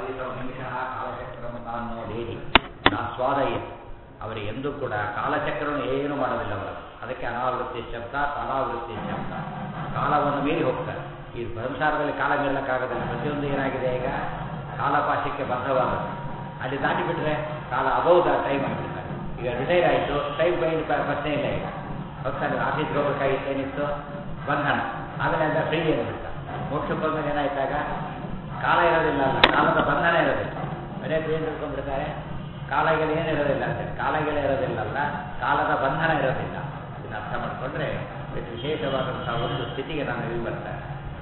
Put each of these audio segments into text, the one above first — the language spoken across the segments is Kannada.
ಸಾಧಿಸುವ ನಿಮಿಷ ಕಾಲಚಕ್ರವನ್ನು ಅನ್ನೋ ಲೇಡಿ ನಾ ಸ್ವಾದಯ್ಯ ಅವರಿಗೆ ಎಂದೂ ಕೂಡ ಕಾಲಚಕ್ರವನ್ನು ಏನು ಮಾಡೋದಿಲ್ಲ ಅವರು ಅದಕ್ಕೆ ಅನಾವೃತ್ತಿ ಶಬ್ದ ಅನಾವೃತ್ತಿ ಶಬ್ದ ಕಾಲವನ್ನು ಮೀರಿ ಹೋಗ್ತಾರೆ ಈ ಸಂಸಾರದಲ್ಲಿ ಕಾಲ ಮೀರಲಿಕ್ಕಾಗೋದಿಲ್ಲ ಪ್ರತಿಯೊಂದು ಏನಾಗಿದೆ ಈಗ ಕಾಲಪಾಶಕ್ಕೆ ಬದ್ಧವಾದದ್ದು ಅಲ್ಲಿ ದಾಟಿ ಬಿಟ್ರೆ ಕಾಲ ಅಬೌದ ಟೈಮ್ ಆಗಿಬಿಡ್ತಾರೆ ಈಗ ರಿಟೈರ್ ಆಯಿತು ಟೈಮ್ ಬೈಂಡ್ ಪ್ರಶ್ನೆ ಇಲ್ಲ ಈಗ ಹೋಗ್ತಾನೆ ಆಫೀಸ್ಗೆ ಹೋಗ್ಬೇಕಾಗಿತ್ತು ಏನಿತ್ತು ಬಂಧನ ಆಮೇಲೆ ಅಂತ ಫ್ರೀ ಏನಿಬಿಡ್ತ ಮೋಕ್ಷಕ್ಕೆ ಹೋದ್ಮೇಲೆ ಏನಾಯ್ತಾಗ ಕಾಲ ಇರೋದಿಲ್ಲ ಅಲ್ಲ ಕಾಲದ ಬಂಧನ ಇರೋದಿಲ್ಲ ಅನೇಕ ಏನು ತಿಳ್ಕೊಂಡ್ಬಿಡ್ತಾರೆ ಕಾಲಗಳು ಏನಿರೋದಿಲ್ಲ ಅಂತ ಕಾಲಗಳು ಇರೋದಿಲ್ಲಲ್ಲ ಕಾಲದ ಬಂಧನ ಇರೋದಿಲ್ಲ ಇದನ್ನ ಅರ್ಥ ಮಾಡಿಕೊಂಡ್ರೆ ಇದು ವಿಶೇಷವಾದಂತಹ ಒಂದು ಸ್ಥಿತಿಗೆ ನಾನು ಇಲ್ಲಿ ಬರ್ತಾರೆ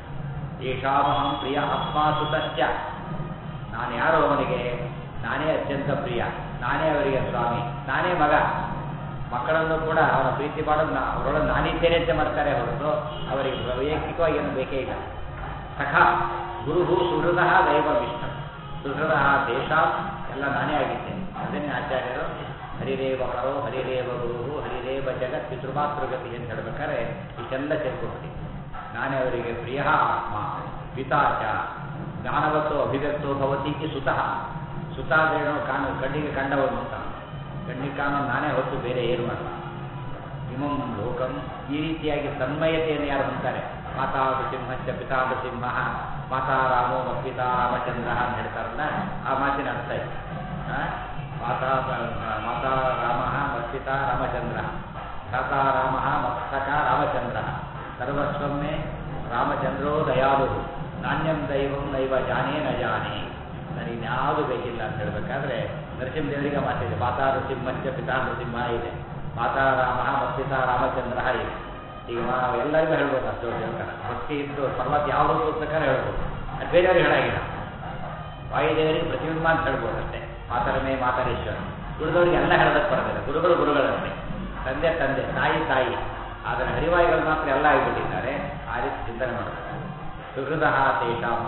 ಯೇಷಾಮಹಂ ಪ್ರಿಯ ಆತ್ಮಾಸುತಸ್ಯ ನಾನು ಯಾರು ಅವನಿಗೆ ನಾನೇ ಅತ್ಯಂತ ಪ್ರಿಯ ನಾನೇ ಅವರಿಗೆ ಸ್ವಾಮಿ ನಾನೇ ಮಗ ಮಕ್ಕಳನ್ನು ಕೂಡ ಅವರ ಪ್ರೀತಿ ಮಾಡೋದು ನಾ ಅವರೊಳಗೆ ನಾನಿದ್ದೇನೆ ಅಂತ ಮಾಡ್ತಾರೆ ಹೊರತು ಅವರಿಗೆ ವೈಯಕ್ತಿಕವಾಗಿ ಏನು ಬೇಕೇ ಇಲ್ಲ ಸಖ ಗುರು ಸುಹೃದ ದೈವವಿಷ್ಟ ಸುಹೃದ ದೇಶ ಎಲ್ಲ ನಾನೇ ಆಗಿದ್ದೇನೆ ಅದನ್ನೇ ಆಚಾರ್ಯರು ಹರಿರೇವ ಪರೋ ಹರಿರೇವ ಗುರು ಹರಿರೇವ ಜಗತ್ ಪಿತೃಮಾತೃಗತಿ ಅಂತ ಹೇಳ್ಬೇಕಾದ್ರೆ ಇಷ್ಟೆಲ್ಲ ಸೇರ್ಕೊಬಿಡಿ ನಾನೇ ಅವರಿಗೆ ಪ್ರಿಯ ಆತ್ಮ ಪಿತಾಚ ಜ್ಞಾನವತ್ತೋ ಅಭಿವ್ಯಕ್ತೋ ಭವತಿ ಸುತಃ ಸುತ ಅಂದ್ರೇನು ಕಾನು ಕಣ್ಣಿಗೆ ಕಂಡವನು ಅಂತ ಕಣ್ಣಿಗೆ ಕಾಣೋ ನಾನೇ ಹೊತ್ತು ಬೇರೆ ಏನು ಅಲ್ಲ ಇಮಂ ಲೋಕಂ ಈ ರೀತಿಯಾಗಿ ತನ್ಮಯತೆಯನ್ನು ಯಾರು ಅಂತಾರೆ ಮಾತಾ ನೃಸಿಂಹಶ್ಚ ಪಿತಾ ನೃಸಿಂಹ ಮಾತಾ ರಾಮೋ ಪಿತಾ ರಾಮಚಂದ್ರ ಅಂತ ಹೇಳ್ತಾರಲ್ಲ ಆ ಮಾತಿನ ಅರ್ಥ ಇದೆ ಆ? ಮಾತಾ ಮಾತಾ ರಾಮ ಮತ್ಪಿತಾ ರಾಮಚಂದ್ರ ಭ್ರಾತಾ ರಾಮ ಮಸ್ತಕ ರಾಮಚಂದ್ರ ಸರ್ವಸ್ವಮ್ಮೆ ರಾಮಚಂದ್ರೋ ದಯಾಲು ನಾಣ್ಯಂ ದೈವಂ ನೈವ ಜಾನೇ ನ ಜಾನೇ ನನಗಿನ್ಯಾವುದು ಬೇಕಿಲ್ಲ ಅಂತ ಹೇಳ್ಬೇಕಾದ್ರೆ ನರಸಿಂಹದೇವರಿಗೆ ಮಾತಿದೆ ಮಾತಾ ನೃಸಿಂಹಶ್ಚ ಪಿತಾ ನೃಸಿಂಹ ಇದೆ ಮಾತಾ ರಾಮ ಮತ್ಪಿತಾ ರಾಮಚಂದ್ರ ಇದೆ ಈಗ ನಾವು ಎಲ್ಲರಿಗೂ ಹೇಳ್ಬೋದು ಅಷ್ಟು ಹೇಳ್ತಾರೆ ಭಕ್ತಿ ಇದ್ದು ಪರ್ವತ ಯಾವುದೋ ಪುಸ್ತಕ ಹೇಳ್ಬೋದು ಅದು ಬೇರೆಯವ್ರಿಗೆ ಹೇಳಾಗಿಲ್ಲ ವಾಯುದೇವರಿಗೆ ಪ್ರತಿಬಿಂಬ ಅಂತ ಹೇಳ್ಬೋದು ಅಷ್ಟೇ ಮಾತರಮೇ ಮಾತರೇಶ್ವರ ಗುರುಗಳಿಗೆ ಎಲ್ಲ ಹೇಳೋದಕ್ಕೆ ಬರೋದಿಲ್ಲ ಗುರುಗಳು ಗುರುಗಳಂತೆ ತಂದೆ ತಂದೆ ತಾಯಿ ತಾಯಿ ಆದರೆ ಹರಿವಾಯುಗಳು ಮಾತ್ರ ಎಲ್ಲ ಆಗಿಬಿಟ್ಟಿದ್ದಾರೆ ಆ ರೀತಿ ಚಿಂತನೆ ಮಾಡಬೇಕು ಸುಹೃದ ತೇಷಾಂ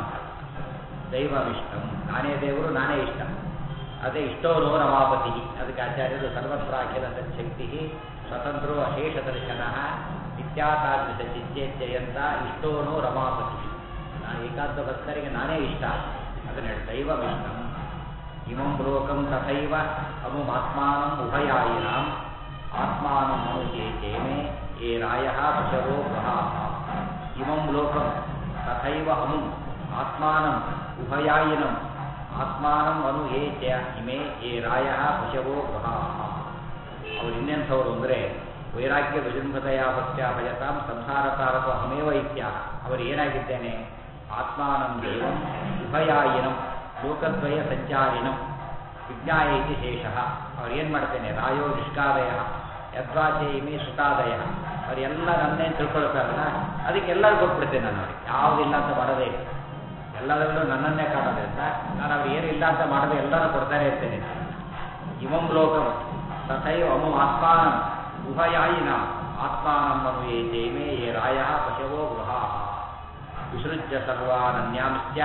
ದೈವವಿಷ್ಟಂ ನಾನೇ ದೇವರು ನಾನೇ ಇಷ್ಟ ಅದೇ ಇಷ್ಟೋನೋ ರಮಾಪತಿ ಅದಕ್ಕೆ ಆಚಾರ್ಯರು ಸರ್ವತ್ರ ಅಖಿಲ ಶಕ್ತಿ ಸ್ವತಂತ್ರೋ ಅಶೇಷ ದರ್ಶನ ನಿತ್ಯಾತಾದೃಶ ಚಿತ್ತೇಜ್ಜಯಂತ ಇಷ್ಟೋನೋ ರಮಾಪತಿ ನಾನು ಏಕಾಂತ ಭಕ್ತರಿಗೆ ನಾನೇ ಇಷ್ಟ ಅದನ್ನ ಹೇಳಿ ದೈವವಿಷ್ಟಂ ಇಮಂ ಲೋಕಂ ತಥೈವ ಅಮುಮಾತ್ಮಾನಂ ಉಭಯಾಯಿನಾಂ ಆತ್ಮಾನಂ ಮನುಷ್ಯೇ ಚೇಮೆ ಏ ರಾಯ ಪಶವೋ ಗ್ರಹಾಃ ಇಮಂ ಲೋಕಂ ತಥೈವ ಅಮುಂ ಆತ್ಮಾನಂ ಉಭಯಾಯಿನಂ ಆತ್ಮಾನಂ ಅನು ಏ ಚ ಇಮೆ ಏ ರಾಯ ಪಶವೋ ಗ್ರಹಾಃ ಅವ್ರು ಇನ್ನೆಂಥವ್ರು ಅಂದರೆ ವೈರಾಗ್ಯ ವಿಜೃಂಭತೆಯ ಭಕ್ತ್ಯ ಭಜತಾಂ ಸಂಸಾರ ತಾರಕ ಅಹಮೇವ ಇತ್ಯ ಅವರು ಏನಾಗಿದ್ದೇನೆ ಆತ್ಮಾನಂ ದೇವಂ ಉಭಯಾಯಿನಂ ಲೋಕದ್ವಯ ಸಂಚಾರಿಣಂ ವಿಜ್ಞಾಯ ಇತಿ ಶೇಷಃ ಅವ್ರು ಏನು ಮಾಡ್ತೇನೆ ರಾಯೋ ನಿಷ್ಕಾದಯ ಯದ್ವಾಚೇಮಿ ಸುತಾದಯ ಅವರೆಲ್ಲ ನನ್ನೇ ತಿಳ್ಕೊಳ್ತಾರಲ್ಲ ಅದಕ್ಕೆಲ್ಲರೂ ಕೊಟ್ಬಿಡ್ತೇನೆ ನಾನು ಅವ್ರಿಗೆ ಯಾವುದಿಲ್ಲ ಅಂತ ಮಾಡೋದೇ ಇಲ್ಲ ಎಲ್ಲದರಲ್ಲೂ ನನ್ನನ್ನೇ ಕಾಣೋದ್ರಿಂದ ನಾನು ಅವ್ರಿಗೆ ಏನು ಇಲ್ಲ ಅಂತ ಮಾಡದೆ ಎಲ್ಲರೂ ಕೊಡ್ತಾನೆ ಇರ್ತೇನೆ ಇಮಂ ಲೋಕಂ ತಥೈವ ಅಮು ಆತ್ಮಾನಂ ಉಭಯಾಯಿನ ಆತ್ಮಾನಂ ಮನು ಯೇ ಜೈಮೇ ಯೇ ರಾಯ ಪಶವೋ ಗೃಹಾ ವಿಸೃಜ್ಯ ಸರ್ವಾನನ್ಯಾಂಶ್ಚ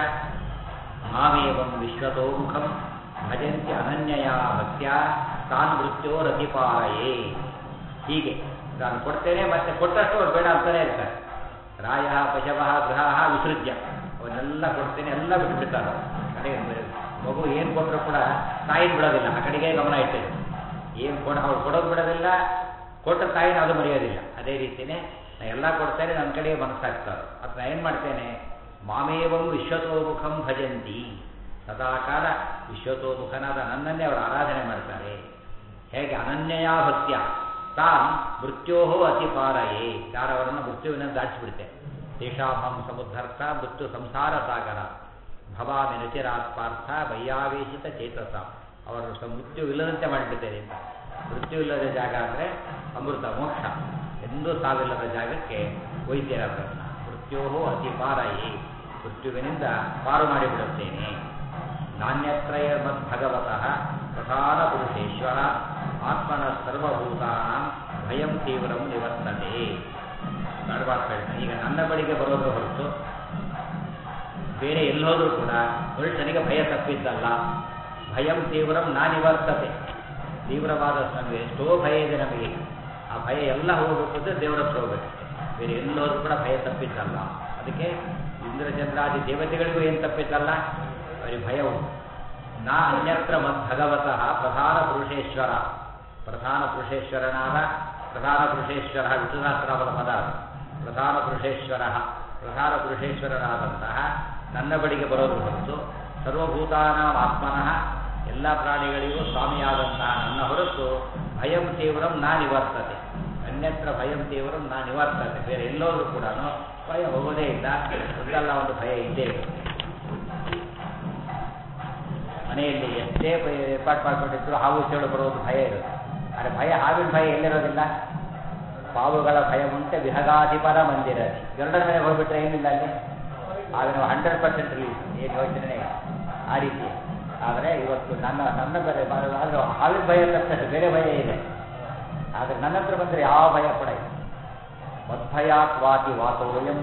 ಮಾಮೇವಂ ವಿಶ್ವತೋಮುಖಂ ಭಜಂತಿ ಅನನ್ಯಯ ಭಕ್ತ್ಯ ತಾನ್ ಮೃತ್ಯೋರತಿಪಾರಯೇ ಹೀಗೆ ನಾನು ಕೊಡ್ತೇನೆ ಮತ್ತೆ ಕೊಟ್ಟಷ್ಟು ಅವ್ರು ಬೇಡ ಅಂತಾನೆ ಇರ್ತಾರೆ ರಾಯ ಪಶವ ಗೃಹ ವಿಸೃಜ್ಯ ಅವನ್ನೆಲ್ಲ ಕೊಡ್ತೇನೆ ಎಲ್ಲ ಬಿಟ್ಬಿಡ್ತಾರೆ ಕಡೆ ಮಗು ಏನು ಕೊಟ್ಟರು ಕೂಡ ತಾಯಿನ ಬಿಡೋದಿಲ್ಲ ಆ ಕಡೆಗೆ ಗಮನ ಇಟ್ಟಿದೆ ಏನು ಕೊಡ ಅವ್ರು ಕೊಡೋದು ಬಿಡೋದಿಲ್ಲ ಕೊಟ್ಟ ತಾಯಿನ ಅದು ಮರೆಯೋದಿಲ್ಲ ಅದೇ ರೀತಿಯೇ ನಾ ಎಲ್ಲ ಕೊಡ್ತೇನೆ ನನ್ನ ಕಡೆಗೆ ಮನಸ್ಸಾಗ್ತಾರೆ ಅದು ನಾ ಏನು ಮಾಡ್ತೇನೆ ಮಾಮೇವಂ ವಿಶ್ವತೋಮುಖಂ ಭಜಂತಿ ಸದಾಕಾಲ ವಿಶ್ವತೋಮುಖನಾದ ನನ್ನನ್ನೇ ಅವರು ಆರಾಧನೆ ಮಾಡ್ತಾರೆ ಹೇಗೆ ಅನನ್ಯಯ ಭಕ್ತ್ಯ ತಾನ್ ಮೃತ್ಯೋ ಅತಿಪಾರಯೇ ಯಾರವರನ್ನು ಮೃತ್ಯುವಿನ ದಾಟಿಸ್ಬಿಡ್ತೆ ತೇಷಾಭಂ ಸಮುದ್ಧರ್ಥ ಮೃತ್ಯು ಸಂಸಾರ ಸಾಗರ ಭವಾಮಿ ನಚಿರಾತ್ ಪಾರ್ಥ ವೈಯಾವೇಶಿತ ಚೇತಸ ಅವರು ಸ ಮೃತ್ಯುವಿಲ್ಲದಂತೆ ಮಾಡಿಬಿಡ್ತೇನೆ ಅಂತ ಮೃತ್ಯುವಿಲ್ಲದ ಜಾಗ ಅಂದರೆ ಅಮೃತ ಮೋಕ್ಷ ಎಂದೂ ಸಾವಿಲ್ಲದ ಜಾಗಕ್ಕೆ ವೈದ್ಯರವರನ್ನ ಮೃತ್ಯೋ ಅತಿಪಾರಯೇ ಮೃತ್ಯುವಿನಿಂದ ಪಾರು ಮಾಡಿಬಿಡುತ್ತೇನೆ ನಾಣ್ಯತ್ರಯ ಮದ್ಭಗವತಃ ಪ್ರಧಾನ ಪುರುಷೇಶ್ವರ ಆತ್ಮನ ಸರ್ವಭೂತಾನಾಂ ಭಯಂ ತೀವ್ರಂ ನಿವರ್ತತೆ ನಡಬಾರ್ದು ಹೇಳ್ತಾನೆ ಈಗ ನನ್ನ ಬಳಿಗೆ ಬರೋದು ಹೊರತು ಬೇರೆ ಎಲ್ಲೋದ್ರೂ ಕೂಡ ಮನುಷ್ಯನಿಗೆ ಭಯ ತಪ್ಪಿದ್ದಲ್ಲ ಭಯಂ ತೀವ್ರಂ ನಾ ನಿವರ್ತತೆ ತೀವ್ರವಾದ ನಮಗೆ ಎಷ್ಟೋ ಭಯ ಇದೆ ನಮಗೆ ಆ ಭಯ ಎಲ್ಲ ಹೋಗಬೇಕು ಅಂದರೆ ದೇವರ ಹತ್ರ ಹೋಗ್ಬೇಕು ಬೇರೆ ಎಲ್ಲೋದ್ರೂ ಕೂಡ ಭಯ ತಪ್ಪಿದ್ದಲ್ಲ ಅದಕ್ಕೆ ಇಂದ್ರಚಂದ್ರಾದಿ ದೇವತೆಗಳಿಗೂ ಏನು ತಪ್ಪಿದ್ದಲ್ಲ ಅವರಿಗೆ ಭಯ ಉಂಟು ನಾ ಅನ್ಯತ್ರ ಮದ್ಭಗವತಃ ಪ್ರಧಾನ ಪುರುಷೇಶ್ವರ ಪ್ರಧಾನ ಪುರುಷೇಶ್ವರನಾದ ಪ್ರಧಾನ ಪುರುಷೇಶ್ವರ ವಿಷ್ಣುನಾಥರಾಮದ ಪದ ಅದು. ಪ್ರಧಾನ ಪುರುಷೇಶ್ವರ ಪ್ರಧಾನ ಪುರುಷೇಶ್ವರನಾದಂತಹ ನನ್ನ ಬಳಿಗೆ ಬರೋದು ಹೊರತು ಸರ್ವಭೂತಾನ ಆತ್ಮನಃ ಎಲ್ಲ ಪ್ರಾಣಿಗಳಿಗೂ ಸ್ವಾಮಿಯಾದಂತಹ ನನ್ನ ಹೊರತು ಭಯಂ ತೀವ್ರಂ ನಾ ನಿವರ್ತತೆ ಅನ್ಯತ್ರ ಭಯಂ ತೀವ್ರಂ ನಾ ನಿವರ್ತತೆ ಬೇರೆ ಎಲ್ಲೋದ್ರೂ ಕೂಡ ಭಯ ಹೋಗೋದೇ ಇಲ್ಲ ಒಂದಲ್ಲ ಒಂದು ಭಯ ಇದ್ದೇ ಇದೆ ಮನೆಯಲ್ಲಿ ಎಷ್ಟೇ ಭಯ ಏರ್ಪಾಡು ಮಾಡ್ಕೊಂಡಿದ್ರು ಹಾವು ಚೇಳು ಬರೋದು ಭಯ ಇರುತ್ತೆ ಆದರೆ ಭಯ ಹಾವಿನ ಭಯ ಎಲ್ಲಿರೋದಿಲ್ಲ ಪಾವುಗಳ ಭಯ ಉಂಟೆ ವಿಹಗಾಧಿಪರ ಮಂದಿರ ಗರುಡನ ಮೇಲೆ ಹೋಗ್ಬಿಟ್ರೆ ಏನಿಲ್ಲ ಅಲ್ಲಿ ಹಾವಿನ ಹಂಡ್ರೆಡ್ ಪರ್ಸೆಂಟ್ ರಿಲೀಸ್ ಏನು ಯೋಚನೆ ಇಲ್ಲ ಆ ರೀತಿ ಆದರೆ ಇವತ್ತು ನನ್ನ ನನ್ನ ಬೇರೆ ಆದರೆ ಹಾವಿನ ಭಯ ತಕ್ಕಷ್ಟು ಬೇರೆ ಭಯ ಇದೆ ಆದರೆ ನನ್ನ ಹತ್ರ ಬಂದರೆ ಯಾವ ಭಯ ಕೂಡ ಇಲ್ಲ ಮದ್ಭಯಾತ್ ವಾತಿ ವಾತೋಯಂ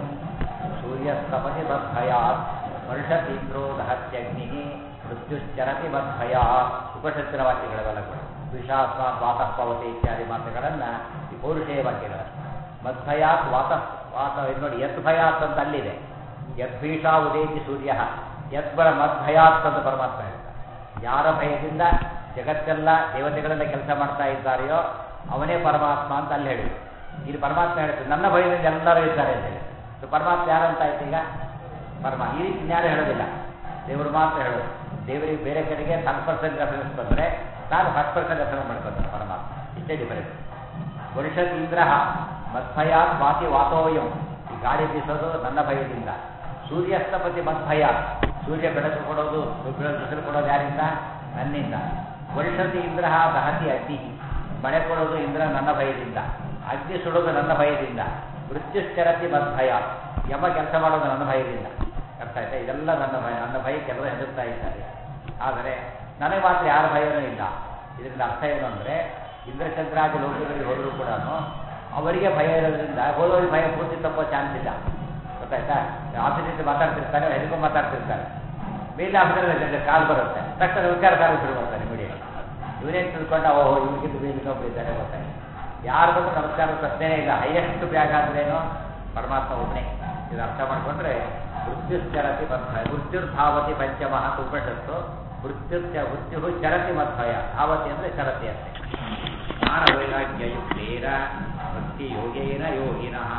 ಸೂರ್ಯಸ್ತಪತಿ ಮದ್ಭಯಾತ್ ವರ್ಷತೀವ್ರೋ ದಹತ್ಯಗ್ನಿ ಮೃತ್ಯುಶ್ಚರತಿ ಮದ್ಭಯಾತ್ ಉಪನಿಷತ್ತಿನ ವಾಕ್ಯಗಳವೆಲ್ಲ ಕೂಡ ವಿಷಾಸ್ಮ ವಾತಃ ಪವತಿ ಇತ್ಯಾದಿ ಮಾತುಗಳನ್ನು ಈ ಪೌರುಷೇಯ ವಾಕ್ಯಗಳ ಮದ್ಭಯಾತ್ ವಾತ ವಾತ ಇದು ನೋಡಿ ಯತ್ ಭಯಾತ್ ಅಂತ ಅಲ್ಲಿದೆ ಯದ್ಭೀಷಾ ಉದೇತಿ ಸೂರ್ಯ ಯದ್ಬರ ಮದ್ಭಯಾತ್ ಅಂತ ಪರಮಾತ್ಮ ಹೇಳ್ತಾರೆ ಯಾರ ಭಯದಿಂದ ಜಗತ್ತೆಲ್ಲ ದೇವತೆಗಳೆಲ್ಲ ಕೆಲಸ ಮಾಡ್ತಾ ಇದ್ದಾರೆಯೋ ಅವನೇ ಪರಮಾತ್ಮ ಅಂತ ಅಲ್ಲಿ ಹೇಳಿದ್ರು ಇಲ್ಲಿ ಪರಮಾತ್ಮ ಹೇಳ್ತಾರೆ ನನ್ನ ಭಯದಿಂದ ಎಲ್ಲರೂ ಇದ್ದಾರೆ ಅಂತ ಹೇಳಿ ಸೊ ಪರಮಾತ್ಮ ಯಾರಂತ ಆಯ್ತು ಈಗ ಪರಮ ಈ ರೀತಿ ಯಾರು ಹೇಳೋದಿಲ್ಲ ದೇವರು ಮಾತ್ರ ಹೇಳೋದು ದೇವರಿಗೆ ಬೇರೆ ಕಡೆಗೆ ಟನ್ ಪರ್ಸೆಂಟ್ ರೆಫರೆನ್ಸ್ ಬಂದರೆ ನಾನು ಫಸ್ಟ್ ಪರ್ಸೆಂಟ್ ರೆಫರೆನ್ಸ್ ಮಾಡ್ಕೊತಾನೆ ಪರಮಾತ್ಮ ಇಷ್ಟೇ ಡಿಫರೆನ್ಸ್ ವರ್ಷತ್ ಇಂದ್ರ ಮದ್ಭಯಾತ್ ವಾತಿ ವಾತೋಯಂ ಈ ಗಾಳಿ ಬೀಸೋದು ನನ್ನ ಭಯದಿಂದ ಸೂರ್ಯಾಸ್ತಪತಿ ಮದ್ಭಯ ಸೂರ್ಯ ಬೆಳಕು ಕೊಡೋದು ಬಿಸಿಲು ಕೊಡೋದು ಯಾರಿಂದ ನನ್ನಿಂದ ವರ್ಷತಿ ಇಂದ್ರ ದಹತಿ ಅಗ್ನಿ ಮಳೆ ಕೊಡೋದು ಇಂದ್ರ ನನ್ನ ಭಯದಿಂದ ಅಗ್ನಿ ಸುಡೋದು ನನ್ನ ಭಯದಿಂದ ಮೃತ್ಯುಶ್ಚರತಿ ಮದ್ಭಯ ಯಮ ಕೆಲಸ ಮಾಡೋದು ನನ್ನ ಭಯದಿಂದ ಅರ್ಥ ಆಯ್ತಾ ಇದೆಲ್ಲ ನನ್ನ ಭಯ ನನ್ನ ಭಯಕ್ಕೆಲ್ಲರೂ ಹೆದರ್ತಾ ಇದ್ದಾರೆ ಆದರೆ ನನಗೆ ಮಾತ್ರ ಯಾರ ಭಯನೂ ಇಲ್ಲ ಇದರಿಂದ ಅರ್ಥ ಏನು ಅಂದರೆ ಇಂದ್ರಚಂದ್ರಾದಿ ಲೋಕಗಳಿಗೆ ಹೋದರೂ ಕೂಡ ಅವರಿಗೆ ಭಯ ಇರೋದ್ರಿಂದ ಹೋದವರಿಗೆ ಭಯ ಪೂರ್ತಿ ತಪ್ಪೋ ಚಾನ್ಸ್ ಇಲ್ಲ ಗೊತ್ತಾಯ್ತಾ ಆಫೀಸಿಂದ ಮಾತಾಡ್ತಿರ್ತಾರೆ ಹೆದರ್ಕೊಂಡು ಮಾತಾಡ್ತಿರ್ತಾರೆ ಮೇಲೆ ಆಫೀಸರ್ ಕಾಲ್ ಬರುತ್ತೆ ತಕ್ಷಣ ವಿಚಾರ ಕಾಲ ಶುರು ಮಾಡ್ತಾರೆ ಮೀಡಿಯಾ ಇವನೇನು ತಿಳ್ಕೊಂಡ ಓಹೋ ಇವ್ರಿಗಿಂತ ಮೇಲೆ ಇನ್ನೊಬ್ರು ಇದ್ದಾರೆ ಗೊತ್ತಾಯ್ತು ಯಾರು ಬಂದು ನಮಸ್ಕಾರ ಪ್ರಶ್ನೆನೇ ಇಲ್ಲ ಹೈಯೆಸ್ಟ್ ಬ್ಯಾಗ್ ಆದ್ರೇನು ಪರಮಾತ್ಮ ಒಬ್ಬನೇ ಇದು ಅರ್ಥ ಮಾಡ್ಕೊಂಡ್ರೆ ಮೃತ್ಯುಶ್ಚರತಿ ಮದ್ಭಯ ಮೃತ್ಯುರ್ಧಾವತಿ ಪಂಚಮಃ ಉಪನಿಷತ್ತು ಮೃತ್ಯುಶ್ಚ ಮೃತ್ಯು ಚರತಿ ಮದ್ಭಯ ಧಾವತಿ ಅಂದರೆ ಚರತಿ ಅಷ್ಟೇ ಜ್ಞಾನ ವೈರಾಗ್ಯಯುಕ್ತೇನ ಭಕ್ತಿ ಯೋಗೇನ ಯೋಗಿನಃ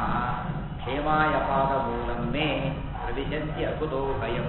ಕ್ಷೇಮಾಯ ಪಾದ ಮೂಲಂ ಮೇ ಪ್ರವಿಶಂತಿ ಅಕುತೋ ಭಯಂ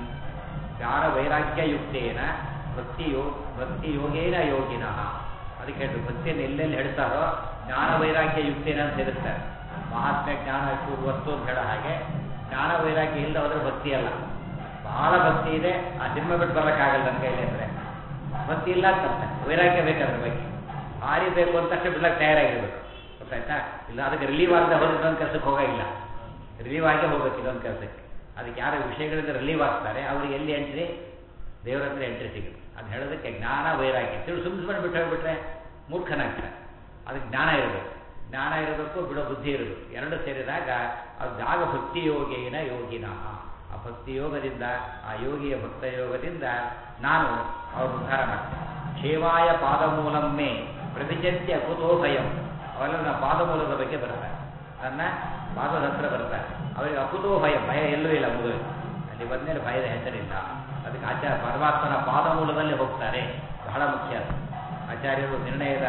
ಜ್ಞಾನ ವೈರಾಗ್ಯಯುಕ್ತೇನ ಭಕ್ತಿ ಯೋ ಭಕ್ತಿ ಯೋಗೇನ ಯೋಗಿನಃ ಅದಕ್ಕೆ ಹೇಳಿದ್ರು ಭಕ್ತಿಯನ್ನು ಎಲ್ಲೆಲ್ಲಿ ಹೇಳ್ತಾರೋ ಜ್ಞಾನ ವೈರಾಗ್ಯ ಯುಕ್ತೇನ ಅಂತ ಸೇರಿಸ್ತಾರೆ ಮಹಾತ್ಮ ಜ್ಞಾನ ವಸ್ತು ಅಂತ ಹೇಳೋ ಹಾಗೆ ಜ್ಞಾನ ವೈರಾಗ್ಯ ಇಲ್ಲ ಹೋದ್ರೆ ಭಕ್ತಿ ಅಲ್ಲ ಬಹಳ ಭಕ್ತಿ ಇದೆ ಆ ಸಿನಿಮಾ ಬಿಟ್ಟು ಬರೋಕ್ಕಾಗಲ್ಲ ನನ್ನ ಕೈಲಿ ಅಂದರೆ ಭಕ್ತಿ ಇಲ್ಲ ಅಂತ ವೈರಾಗ್ಯ ಬೇಕಾದ್ರ ಬಗ್ಗೆ ಭಾರಿ ಬೇಕು ಅಂತ ತಕ್ಷಣ ಬಿಡ್ಲಕ್ಕೆ ತಯಾರಾಗಿರ್ಬೇಕು ಗೊತ್ತಾಯ್ತಾ ಇಲ್ಲ ಅದಕ್ಕೆ ರಿಲೀವ್ ಆಗದೆ ಹೋದ್ರೆ ಇನ್ನೊಂದು ಕೆಲಸಕ್ಕೆ ಹೋಗೋಂಗಿಲ್ಲ ರಿಲೀವ್ ಆಗೇ ಹೋಗ್ಬೇಕು ಇನ್ನೊಂದು ಕೆಲಸಕ್ಕೆ ಅದಕ್ಕೆ ಯಾರು ವಿಷಯಗಳಿಂದ ರಿಲೀವ್ ಆಗ್ತಾರೆ ಅವ್ರಿಗೆ ಎಲ್ಲಿ ಎಂಟ್ರಿ ದೇವರ ಹತ್ರ ಎಂಟ್ರಿ ಸಿಗುತ್ತೆ ಅದು ಹೇಳೋದಕ್ಕೆ ಜ್ಞಾನ ವೈರಾಗ್ಯ ತಿಳಿ ಸುಮ್ಮನೆ ಸುಮ್ಮನೆ ಬಿಟ್ಟು ಹೋಗ್ಬಿಟ್ರೆ ಮೂರ್ಖನಾಗ್ತಾರೆ ಅದಕ್ಕೆ ಜ್ಞಾನ ಇರಬೇಕು ಜ್ಞಾನ ಇರಬೇಕು ಬಿಡೋ ಬುದ್ಧಿ ಇರಬೇಕು ಎರಡು ಸೇರಿದಾಗ ಅದು ಜಾಗ ಭಕ್ತಿ ಯೋಗೇನ ಯೋಗಿನ ಆ ಭಕ್ತಿ ಯೋಗದಿಂದ ಆ ಯೋಗಿಯ ಭಕ್ತ ಯೋಗದಿಂದ ನಾನು ಅವ್ರ ಉದ್ಧಾರ ಮಾಡ್ತೇನೆ ಕ್ಷೇಮಾಯ ಪಾದಮೂಲಮ್ಮೆ ಪ್ರತಿಜಂತ್ಯ ಕುತೋ ಭಯಂ ಅವೆಲ್ಲ ನನ್ನ ಪಾದಮೂಲದ ಬಗ್ಗೆ ಬರ್ತಾರೆ ನನ್ನ ಪಾದದ ಹತ್ರ ಬರ್ತಾರೆ ಅವರಿಗೆ ಅಕುತೋ ಭಯ ಭಯ ಎಲ್ಲೂ ಇಲ್ಲ ಮುಗಿದು ಅಲ್ಲಿ ಬಂದಮೇಲೆ ಭಯದ ಹೆಸರಿಲ್ಲ ಅದಕ್ಕೆ ಆಚಾರ್ಯ ಪರಮಾತ್ಮನ ಪಾದಮೂಲದಲ್ಲಿ ಹೋಗ್ತಾರೆ ಬಹಳ ಮುಖ್ಯ ಅದು ಆಚಾರ್ಯರು ನಿರ್ಣಯದ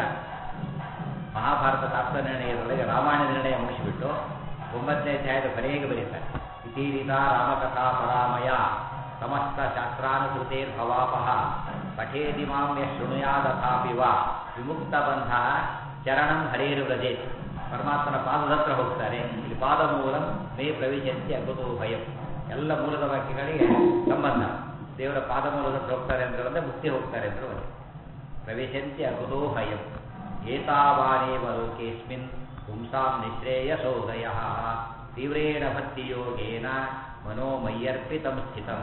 ಮಹಾಭಾರತ ತಾತ್ವ ನಿರ್ಣಯದೊಳಗೆ ರಾಮಾಯಣ ನಿರ್ಣಯ ಮುಗಿಸಿಬಿಟ್ಟು ಒಂಬತ್ತನೇ ಅಧ್ಯಾಯದ ಕೊನೆಗೆ ಬರೀತಾರೆ ಇತೀರಿತ ರಾಮಕಥಾ ಪರಾಮಯ ಸಮಸ್ತ ಶಾಸ್ತ್ರಾನುಕೃತೇರ್ಭವಾಪಹ ಪಠೇದಿ ಮಾಂ ಯಃ ಶೃಣುಯಾದಥಾಪಿ ವಾ ವಿಮುಕ್ತ ಬಂಧ ಚರಣಂ ಹರೇರುವ್ರಜೇತ್ ಪರಮಾತ್ಮನ ಪಾದದ ಹತ್ರ ಹೋಗ್ತಾರೆ ಇಲ್ಲಿ ಪಾದ ಮೂಲಂ ಮೇ ಪ್ರವೇಶಂತಿ ಅಗುತೋ ಭಯಂ ಎಲ್ಲ ಮೂಲದ ವಾಕ್ಯಗಳಿಗೆ ಸಂಬಂಧ ದೇವರ ಪಾದ ಮೂಲದ ಹತ್ರ ಹೋಗ್ತಾರೆ ಅಂದ್ರೆ ಒಂದೇ ಮುಕ್ತಿ ಹೋಗ್ತಾರೆ ಅಂದ್ರೆ ಒಂದೇ ಪ್ರವೇಶಂತಿ ಅಗುತೋ ಭಯಂ ಏತಾವಾನೇವ ಲೋಕೇಸ್ಮಿನ್ ಪುಂಸಾಂ ನಿಶ್ರೇಯಸೋದಯ ತೀವ್ರೇಣ ಭಕ್ತಿಯೋಗೇನ ಮನೋಮಯ್ಯರ್ಪಿತಂ ಸ್ಥಿತಂ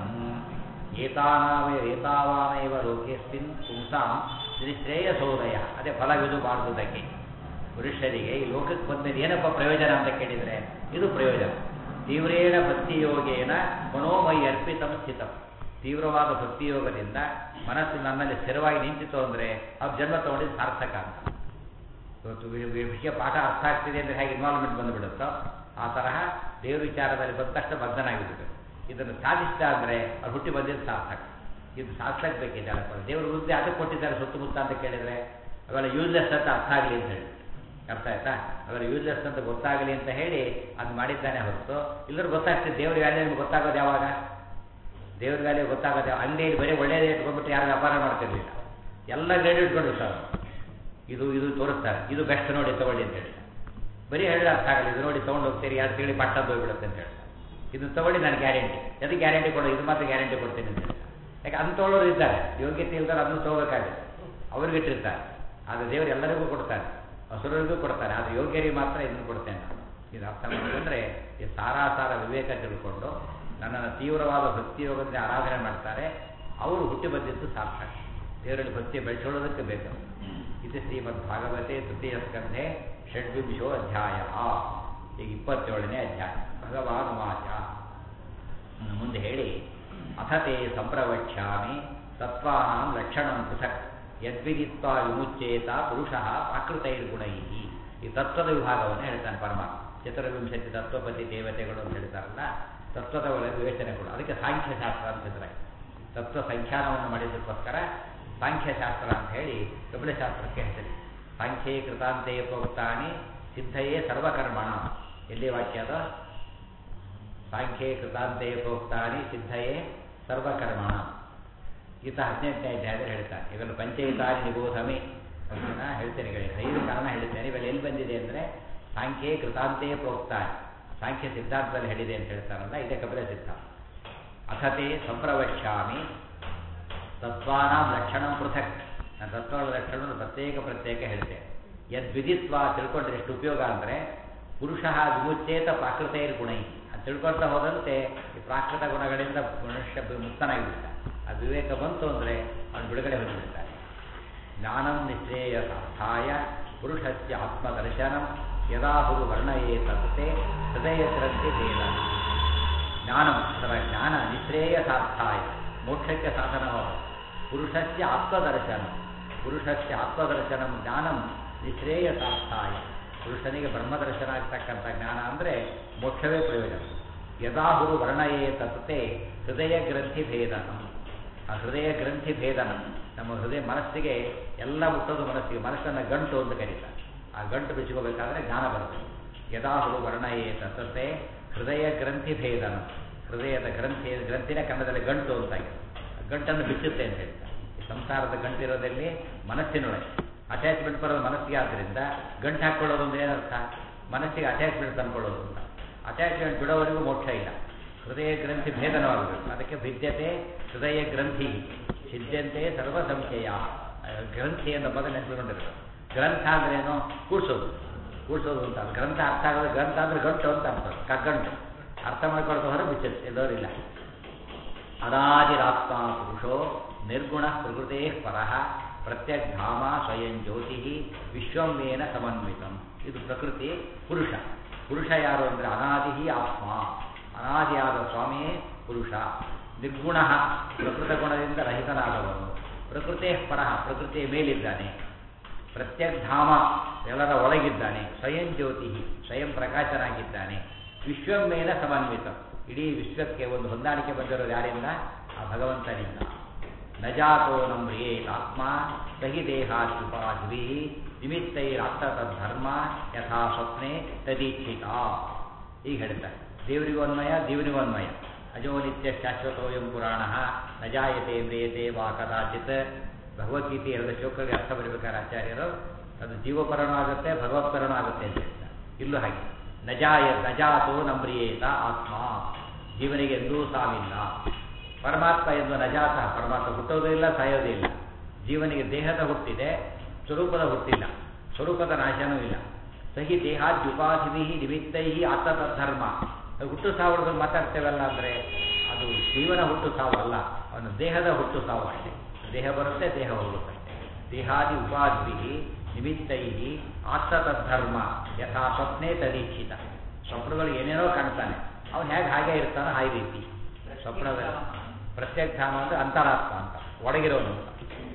ಏತಾನಾವೇ ಏತಾವಾನೇವ ಲೋಕೇಸ್ಮಿನ್ ಪುಂಸಾಂ ನಿಶ್ರೇಯಸೋದಯ ಅದೇ ಫಲವಿದುಬಾರದುದಕ್ಕೆ ಪುರುಷರಿಗೆ ಈ ಲೋಕಕ್ಕೆ ಬಂದ ಏನಪ್ಪ ಪ್ರಯೋಜನ ಅಂತ ಕೇಳಿದರೆ ಇದು ಪ್ರಯೋಜನ ತೀವ್ರೇಣ ಭಕ್ತಿಯೋಗೇನ ಮನೋಮಯ ಅರ್ಪಿತಂ ಸ್ಥಿತಂ ತೀವ್ರವಾದ ಭಕ್ತಿಯೋಗದಿಂದ ಮನಸ್ಸು ನನ್ನಲ್ಲಿ ಸ್ಥಿರವಾಗಿ ನಿಂತಿತು ಅಂದರೆ ಅವ್ರು ಜನ್ಮ ತಗೊಂಡಿದ್ದು ಸಾರ್ಥಕ ಅಂತ ಇವತ್ತು ವಿ- ವಿ- ವಿಷಯ ಪಾಠ ಅರ್ಥ ಆಗ್ತಿದೆ ಅಂದರೆ ಹೇಗೆ ಇನ್ವಾಲ್ವ್ಮೆಂಟ್ ಬಂದುಬಿಡುತ್ತೋ ಆ ತರಹ ದೇವ್ರ ವಿಚಾರದಲ್ಲಿ ಬಂದ ತಕ್ಷಣ ಬದ್ಧನಾಗಿಬಿಡ್ಬೇಕು ಇದನ್ನು ಸಾಧಿಸಿದ ಅಂದರೆ ಅವ್ರು ಹುಟ್ಟಿ ಬಂದಿದ್ದು ಸಾರ್ಥಕ ಇದು ಸಾಕ್ಸಕ್ಕೆ ಬೇಕಿದ್ದಾರೆ ದೇವರು ವೃದ್ಧಿ ಅದಕ್ಕೆ ಕೊಟ್ಟಿದ್ದಾರೆ ಸುತ್ತಮುತ್ತ ಅಂತ ಕೇಳಿದರೆ ಅವೆಲ್ಲ ಯೂಸ್ಲೆಸ್ ಅಂತ ಅರ್ಥ ಆಗಲಿ ಅಂತ ಹೇಳಿ ಅರ್ಥ ಆಯ್ತಾ ಅವೆಲ್ಲ ಯೂಸ್ಲೆಸ್ ಅಂತ ಗೊತ್ತಾಗಲಿ ಅಂತ ಹೇಳಿ ಅದು ಮಾಡಿದ್ದಾನೆ ಹೊರತು ಇಲ್ಲರೂ ಗೊತ್ತಾಗ್ತದೆ ದೇವ್ರ ವ್ಯಾಲ್ಯೂ ನಿಮ್ಗೆ ಗೊತ್ತಾಗೋದು ಯಾವಾಗ ದೇವ್ರ ವ್ಯಾಲ್ಯೂ ಗೊತ್ತಾಗೋದು ಯಾವ ಅಂಗಡಿಯಲ್ಲಿ ಬರೀ ಒಳ್ಳೇದೇ ಇಟ್ಕೊಂಡ್ಬಿಟ್ಟು ಯಾರು ವ್ಯಾಪಾರ ಮಾಡ್ತಿರ್ಲಿಲ್ಲ ಎಲ್ಲ ಗ್ರೇಡ್ ಇಟ್ಕೊಂಡಿರ್ತಾರೆ ಇದು ಇದು ತೋರಿಸ್ತಾರೆ ಇದು ಬೆಸ್ಟ್ ನೋಡಿ ತಗೊಳ್ಳಿ ಅಂತ ಹೇಳಿ ಬರೀ ಹೇಳಿದ್ರೆ ಅರ್ಥ ಆಗಲ್ಲ ಇದು ನೋಡಿ ತೊಗೊಂಡು ಹೋಗ್ತೀರಿ ಎರಡು ತಿಳಿ ಪಟ್ಟ ಹೋಗ್ಬಿಡುತ್ತೆ ಅಂತ ಹೇಳ್ತಾರೆ ಇದು ತಗೊಳ್ಳಿ ನಾನು ಗ್ಯಾರಂಟಿ ಎದಕ್ಕೆ ಗ್ಯಾರಂಟಿ ಕೊಡೋ ಇದು ಮಾತ್ರ ಗ್ಯಾರಂಟಿ ಕೊಡ್ತೀನಿ ಅಂತ ಹೇಳ್ತಾರೆ ಯಾಕೆ ಅಂತ ತೊಗೊಳ್ಳೋರು ಇದ್ದಾರೆ ಯೋಗ್ಯತೆ ಇಲ್ದಾರೆ ಅದನ್ನು ತೊಗೋಬೇಕಾಗುತ್ತೆ ಅವ್ರಿಗೆ ಇಟ್ಟಿರ್ತಾರೆ ಆದರೆ ದೇವರು ಎಲ್ಲರಿಗೂ ಕೊಡ್ತಾರೆ ಹಸುರರಿಗೂ ಕೊಡ್ತಾರೆ ಆದರೆ ಯೋಗ್ಯರಿಗೆ ಮಾತ್ರ ಇದನ್ನು ಕೊಡ್ತೇನೆ ನಾನು ಇದು ಅರ್ಥ ಮಾಡಿಕೊಂಡ್ರೆ ಈ ಸಾರಾಸಾರ ವಿವೇಕ ತಿಳ್ಕೊಂಡು ನನ್ನನ್ನು ತೀವ್ರವಾದ ಭಕ್ತಿ ಯೋಗದಿಂದ ಆರಾಧನೆ ಮಾಡ್ತಾರೆ ಅವರು ಹುಟ್ಟಿ ಬಂದಿದ್ದು ಸಾರ್ಥಕ ದೇವರಲ್ಲಿ ಭಕ್ತಿ ಬೆಳೆಸೋಳೋದಕ್ಕೆ ಬೇಕು ಇದು ಶ್ರೀಮದ್ ಭಾಗವತೆ ತೃತೀಯ ಸ್ಕಂಧೆ ಷಡ್ವಿಂಶೋ ಅಧ್ಯಾಯ ಈಗ ಇಪ್ಪತ್ತೇಳನೇ ಅಧ್ಯಾಯ ಭಗವಾನುವಾಚ ಇನ್ನು ಮುಂದೆ ಹೇಳಿ ಅಥತೆ ಸಂಪ್ರವಕ್ಷ್ಯಾಮಿ ತತ್ವಾನಾಂ ಲಕ್ಷಣಂ ಪೃಥಕ್ ಯದ್ವಿದಿತ್ವ ವಿಮುಚ್ಚೇತ ಪುರುಷ ಪ್ರಾಕೃತೈರ್ಗುಣೈ ಈ ತತ್ವದ ವಿಭಾಗವನ್ನು ಹೇಳ್ತಾನೆ ಪರಮಾತ್ಮ ಚತುರ್ವಿಂಶತಿ ತತ್ವಪತಿ ದೇವತೆಗಳು ಅಂತ ಹೇಳ್ತಾರಲ್ಲ ತತ್ವದ ಒಳಗೆ ವಿವೇಚನೆಗಳು ಅದಕ್ಕೆ ಸಾಂಖ್ಯಶಾಸ್ತ್ರ ಅಂತ ಹೆಸರಾಗಿ ತತ್ವ ಸಂಖ್ಯಾನವನ್ನು ಮಾಡಿದ್ದಕ್ಕೋಸ್ಕರ ಸಾಂಖ್ಯಶಾಸ್ತ್ರ ಅಂತ ಹೇಳಿ ಕಪಿಲಶಾಸ್ತ್ರಕ್ಕೆ ಹೆಸರಿ ಸಾಂಖ್ಯೇ ಕೃತಾಂತೆಯ ಪ್ರೋಕ್ತಾನಿ ಸಿದ್ಧಯೇ ಸರ್ವಕರ್ಮಣ ಎಲ್ಲಿ ವಾಕ್ಯ ಅದು ಸಾಂಖ್ಯೇ ಕೃತಾಂತೆಯ ಪ್ರೋಕ್ತಾನಿ ಸಿದ್ಧಯೇ ಸರ್ವಕರ್ಮಣ ಈತ ಹದಿನೆಂಟನೇ ಅಧ್ಯಾಯದಲ್ಲಿ ಹೇಳ್ತಾನೆ ಇವೆಲ್ಲ ಪಂಚೈತಾನಿ ನಿಬೋಧಮಿ ಅದನ್ನ ಹೇಳ್ತೇನೆ ಹೇಳಿ ಐದು ಕಾರಣ ಹೇಳ್ತೇನೆ ಇವೆಲ್ಲ ಎಲ್ಲಿ ಬಂದಿದೆ ಅಂದರೆ ಸಾಂಖ್ಯೇ ಕೃತಾಂತೆಯ ಪ್ರೋಕ್ತಾನಿ ಸಾಂಖ್ಯ ಸಿದ್ಧಾಂತದಲ್ಲಿ ಹೇಳಿದೆ ಅಂತ ಹೇಳ್ತಾರಲ್ಲ ಇದೇ ಕಪಿಲ ಸಿದ್ಧಾಂತ ಅಥತೆ ಸಂಪ್ರವಕ್ಷ್ಯಾಮಿ ತತ್ವಾನಾಂ ಲಕ್ಷಣ ಪೃಥಕ್ ನಾನು ತತ್ವಗಳ ಲಕ್ಷಣವನ್ನು ಪ್ರತ್ಯೇಕ ಪ್ರತ್ಯೇಕ ಹೇಳ್ತೇನೆ ಯದ್ವಿಧಿತ್ವ ತಿಳ್ಕೊಂಡ್ರೆ ಎಷ್ಟು ಉಪಯೋಗ ಅಂದರೆ ಪುರುಷ ವಿಮುಚ್ಚೇತ ಪ್ರಾಕೃತೈರ್ ಗುಣೈ ಅದು ತಿಳ್ಕೊಳ್ತಾ ಹೋದಂತೆ ಈ ಪ್ರಾಕೃತ ಗುಣಗಳಿಂದ ಮನುಷ್ಯ ಮುಕ್ತನಾಗಿಬಿಡ್ತಾನೆ ಆ ವಿವೇಕ ಬಂತು ಅಂದರೆ ಅವನು ಬಿಡುಗಡೆ ಹೊಂದಿಬಿಡ್ತಾನೆ ಜ್ಞಾನಂ ನಿಶ್ಚೇಯ ಸಾರ್ಥಾಯ ಪುರುಷಸ್ಯ ಆತ್ಮದರ್ಶನಂ ಯದಾಹುರು ವರ್ಣಯೇ ತತ್ತೆ ಹೃದಯ ಗ್ರಂಥಿ ಭೇದ ಜ್ಞಾನಂ ಅದರ ಜ್ಞಾನ ನಿಶ್ರೇಯ ಸಾರ್ಥಾಯ ಮೋಕ್ಷಕ್ಕೆ ಸಾಧನವಾದ ಪುರುಷಸ್ಯ ಆತ್ಮದರ್ಶನ ಪುರುಷಸ್ಯ ಆತ್ಮದರ್ಶನಂ ಜ್ಞಾನಂ ನಿಶ್ರೇಯ ಸಾರ್ಥಾಯ ಪುರುಷನಿಗೆ ಬ್ರಹ್ಮದರ್ಶನ ಆಗ್ತಕ್ಕಂಥ ಜ್ಞಾನ ಅಂದರೆ ಮೋಕ್ಷವೇ ಪ್ರಯೋಜನ ಯದಾಹುರು ವರ್ಣಯೇ ತತ್ತೆ ಹೃದಯ ಗ್ರಂಥಿ ಭೇದನ ಆ ಹೃದಯ ಗ್ರಂಥಿ ಭೇದನ ನಮ್ಮ ಹೃದಯ ಮನಸ್ಸಿಗೆ ಎಲ್ಲ ಮುಟ್ಟೋದು ಮನಸ್ಸಿಗೆ ಮನಸ್ಸನ್ನು ಗಂಟು ಅಂತ ಕರೀತಾರೆ ಆ ಗಂಟು ಬಿಚ್ಕೋಬೇಕಾದ್ರೆ ಜ್ಞಾನ ಬರುತ್ತೆ ಯದಾಹುರು ವರ್ಣಯೇ ತತ್ತೆ ಹೃದಯ ಗ್ರಂಥಿ ಭೇದನ ಹೃದಯದ ಗ್ರಂಥಿ ಗ್ರಂಥಿನ ಕನ್ನಡದಲ್ಲಿ ಗಂಟು ಅಂತಾಗಿದೆ ಗಂಟನ್ನು ಬಿಚ್ಚುತ್ತೆ ಅಂತ ಹೇಳ್ತಾರೆ ಈ ಸಂಸಾರದ ಗಂಟಿರೋದಲ್ಲಿ ಮನಸ್ಸಿನೊಳಗೆ ಅಟ್ಯಾಚ್ಮೆಂಟ್ ಬರೋದು ಮನಸ್ಸಿಗೆ ಆದ್ದರಿಂದ ಗಂಟು ಹಾಕ್ಕೊಳ್ಳೋದು ಅಂದ್ರೆ ಏನರ್ಥ ಮನಸ್ಸಿಗೆ ಅಟ್ಯಾಚ್ಮೆಂಟ್ ತಂದ್ಕೊಳ್ಳೋದು ಅಂತ ಅಟ್ಯಾಚ್ಮೆಂಟ್ ಬಿಡೋವರೆಗೂ ಮೋಕ್ಷ ಇಲ್ಲ ಹೃದಯ ಗ್ರಂಥಿ ಭೇದನವಾಗಬೇಕು ಅದಕ್ಕೆ ಭಿದ್ಯತೆ ಹೃದಯ ಗ್ರಂಥಿ ಸಿದ್ಧಂತೆ ಸರ್ವ ಸಂಶಯ ಗ್ರಂಥಿ ಅನ್ನೋ ಪದ ನೆನಪಿಕೊಂಡಿರೋದು ಗ್ರಂಥ ಅಂದ್ರೇನು ಕೂಡ್ಸೋದು ಕೂಡ್ಸೋದು ಅಂತ ಗ್ರಂಥ ಅರ್ಥ ಆಗೋದು ಗ್ರಂಥ ಅಂದ್ರೆ ಗಂಟು ಅಂತ ಅರ್ಥ ಕಗ್ಗಂಟು ಅರ್ಥ ಮಾಡ್ಕೊಳ್ತಾ ಹೊರ ಬಿಚ್ಚುತ್ತೆ ಎಲ್ಲೋರಿಲ್ಲ ಅನಾದಿರಾತ್ಮ ಪುರುಷೋ ನಿರ್ಗುಣ ಪ್ರಕೃತೇ ಪರಃ ಪ್ರತ್ಯಗ್ಧಾಮ ಸ್ವಯಂ ಜ್ಯೋತಿ ವಿಶ್ವಮೇನ ಸಮನ್ವಿತಂ ಇದು ಪ್ರಕೃತಿ ಪುರುಷ ಪುರುಷ ಯಾರು ಅಂದರೆ ಅನಾದಿ ಆತ್ಮ ಅನಾದಿಯಾದ ಸ್ವಾಮಿಯೇ ಪುರುಷ ನಿರ್ಗುಣ ಪ್ರಕೃತ ಗುಣದಿಂದ ರಹಿತನಾದವನು ಪ್ರಕೃತೇ ಪರಃ ಪ್ರಕೃತಿಯ ಮೇಲಿದ್ದಾನೆ ಪ್ರತ್ಯಗ್ಧಾಮ ಎಲ್ಲರ ಒಳಗಿದ್ದಾನೆ ಸ್ವಯಂ ಜ್ಯೋತಿ ಸ್ವಯಂ ಪ್ರಕಾಶನಾಗಿದ್ದಾನೆ ವಿಶ್ವಮೇನ ಸಮನ್ವಿತ ಇಡೀ ವಿಶ್ವಕ್ಕೆ ಒಂದು ಹೊಂದಾಣಿಕೆ ಬಂದಿರೋದು ಯಾರಿಂದ ಆ ಭಗವಂತನಿಂದ ನಜಾತೋ ನಮ್ರಿಯೇತಾತ್ಮ ಸಹಿ ದೇಹಾತ್ಯುಪಾಧಿಭಿ ನಿಮಿತ್ತೈರಾತ್ತಧರ್ಮ ಯಥಾ ಸ್ವಪ್ನೆ ತದೀಕ್ಷಿತ ಈಗ ಹೇಳ್ತಾರೆ ದೇವರಿಗೂ ಅನ್ವಯ ದೇವರಿಗೂ ಅನ್ವಯ ಅಜೋ ನಿತ್ಯ ಶಾಶ್ವತೋಯಂ ಪುರಾಣ ನ ಜಾಯತೆ ಮ್ರಿಯತೆ ವಾ ಕದಾಚಿತ್ ಭಗವದ್ಗೀತೆ ಎರಡು ಶ್ಲೋಕಗಳಿಗೆ ಅರ್ಥ ಬರಬೇಕಾದ್ರೆ ಆಚಾರ್ಯರು ಅದು ಜೀವಪರನೂ ಆಗುತ್ತೆ ಭಗವತ್ಪರನೂ ಆಗುತ್ತೆ ಅಂತ ಹೇಳ್ತಾರೆ ಇಲ್ಲೂ ಹಾಗೆ ನಜಾಯ ನಜಾತೋ ನಮ್ರಿಯೇತ ಆತ್ಮ ಜೀವನಿಗೆ ಎಂದೂ ಸಾವಿಲ್ಲ ಪರಮಾತ್ಮ ಎಂದು ನಜಾತ ಪರಮಾತ್ಮ ಹುಟ್ಟೋದೇ ಇಲ್ಲ ಸಾಯೋದೇ ಇಲ್ಲ ಜೀವನಿಗೆ ದೇಹದ ಹುಟ್ಟಿದೆ ಸ್ವರೂಪದ ಹುಟ್ಟಿಲ್ಲ ಸ್ವರೂಪದ ನಾಶನೂ ಇಲ್ಲ ಸಹಿ ದೇಹಾದ್ಯುಪಾಧಿಭಿ ನಿಮಿತ್ತೈ ಆತ್ಮಧರ್ಮ ಹುಟ್ಟು ಸಾವುಗಳು ಮಾತಾಡ್ತೇವಲ್ಲ ಅಂದರೆ ಅದು ಜೀವನ ಹುಟ್ಟು ಸಾವು ಅಲ್ಲ ಅವನು ದೇಹದ ಹುಟ್ಟು ಸಾವು ಅಷ್ಟೇ ದೇಹ ಬರುತ್ತೆ ದೇಹ ಹೋಗುತ್ತೆ ದೇಹಾದಿ ಉಪಾಧಿಭಿ ನಿಮಿತ್ತೈ ಆತ್ಮತದ್ಧರ್ಮ ಯಥಾ ಸ್ವಪ್ನೇ ತದೀಕ್ಷಿತ ಸ್ವಪ್ನಗಳು ಏನೇನೋ ಕಾಣ್ತಾನೆ ಅವನು ಹೇಗೆ ಹಾಗೆ ಇರ್ತಾನೋ ಹಾಗೆ ರೀತಿ ಸ್ವಪ್ನದ ಪ್ರತ್ಯಕ್ಷಾನ ಅಂದರೆ ಅಂತರಾತ್ಮ ಅಂತ ಒಳಗಿರೋನು ಅಂತ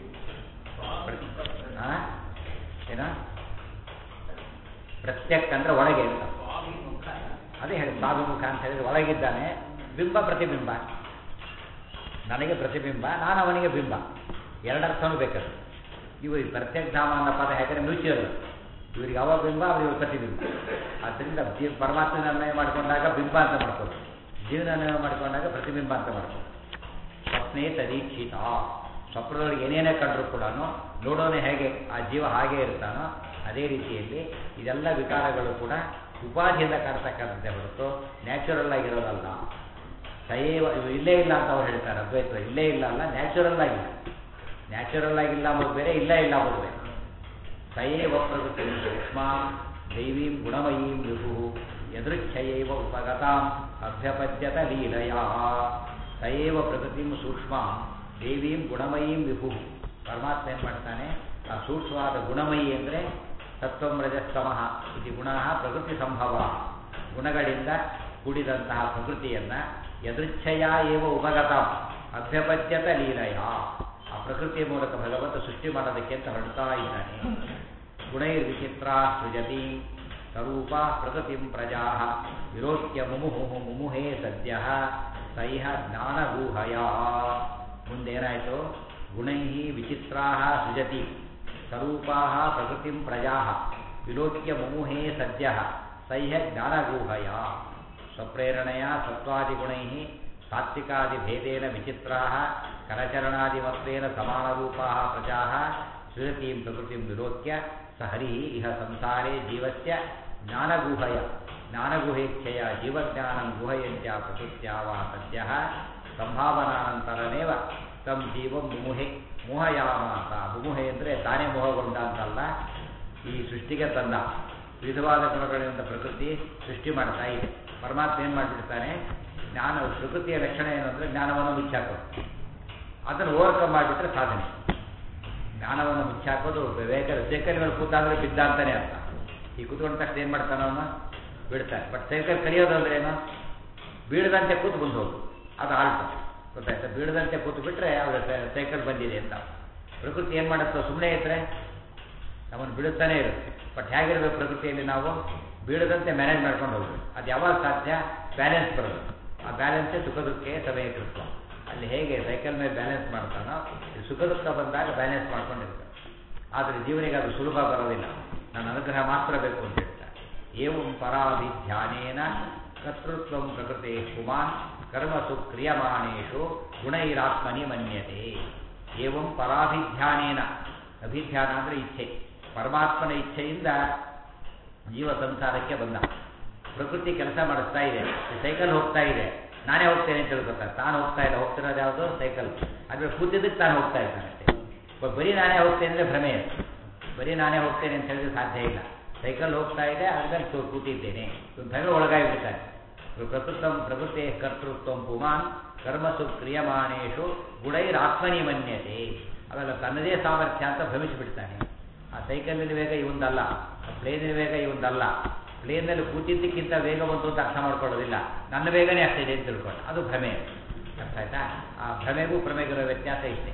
ಏನ ಪ್ರತ್ಯಕ್ ಅಂದ್ರೆ ಒಳಗೆ ಅಂತ ಅದೇ ಹೇಳಿ ಸ್ವಾಭಿಮುಖ ಅಂತ ಹೇಳಿದ್ರೆ ಒಳಗಿದ್ದಾನೆ ಬಿಂಬ ಪ್ರತಿಬಿಂಬ ನನಗೆ ಪ್ರತಿಬಿಂಬ ನಾನು ಅವನಿಗೆ ಬಿಂಬ ಎರಡರ್ಥನೂ ಬೇಕದು ಇವು ಈ ಪ್ರತ್ಯಕ್ಷ ಧಾಮ ಅನ್ನೋ ಪದ ಹೇಗೆ ಮ್ಯೂಚುವಲ್ ಇವರಿಗೆ ಅವ ಬಿಂಬ ಅವರಿಗೆ ಪ್ರತಿಬಿಂಬ ಆದ್ದರಿಂದ ಜೀವ ಪರಮಾತ್ಮನ ಅನ್ವಯ ಮಾಡಿಕೊಂಡಾಗ ಬಿಂಬ ಅಂತ ಮಾಡ್ಬೋದು ಜೀವನ ಅನ್ವಯ ಮಾಡಿಕೊಂಡಾಗ ಪ್ರತಿಬಿಂಬ ಅಂತ ಮಾಡ್ಬೋದು ಸ್ವಪ್ನೇ ತದೀಕ್ಷಿತ ಸ್ವಪ್ನದೊಳಗೆ ಏನೇನೇ ಕಂಡರೂ ಕೂಡ ನೋಡೋನೇ ಹೇಗೆ ಆ ಜೀವ ಹಾಗೇ ಇರ್ತಾನೋ ಅದೇ ರೀತಿಯಲ್ಲಿ ಇದೆಲ್ಲ ವಿಕಾರಗಳು ಕೂಡ ಉಪಾಧಿಯಿಂದ ಕಾಡ್ತಕ್ಕಂಥದ್ದೇ ಹೊರತು ನ್ಯಾಚುರಲ್ ಆಗಿರೋದಲ್ಲ ಸಯೇವ ಇವು ಇಲ್ಲೇ ಇಲ್ಲ ಅಂತ ಅವ್ರು ಹೇಳ್ತಾರೆ ಅದ್ವೈತ ಇಲ್ಲೇ ಇಲ್ಲ ಅಲ್ಲ ನ್ಯಾಚುರಲ್ ಆಗಿಲ್ಲ ನ್ಯಾಚುರಲ್ ಆಗಿಲ್ಲ ಅಂಬೋದು ಬೇರೆ ಇಲ್ಲ ಇಲ್ಲ ಅಂಬೋದು ಬೇರೆ ಸಯೇವ ಪ್ರಕೃತಿ ಸೂಕ್ಷ್ಮ ದೈವೀಂ ಗುಣಮಯೀಂ ವಿಭು ಯದೃಚ್ಛಯೈವ ಉಪಗತಾಂ ಅಭ್ಯಪದ್ಯತ ಲೀಲಯ ಸಯೇವ ಪ್ರಕೃತಿಂ ಸೂಕ್ಷ್ಮ ದೇವೀಂ ಗುಣಮಯೀಂ ವಿಭು ಪರಮಾತ್ಮ ಏನು ಮಾಡ್ತಾನೆ ಆ ಸೂಕ್ಷ್ಮವಾದ ಗುಣಮಯಿ ಅಂದರೆ ತತ್ವಂ ರಜಸ್ತಮಃ ಇದು ಗುಣ ಪ್ರಕೃತಿ ಸಂಭವ ಗುಣಗಳಿಂದ ಕೂಡಿದಂತಹ ಪ್ರಕೃತಿಯನ್ನು ಯದೃಚ್ಛಯ ಏವ ಉಪಗತ ಅಭ್ಯಪದ್ಯತ ಲೀಲಯ ಆ ಪ್ರಕೃತಿಯ ಮೂಲಕ ಭಗವಂತ ಸೃಷ್ಟಿ ಮಾಡೋದಕ್ಕೆ ಅಂತ ಹೊರಡ್ತಾ ಇದ್ದಾನೆ ಗುಣೈರ್ವಿಚಿತ್ರ ಸೃಜತಿ ಸ್ವರೂಪ ಪ್ರಕೃತಿಂ ಪ್ರಜಾ ವಿರೋಧ್ಯ ಮುಮುಹು ಮುಮುಹೇ ಸದ್ಯ ಸೈಹ ಜ್ಞಾನಗೂಹಯ ಮುಂದೇನಾಯಿತು ಗುಣೈ ವಿಚಿತ್ರಾ ಸೃಜತಿ ಸ್ವರೂಪಾ ಪ್ರಕೃತಿಂ ಪ್ರಜಾ ವಿಲೋಕ್ಯ ಮುಮುಹೇ ಸದ್ಯ ಸಹ್ಯ ಜ್ಞಾನಗೂಹಯ ಸ್ವಪ್ರೇರಣೆಯ ಸತ್ವಾದಿಗುಣೈ ಸಾತ್ವಿಕಾದಿಭೇದೇನ ವಿಚಿತ್ರಾ ಕರಚರಣಾದಿಮತ್ವೇನ ಸಮಾನರೂಪಾ ಪ್ರಜಾ ಸೃಜತೀಂ ಪ್ರಕೃತಿಂ ವಿಲೋಕ್ಯ ಸ ಹರಿ ಇಹ ಸಂಸಾರೇ ಜೀವಸ್ಯ ಜ್ಞಾನಗುಹಯ ಜ್ಞಾನಗುಹೇಚ್ಛೆಯ ಜೀವಜ್ಞಾನಂ ಗುಹಯಂಚ ಪ್ರಕೃತ್ಯಾವ ಸದ್ಯ ಸಂಭಾವನಾನಂತರನೇವ ತಂ ಜೀವಂ ಮುಮುಹೆ ಮೋಹಯಾಮಾಸ ಮುಮುಹೆ ಅಂದರೆ ತಾನೇ ಮೋಹಗೊಂಡ ಅಂತಲ್ಲ ಈ ಸೃಷ್ಟಿಗೆ ತಂದ ವಿಧವಾದ ಗುಣಗಳಿಂದ ಪ್ರಕೃತಿ ಸೃಷ್ಟಿ ಮಾಡ್ತಾ ಇದೆ ಪರಮಾತ್ಮ ಏನು ಮಾಡಿಬಿಡ್ತಾನೆ ಜ್ಞಾನ ಪ್ರಕೃತಿಯ ಲಕ್ಷಣ ಏನು ಅಂದರೆ ಜ್ಞಾನವನ್ನು ಮುಚ್ಚಾಕೋದು ಅದನ್ನು ಓವರ್ಕಮ್ ಮಾಡಿಬಿಟ್ರೆ ಸಾಧನೆ ಜ್ಞಾನವನ್ನು ಮುಚ್ಚಾಕೋದು ವೇಗ ಸೈಕಲ್ ಮೇಲೆ ಕೂತಾದ್ರೆ ಬಿದ್ದ ಅಂತಾನೆ ಅರ್ಥ ಈ ಕೂತ್ಕೊಂಡ ತಕ್ಷಣ ಏನು ಮಾಡ್ತಾನೆ ಅವನು ಬಿಡ್ತಾನೆ ಬಟ್ ಸೈಕಲ್ ಕಲಿಯೋದು ಅಂದ್ರೆ ಏನು ಬೀಳದಂತೆ ಕೂತು ಬಂದು ಹೋಗು ಅದು ಆಲ್ಟು ಗೊತ್ತಾಯ್ತಾ ಬೀಳದಂತೆ ಕೂತು ಬಿಟ್ರೆ ಅವ್ರ ಸೈಕಲ್ ಬಂದಿದೆ ಅಂತ ಪ್ರಕೃತಿ ಏನು ಮಾಡುತ್ತೋ ಸುಮ್ಮನೆ ಇದ್ರೆ ನಮ್ಮನ್ನು ಬಿಡುತ್ತಾನೆ ಇರುತ್ತೆ ಬಟ್ ಹೇಗಿರಬೇಕು ಪ್ರಕೃತಿಯಲ್ಲಿ ನಾವು ಬೀಳದಂತೆ ಮ್ಯಾನೇಜ್ ಮಾಡ್ಕೊಂಡು ಹೋಗ್ಬೇಕು ಅದು ಯಾವಾಗ ಸಾಧ್ಯ ಬ್ಯಾಲೆನ್ಸ್ ಬರೋದು ಆ ಬ್ಯಾಲೆನ್ಸೇ ಸುಖ ದುಃಖೇ ಸಮಯಕೃತ್ವ ಅಲ್ಲಿ ಹೇಗೆ ಸೈಕಲ್ ಮೇಲೆ ಬ್ಯಾಲೆನ್ಸ್ ಮಾಡ್ತಾನೋ ಈ ಸುಖ ದುಃಖ ಬಂದಾಗ ಬ್ಯಾಲೆನ್ಸ್ ಮಾಡ್ಕೊಂಡಿರ್ತಾರೆ ಆದರೆ ಜೀವನಿಗೆ ಅದು ಸುಲಭ ಬರೋದಿಲ್ಲ ನನ್ನ ಅನುಗ್ರಹ ಮಾತ್ರ ಬೇಕು ಅಂತ ಹೇಳ್ತಾರೆ ಏವಂ ಪರಾಭಿಧ್ಯಾನೇನ ಕರ್ತೃತ್ವ ಪ್ರಕೃತಿ ಕುಮಾನ್ ಕರ್ಮಸು ಕ್ರಿಯಮಾಣೇಶು ಗುಣೈರಾತ್ಮನಿ ಮನ್ಯತೆ ಏವಂ ಪರಾಭಿಧ್ಯಾನೇನ ಅಭಿಧ್ಯಾನ ಅಂದರೆ ಇಚ್ಛೆ ಪರಮಾತ್ಮನ ಇಚ್ಛೆಯಿಂದ ಜೀವ ಸಂಸಾರಕ್ಕೆ ಬಂದ ಪ್ರಕೃತಿ ಕೆಲಸ ಮಾಡಿಸ್ತಾ ಇದೆ ಈ ಸೈಕಲ್ ಹೋಗ್ತಾ ಇದೆ ನಾನೇ ಹೋಗ್ತೇನೆ ಅಂತ ತಿಳ್ಕೊತಾರೆ ತಾನು ಹೋಗ್ತಾ ಇಲ್ಲ ಹೋಗ್ತಿರೋದು ಯಾವುದು ಸೈಕಲ್ ಆದರೆ ಕೂತಿದ್ದಕ್ಕೆ ತಾನು ಹೋಗ್ತಾ ಇದ್ದಾನೆ ಅಷ್ಟೇ ಬ- ಬರೀ ನಾನೇ ಹೋಗ್ತೇನೆ ಅಂದರೆ ಭ್ರಮೆ ಅದು. ಬರೀ ನಾನೇ ಹೋಗ್ತೇನೆ ಅಂತ ಹೇಳಿದ್ರೆ ಸಾಧ್ಯ ಇಲ್ಲ ಸೈಕಲ್ ಹೋಗ್ತಾ ಇದೆ ಅದ್ರಲ್ಲಿ ಕೂ- ಕೂತಿದ್ದೇನೆ ಇವ್ನು ಭ್ರಮೆ ಒಳಗಾಗಿಬಿಡ್ತಾನೆ ಪ್ರಕೃತಂ ಪ್ರಕೃತಿ ಕರ್ತೃತ್ವ ಪುಮಾನ್ ಕರ್ಮಸು ಕ್ರಿಯಮಾಣೇಶು ಗುಣೈರಾತ್ಮನಿ ಮನ್ಯತೆ ಅವೆಲ್ಲ ತನ್ನದೇ ಸಾಮರ್ಥ್ಯ ಅಂತ ಭ್ರಮಿಸಿಬಿಡ್ತಾನೆ ಆ ಸೈಕಲ್ಲಿನ ವೇಗ ಇವಂದಲ್ಲ ಆ ಪ್ಲೇನಿನ ವೇಗ ಇವಂದಲ್ಲ ಪ್ಲೇನಲ್ಲಿ ಕೂತಿದ್ದಕ್ಕಿಂತ ವೇಗ ಬಂತು ಅಂತ ಅರ್ಥ ಮಾಡ್ಕೊಳ್ಳೋದಿಲ್ಲ ನನ್ನ ವೇಗನೇ ಅಷ್ಟಿದೆ ಅಂತ ತಿಳ್ಕೊಂಡು ಅದು ಭ್ರಮೆ ಅರ್ಥ ಆಯ್ತಾ ಆ ಭ್ರಮೆಗೂ ಭ್ರಮೆಗಿರೋ ವ್ಯತ್ಯಾಸ ಇಷ್ಟೇ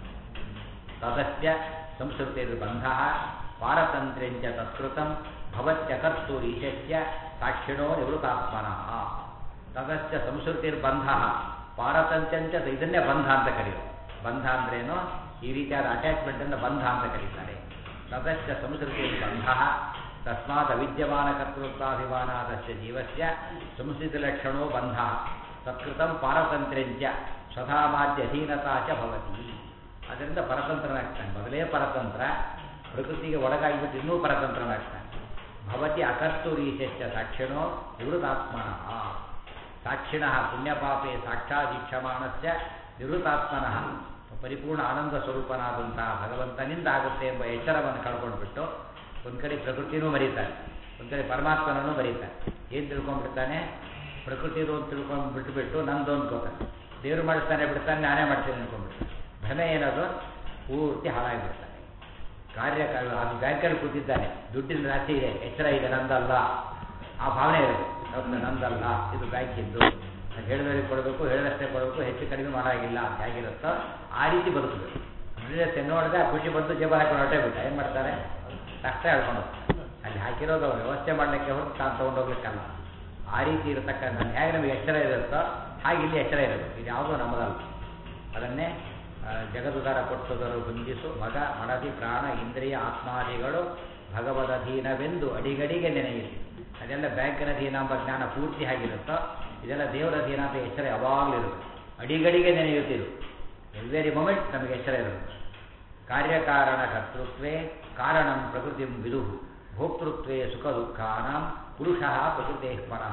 ತದಸ್ಯ ಸಂಸ್ಕೃತಿರ್ಬಂಧ ಪಾರತಂತ್ರ್ಯಂಚ ತತ್ಕೃತಂ ಭವತ್ಯಕರ್ತುರೀಶಸ್ಯ ಸಾಕ್ಷಿಣೋ ನಿವೃತ್ತಾತ್ಮನಃ ತದಸ್ಯ ಸಂಸ್ಕೃತಿರ್ಬಂಧ ಪಾರತಂತ್ರ್ಯಂಚ ಇದನ್ನೇ ಬಂಧ ಅಂತ ಕರೆಯೋದು ಬಂಧ ಅಂದ್ರೇನು ಈ ರೀತಿಯಾದ ಅಟ್ಯಾಚ್ಮೆಂಟನ್ನು ಬಂಧ ಅಂತ ಕರೀತಾರೆ ತದಸ್ಯ ಸಂಸ್ಕೃತಿರ್ಬಂಧ ತಸ್ಮಾತ್ ಅವಿದ್ಯಮಾನ ಕರ್ತೃತ್ವಾಭಿಮಾನಾದಸ್ಯ ಜೀವಸ್ಯ ಸಂಸ್ಕೃತಿಲಕ್ಷಣೋ ಬಂಧ ತತ್ಕೃತಂ ಪಾರತಂತ್ರ್ಯಂಚ ಸ್ವಧಾಮಾದ್ಯ ಅಧೀನತಾ ಚ ಭವತಿ ಅದರಿಂದ ಪರತಂತ್ರನಾಗ್ತಾನೆ ಮೊದಲೇ ಪರತಂತ್ರ ಪ್ರಕೃತಿಗೆ ಒಳಗಾಗಿಬಿಟ್ಟು ಇನ್ನೂ ಪರತಂತ್ರನಾಗ್ತಾನೆ ಭವತಿ ಅಕರ್ತುರೀಶಶ್ಚ ಸಾಕ್ಷಿಣೋ ನಿವೃತಾತ್ಮನಃ ಸಾಕ್ಷಿಣಃ ಪುಣ್ಯಪಾಪೇ ಸಾಕ್ಷಾದೀಕ್ಷಮಾಣಸ್ಯ ನಿವೃತಾತ್ಮನಃ ಪರಿಪೂರ್ಣ ಆನಂದ ಸ್ವರೂಪನಾದಂತಹ ಭಗವಂತನಿಂದ ಆಗುತ್ತೆ ಎಂಬ ಎಚ್ಚರವನ್ನು ಕಳ್ಕೊಂಡ್ಬಿಟ್ಟು ಒಂದು ಕಡೆ ಪ್ರಕೃತಿನೂ ಮರೀತಾನೆ ಒಂದು ಕಡೆ ಪರಮಾತ್ಮನನ್ನು ಮರೀತಾನೆ ಏನು ತಿಳ್ಕೊಂಡ್ಬಿಡ್ತಾನೆ ಪ್ರಕೃತಿದು ಅಂತ ತಿಳ್ಕೊಂಡು ಬಿಟ್ಟುಬಿಟ್ಟು ನಂದು ಅಂದ್ಕೋತಾನೆ ದೇವರು ಮಾಡಿಸ್ತಾನೆ ಬಿಡ್ತಾನೆ ನಾನೇ ಮಾಡ್ತೀನಿ ಅನ್ಕೊಂಡ್ಬಿಡ್ತಾನೆ ಭ್ರಮೆ ಏನದು ಪೂರ್ತಿ ಹಾಳಾಗಿಬಿಡ್ತಾನೆ ಕಾರ್ಯ ಅದು ಬ್ಯಾಂಕಲ್ಲಿ ಕೂತಿದ್ದಾನೆ ದುಡ್ಡಿನ ರಾಶಿ ಇದೆ ಎಚ್ಚರ ಇದೆ ನಂದಲ್ಲ ಆ ಭಾವನೆ ಇರುತ್ತೆ ಹೌದು ನಂದಲ್ಲ ಇದು ಬ್ಯಾಂಕಿದ್ದು ಅದು ಹೇಳಿದವರಿಗೆ ಕೊಡಬೇಕು ಹೇಳಿದಷ್ಟೇ ಕೊಡಬೇಕು ಹೆಚ್ಚು ಕಡಿಮೆ ಮಾಡೋಂಗಿಲ್ಲ ಅಂತ ಹೇಗಿರುತ್ತೋ ಆ ರೀತಿ ಬದುಕಬೇಕು ಬಿಸ್ನೆಸ್ ನೋಡಿದ್ರೆ ಆ ಖುಷಿ ಬಂದು ಜೇಬ ಹಾಕೊಂಡು ಹೊಟ್ಟೆ ಬಿಟ್ಟ ಏನು ಮಾಡ್ತಾರೆ ಕಷ್ಟ ಹೇಳ್ಕೊಂಡು ಹೋಗ್ತಾರೆ ಅಲ್ಲಿ ಹಾಕಿರೋದು ಅವ್ರು ವ್ಯವಸ್ಥೆ ಮಾಡಲಿಕ್ಕೆ ಹೊರತು ತಾನು ತೊಗೊಂಡೋಗ್ಲಿಕ್ಕಲ್ಲ ಆ ರೀತಿ ಇರತಕ್ಕ ಹೇಗೆ ನಮಗೆ ಎಚ್ಚರ ಇರುತ್ತೋ ಹಾಗೆ ಇಲ್ಲಿ ಎಚ್ಚರ ಇರಬೇಕು ಇದು ಯಾವುದೋ ನಮ್ಮದಲ್ಲ ಅದನ್ನೇ ಆ, ಜಗದುದರ ಕೊಟ್ಟುದರು ಹೊಂದಿಸು ಮಗ ಮಡದಿ ಪ್ರಾಣ ಇಂದ್ರಿಯ ಆತ್ಮಾದಿಗಳು ಭಗವದಧೀನವೆಂದು ಅಡಿಗಡಿಗೆ ನೆನೆಯಿರಿ ಅದೆಲ್ಲ ಬ್ಯಾಂಕಿನ ಅಧೀನ ಎಂಬ ಜ್ಞಾನ ಪೂರ್ತಿ ಆಗಿರುತ್ತೋ ಇದೆಲ್ಲ ದೇವರ ಅಧೀನ ಅಂತ ಎಚ್ಚರ ಯಾವಾಗಲೂ ಇರುತ್ತೆ ಅಡಿಗಡಿಗೆ ನೆನೆಯುತ್ತಿರು ಎವ್ರಿ ಮೊಮೆಂಟ್ ನಮಗೆ ಎಚ್ಚರ ಇರುತ್ತೆ ಕಾರ್ಯಕಾರಣ ಕರ್ತೃತ್ವೇ ಕಾರಣಂ ಪ್ರಕೃತಿ ವಿದುಹು ಭೋಕ್ತೃತ್ವೇ ಸುಖ ದುಃಖಾನಾಂ ಪುರುಷಃ ಪ್ರಕೃತಿ ಪರಃ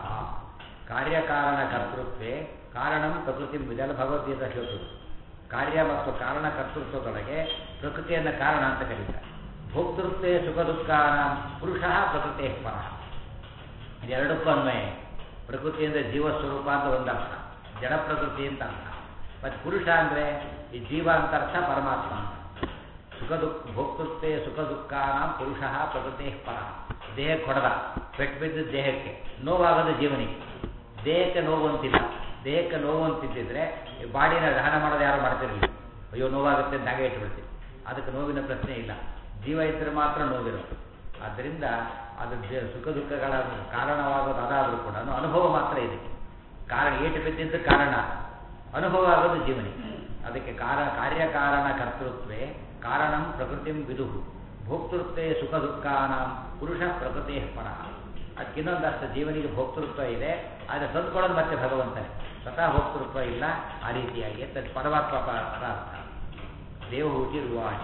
ಕಾರ್ಯಕಾರಣ ಕರ್ತೃತ್ವೇ ಕಾರಣಂ ಪ್ರಕೃತಿ ಇದೆಲ್ಲ ಭಗವದ್ಗೀತಾ ಶ್ಲೋಕಗಳು ಕಾರ್ಯ ಮತ್ತು ಕಾರಣ ಕರ್ತೃತ್ವದೊಳಗೆ ಪ್ರಕೃತಿಯನ್ನು ಕಾರಣ ಅಂತ ಕರೀತಾರೆ ಭೋಕ್ತೃತ್ವೇ ಸುಖ ದುಃಖಾನಾಂ ಪುರುಷಃ ಪ್ರಕೃತಿ ಪರಃ ಇದೆರಡಕ್ಕೂ ಅನ್ವಯ ಪ್ರಕೃತಿ ಅಂದರೆ ಜೀವಸ್ವರೂಪ ಅಂತ ಒಂದರ್ಥ ಜಡ ಪ್ರಕೃತಿ ಅಂತ ಅರ್ಥ ಮತ್ತು ಪುರುಷ ಅಂದರೆ ಈ ಜೀವ ಅಂತ ಅರ್ಥ ಪರಮಾತ್ಮ ಅಂತ ಸುಖ ದುಃಖ ಭೋಕ್ತೃತ್ವೇ ಸುಖ ದುಃಖಾನ ಪುರುಷ ಪ್ರಕೃತಿ ಪರ ದೇಹಕ್ಕೆ ಹೊಡೆದ ಪೆಟ್ಟು ಬಿದ್ದ ದೇಹಕ್ಕೆ ನೋವಾಗೋದು ಜೀವನಿಗೆ ದೇಹಕ್ಕೆ ನೋವು ಅಂತಿಲ್ಲ ದೇಹಕ್ಕೆ ನೋವು ಅಂತಿದ್ದಿದ್ರೆ ಈ ಬಾಡಿನ ದಹನ ಮಾಡೋದು ಯಾರು ಮಾಡ್ತಿರಲಿಲ್ಲ ಅಯ್ಯೋ ನೋವಾಗುತ್ತೆ ಅಂತ ಹಾಗೆ ಇಟ್ಬಿಡ್ತೀವಿ ಅದಕ್ಕೆ ನೋವಿನ ಪ್ರಶ್ನೆ ಇಲ್ಲ ಜೀವ ಇದ್ದರೆ ಮಾತ್ರ ನೋವಿರುತ್ತೆ ಆದ್ದರಿಂದ ಅದು ದೇ- ಸುಖ ದುಃಖಗಳ ಕಾರಣವಾಗೋದು ಅದಾದರೂ ಕೂಡ ಅನುಭವ ಮಾತ್ರ ಇದೆ ಕಾರಣ ಏಟು ಬಿದ್ದಿದ್ದು ಕಾರಣ ಅನುಭವ ಆಗೋದು ಜೀವನಿಗೆ ಅದಕ್ಕೆ ಕಾರ ಕಾರ್ಯಕಾರಣ ಕರ್ತೃತ್ವೇ ಕಾರಣಂ ಪ್ರಕೃತಿಂ ವಿದುಹು ಭೋಕ್ತೃತ್ವೇ ಸುಖ ದುಃಖಾನಾಂ ಪುರುಷ ಪ್ರಕೃತಿ ಪರ ಅದಕ್ಕಿನ್ನೊಂದರ್ಥ ಜೀವನಿಗೆ ಭೋಕ್ತೃತ್ವ ಇದೆ ಆದರೆ ತಂದುಕೊಳ್ಳೋದು ಮತ್ತೆ ಭಗವಂತನೇ ಸ್ವತಃ ಭೋಕ್ತೃತ್ವ ಇಲ್ಲ ಆ ರೀತಿಯಾಗಿ ತದ್ ಪರಮಾತ್ಮ ಪ- ಪದಾರ್ಥ ದೇವಹೂತಿರುವಾಚ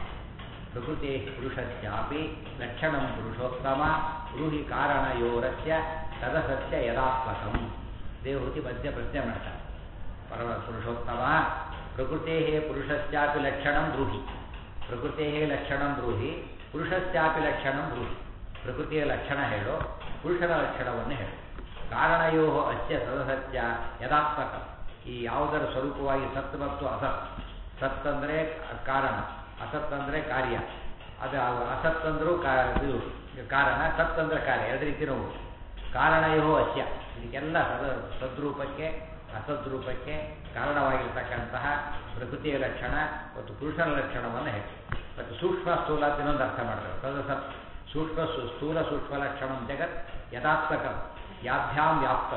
ಪ್ರಕೃತಿ ಪುರುಷಸ್ಯಾಪಿ ಲಕ್ಷಣಂ ಪುರುಷೋತ್ತಮ ಬ್ರೂಹಿ ಕಾರಣಯೋರಸ್ಯ ತದಸತ್ಯ ಯದಾತ್ಮಕಂ ದೇವಹೂತಿ ಮಧ್ಯ ಪ್ರಶ್ನೆ ಮಾಡ್ತಾರೆ ಪರಮ ಪುರುಷೋತ್ತಮ ಪ್ರಕೃತೆ ಪುರುಷಸ್ಯಾಪಿ ಲಕ್ಷಣಂ ಬ್ರೂಹಿ ಪ್ರಕೃತೆ ಲಕ್ಷಣಂ ಬ್ರೂಹಿ ಪುರುಷಸ್ಯಾಪಿ ಲಕ್ಷಣಂ ಬ್ರೂಹಿ ಪ್ರಕೃತಿಯ ಲಕ್ಷಣ ಹೇಳು ಪುರುಷನ ಲಕ್ಷಣವನ್ನು ಹೇಳು ಕಾರಣಯೋ ಅಸ್ಯ ಸದಸತ್ಯ ಯದಾತ್ಮಕ ಈ ಯಾವುದರ ಸ್ವರೂಪವಾಗಿ ಸತ್ ಮತ್ತು ಅಸತ್ ಸತ್ ಅಂದರೆ ಕಾರಣ ಅಸತ್ ಅಂದರೆ ಕಾರ್ಯ ಅದು ಅಸತ್ ಅಂದರೂ ಕಾ ಇದು ಕಾರಣ ಸತ್ ಅಂದರೆ ಕಾರ್ಯ ಎರಡು ರೀತಿ ನಾವು ಕಾರಣಯೋ ಅಸ್ಯ ಇದಕ್ಕೆಲ್ಲ ಸದ ಸದ್ರೂಪಕ್ಕೆ ಅಸದ್ರೂಪಕ್ಕೆ ಕಾರಣವಾಗಿರ್ತಕ್ಕಂತಹ ಪ್ರಕೃತಿಯ ಲಕ್ಷಣ ಮತ್ತು ಪುರುಷನ ಲಕ್ಷಣವನ್ನು ಹೇಳಿ ಮತ್ತು ಸೂಕ್ಷ್ಮ ಸ್ಥೂಲ ಅಂತ ಇನ್ನೊಂದು ಅರ್ಥ ಮಾಡ್ತಾರೆ ತದಸತ್ ಸೂಕ್ಷ್ಮ ಸು- ಸ್ಥೂಲ ಸೂಕ್ಷ್ಮ ಲಕ್ಷಣಂ ಜಗತ್ ಯಥಾತ್ಮಕ ಯಾಭ್ಯಾಂ ವ್ಯಾಪ್ತ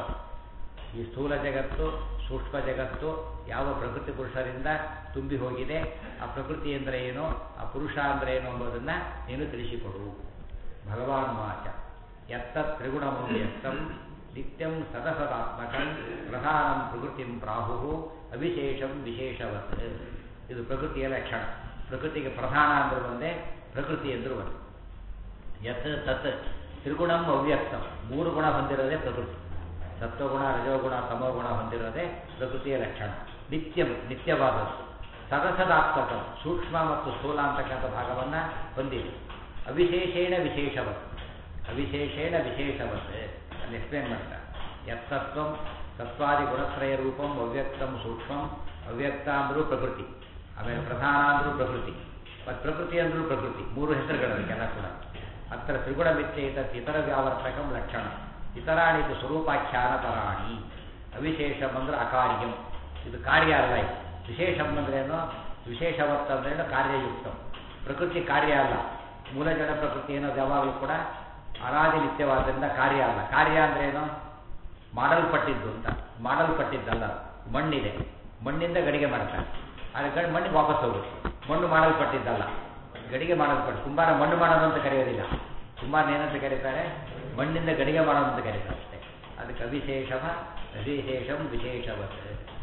ಈ ಸ್ಥೂಲ ಜಗತ್ತು ಸೂಕ್ಷ್ಮ ಜಗತ್ತು ಯಾವ ಪ್ರಕೃತಿ ಪುರುಷರಿಂದ ತುಂಬಿ ಹೋಗಿದೆ ಆ ಪ್ರಕೃತಿ ಅಂದರೆ ಏನು ಆ ಪುರುಷ ಅಂದರೆ ಏನು ಎಂಬುದನ್ನು ನೀನು ತಿಳಿಸಿಕೊಡು ಭಗವಾನ್ ವಾಚ ಯತ್ತ ತ್ರಿಗುಣಮವ್ಯಕ್ತಂ ನಿತ್ಯಂ ಸದಸದಾತ್ಮಕಂ ಪ್ರಧಾನಂ ಪ್ರಕೃತಿಂ ಪ್ರಾಹು ಅವಿಶೇಷಂ ವಿಶೇಷವತ್ ಇದು ಪ್ರಕೃತಿಯ ಲಕ್ಷಣ ಪ್ರಕೃತಿಗೆ ಪ್ರಧಾನ ಅಂದ್ರೆ ಒಂದೇ ಪ್ರಕೃತಿ ಎಂದರೂ ಒಂದೇ ಯತ್ ತತ್ ತ್ರಿಗುಣಂ ಅವ್ಯಕ್ತಂ ಮೂರು ಗುಣ ಹೊಂದಿರೋದೇ ಪ್ರಕೃತಿ ಸತ್ವಗುಣ ರಜೋಗುಣ ತಮೋಗುಣ ಹೊಂದಿರೋದೇ ಪ್ರಕೃತಿಯ ಲಕ್ಷಣ ನಿತ್ಯಂ ನಿತ್ಯವಾದದ್ದು ಸದಸದಾತ್ಮಕ ಸೂಕ್ಷ್ಮ ಮತ್ತು ಸ್ಥೂಲ ಅಂತಕ್ಕಂಥ ಭಾಗವನ್ನು ಹೊಂದಿದೆ ಅವಿಶೇಷೇಣ ವಿಶೇಷವತ್ ಅವಿಶೇಷೇಣ ವಿಶೇಷವತ್ ಅಲ್ಲಿ ಎಕ್ಸ್ಪ್ಲೇನ್ ಮಾಡ್ತಾರೆ ಯತ್ತತ್ವಂ ಸತ್ವಾದಿ ಗುಣತ್ರಯ ರೂಪಂ ಅವ್ಯಕ್ತಂ ಸೂಕ್ಷ್ಮಂ ಅವ್ಯಕ್ತ ಅಂದರೂ ಪ್ರಕೃತಿ ಆಮೇಲೆ ಪ್ರಧಾನ ಅಂದರೂ ಪ್ರಕೃತಿ ಮತ್ತು ಪ್ರಕೃತಿ ಅಂದರೂ ಪ್ರಕೃತಿ ಮೂರು ಹೆಸರುಗಳದಕ್ಕೆಲ್ಲ ಕೂಡ ಅತ್ರ ತ್ರಿಗುಣ ಮಿಥ್ಯೇತ ಇತರ ವ್ಯಾವರ್ತಕಂ ಲಕ್ಷಣ ಇತರಾಣಿದು ಸ್ವರೂಪಾಖ್ಯಾನ ಪರಾಣಿ ಅವಿಶೇಷಂ ಅಂದ್ರೆ ಅಕಾರ್ಯಂ ಇದು ಕಾರ್ಯ ಅಲ್ಲ ಇದು ವಿಶೇಷಂ ಅಂದ್ರೇನು ವಿಶೇಷವತ್ ಅಂದ್ರೇನು ಕಾರ್ಯಯುಕ್ತ ಪ್ರಕೃತಿ ಕಾರ್ಯ ಅಲ್ಲ ಮೂಲ ಜಡ ಪ್ರಕೃತಿ ಅನ್ನೋದು ಯಾವಾಗಲೂ ಕೂಡ ಅನಾದಿ ನಿತ್ಯವಾದ್ರಿಂದ ಕಾರ್ಯ ಅಲ್ಲ ಕಾರ್ಯ ಅಂದ್ರೇನು ಮಾಡಲ್ಪಟ್ಟಿದ್ದು ಅಂತ ಮಾಡಲ್ಪಟ್ಟಿದ್ದಲ್ಲ ಮಣ್ಣಿದೆ ಮಣ್ಣಿಂದ ಗಡಿಗೆ ಮಾಡ್ತಾರೆ ಆದರೆ ಗಡಿ ಮಣ್ಣಿಗೆ ವಾಪಸ್ ಹೋಗುತ್ತೆ ಮಣ್ಣು ಮಾಡಲ್ಪಟ್ಟಿದ್ದಲ್ಲ ಗಡಿಗೆ ಮಾಡಲ್ಪಟ್ಟು ಕುಂಬಾರ ಮಣ್ಣು ಮಾಡೋದು ಅಂತ ಕರೆಯೋದಿಲ್ಲ ಕುಂಬಾರನ ಏನಂತ ಕರೀತಾರೆ ಮಣ್ಣಿಂದ ಗಡಿಗೆ ಮಾಡೋದು ಅಂತ ಕರೀತಾರೆ ಅಷ್ಟೇ ಅದಕ್ಕೆ ಅವಿಶೇಷವ ಅವಿಶೇಷಂ ವಿಶೇಷವತ್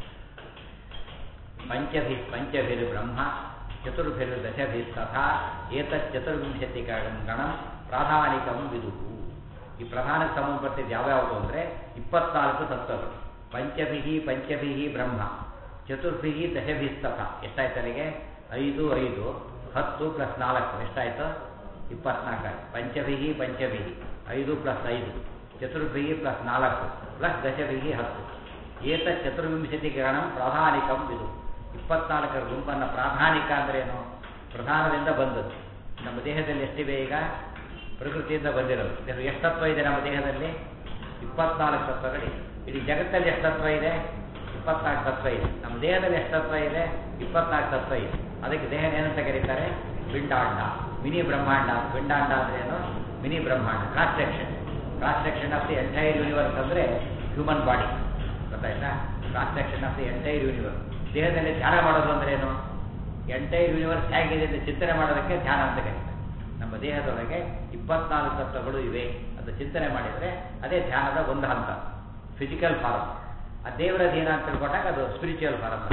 ಪಂಚಭಿ ಪಂಚಭಿರ್ ಬ್ರಹ್ಮ ಚತುರ್ಭಿರ್ ದಶಭಿರ್ ತಥಾ ಏತಚ್ಚತುರ್ವಿಂಶತಿ ಗಣಂ ಪ್ರಾಧಾನಿಕಂ ವಿದುಹು ಈ ಪ್ರಧಾನಕ್ಕೆ ಸಂಬಂಧಪಟ್ಟಿದ್ದು ಯಾವ್ಯಾವುದು ಅಂದರೆ ಇಪ್ಪತ್ನಾಲ್ಕು ತತ್ವಗಳು ಪಂಚಭಿಹಿ ಪಂಚಭಿಹಿ ಬ್ರಹ್ಮ ಚತುರ್ಭಿಹಿ ದಶಭಿಸ್ತಥ ಎಷ್ಟಾಯ್ತು ಅಲ್ಲಿಗೆ ಐದು ಐದು ಹತ್ತು ಪ್ಲಸ್ ನಾಲ್ಕು ಎಷ್ಟಾಯ್ತು ಇಪ್ಪತ್ನಾಲ್ಕು ಆಯ್ತು ಪಂಚಭಿಹಿ ಪಂಚಭಿಹಿ ಐದು ಪ್ಲಸ್ ಐದು ಚತುರ್ಭಿಹಿ ಪ್ಲಸ್ ನಾಲ್ಕು ಪ್ಲಸ್ ದಶಭಿಹಿ ಹತ್ತು ಏತ ಚತುರ್ವಿಂಶತಿ ಗಣಂ ಪ್ರಾಧಾನಿಕಂ ಇದು ಇಪ್ಪತ್ನಾಲ್ಕರ ಗುಂಪನ್ನು ಪ್ರಾಧಾನಿಕ ಅಂದ್ರೇನು ಪ್ರಧಾನದಿಂದ ಬಂದದ್ದು ನಮ್ಮ ದೇಹದಲ್ಲಿ ಎಷ್ಟಿವೆ ಈಗ ಪ್ರಕೃತಿಯಿಂದ ಬಂದಿರೋದು ಇದು ಎಷ್ಟು ತತ್ವ ಇದೆ ನಮ್ಮ ದೇಹದಲ್ಲಿ ಇಪ್ಪತ್ನಾಲ್ಕು ತತ್ವಗಳಿವೆ ಇಡೀ ಜಗತ್ತಲ್ಲಿ ಎಷ್ಟು ತತ್ವ ಇದೆ ಇಪ್ಪತ್ನಾಲ್ಕು ತತ್ವ ಇದೆ ನಮ್ಮ ದೇಹದಲ್ಲಿ ಎಷ್ಟು ತತ್ವ ಇದೆ ಇಪ್ಪತ್ನಾಲ್ಕು ತತ್ವ ಇದೆ ಅದಕ್ಕೆ ದೇಹ ಏನಂತ ಕರೀತಾರೆ ಪಿಂಡಾಂಡ ಮಿನಿ ಬ್ರಹ್ಮಾಂಡ ಪಿಂಡಾಂಡ ಅಂದ್ರೆ ಏನು ಮಿನಿ ಬ್ರಹ್ಮಾಂಡ cross section cross section of the entire universe ಅಂದರೆ ಹ್ಯೂಮನ್ ಬಾಡಿ ಗೊತ್ತಾಯ್ತಾ cross section of the entire universe ದೇಹದಲ್ಲಿ ಧ್ಯಾನ ಮಾಡೋದು ಅಂದ್ರೆ ಏನು ಎಂಟೈರ್ ಯೂನಿವರ್ಸ್ ಹೇಗಿದೆ ಅಂತ ಚಿಂತನೆ ಮಾಡೋದಕ್ಕೆ ಧ್ಯಾನ ಅಂತ ಕರೀತಾರೆ ನಮ್ಮ ದೇಹದೊಳಗೆ ಇಪ್ಪತ್ನಾಲ್ಕು ತತ್ವಗಳು ಇವೆ ಅಂತ ಚಿಂತನೆ ಮಾಡಿದರೆ ಅದೇ ಧ್ಯಾನದ ಒಂದು ಹಂತ ಫಿಸಿಕಲ್ ಫಾರಮ್ ಆ ದೇವರ ಧ್ಯಾನ ಅಂತ ತಿಳ್ಕೊಂಡಾಗ ಅದು ಸ್ಪಿರಿಚುವಲ್ ಫಾರಮ್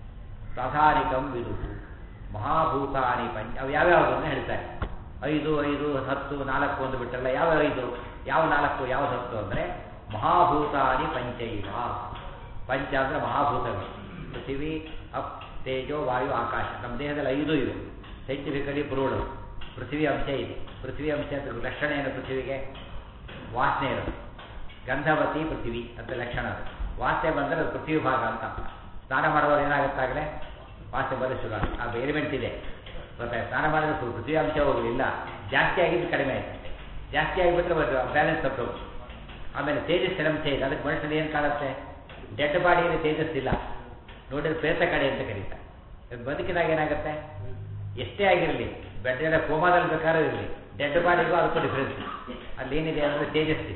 ಸಾಧಾರಿಕಂ ವಿದುಹು ಮಹಾಭೂತಾನಿ ಪಂಚ ಅವು ಯಾವ್ಯಾವುದು ಅಂತ ಹೇಳ್ತಾರೆ ಐದು ಐದು ಹತ್ತು ನಾಲ್ಕು ಒಂದು ಬಿಟ್ಟಲ್ಲ ಯಾವ ಐದು ಯಾವ ನಾಲ್ಕು ಯಾವ ಹತ್ತು ಅಂದರೆ ಮಹಾಭೂತಾನಿ ಪಂಚೈವ ಪಂಚ ಅಂದರೆ ಮಹಾಭೂತಗಳು ಪೃಥಿವಿ ಅಪ್ ತೇಜೋ ವಾಯು ಆಕಾಶ ನಮ್ಮ ದೇಹದಲ್ಲಿ ಐದು ಇವೆ ಸೈಂಟಿಫಿಕಲಿ ಪ್ರೂವ್ಡ್ ಪೃಥ್ವಿ ಅಂಶ ಇದೆ ಪೃಥ್ವಿ ಅಂಶ ಅಂತ ಲಕ್ಷಣ ಏನು ಪೃಥ್ವಿಗೆ ವಾಸನೆ ಇರೋದು ಗಂಧವತಿ ಪೃಥ್ವಿ ಅಂತ ಲಕ್ಷಣ ಅದು ವಾಸನೆ ಬಂದರೆ ಅದು ಪೃಥ್ವಿ ಭಾಗ ಅಂತ ಅರ್ಥ. ಸ್ನಾನ ಮಾಡುವಾಗ ಏನಾಗುತ್ತಾಗಲೇ ವಾಸನೆ ಬರಲು ಶುರು ಆಗುತ್ತೆ ಆ ಎಲಿಮೆಂಟ್ ಇದೆ ಗೊತ್ತಾಯ್ತು ಸ್ನಾನ ಮಾಡಿದ್ರೆ ಪೃ- ಪೃಥ್ವಿ ಅಂಶ ಹೋಗಲಿಲ್ಲ ಜಾಸ್ತಿ ಆಗಿದ್ದು ಕಡಿಮೆ ಆಯ್ತು ಜಾಸ್ತಿ ಆಗಿಬಿಟ್ರೆ ಬ್ಯಾಲೆನ್ಸ್ ತಪ್ಪು ಆಮೇಲೆ ತೇಜಸ್ಸಿನ ಅಂಶ ಇದೆ ಅದಕ್ಕೆ ಮನುಷ್ಯನ ಏನು ಕಾಣುತ್ತೆ ಡೆಡ್ ಬಾಡಿಯಲ್ಲಿ ತೇಜಸ್ಸಿಲ್ಲ ನೋಡಿದ್ರೆ ಪ್ರೇತ ಕಡೆ ಅಂತ ಕರೀತಾರೆ ಇದ್ ಬದುಕಿದಾಗ ಏನಾಗುತ್ತೆ ಎಷ್ಟೇ ಆಗಿರಲಿ ಬೆಡ್ ಕೋಮಾದಲ್ಲಿ ಬೇಕಾದ್ರೂ ಇರಲಿ ಡೆಡ್ ಬಾಡಿಗೂ ಅದಕ್ಕೂ ಡಿಫ್ರೆನ್ಸ್ ಅಲ್ಲಿ ಏನಿದೆ ಅಂದರೆ ತೇಜಸ್ಸಿ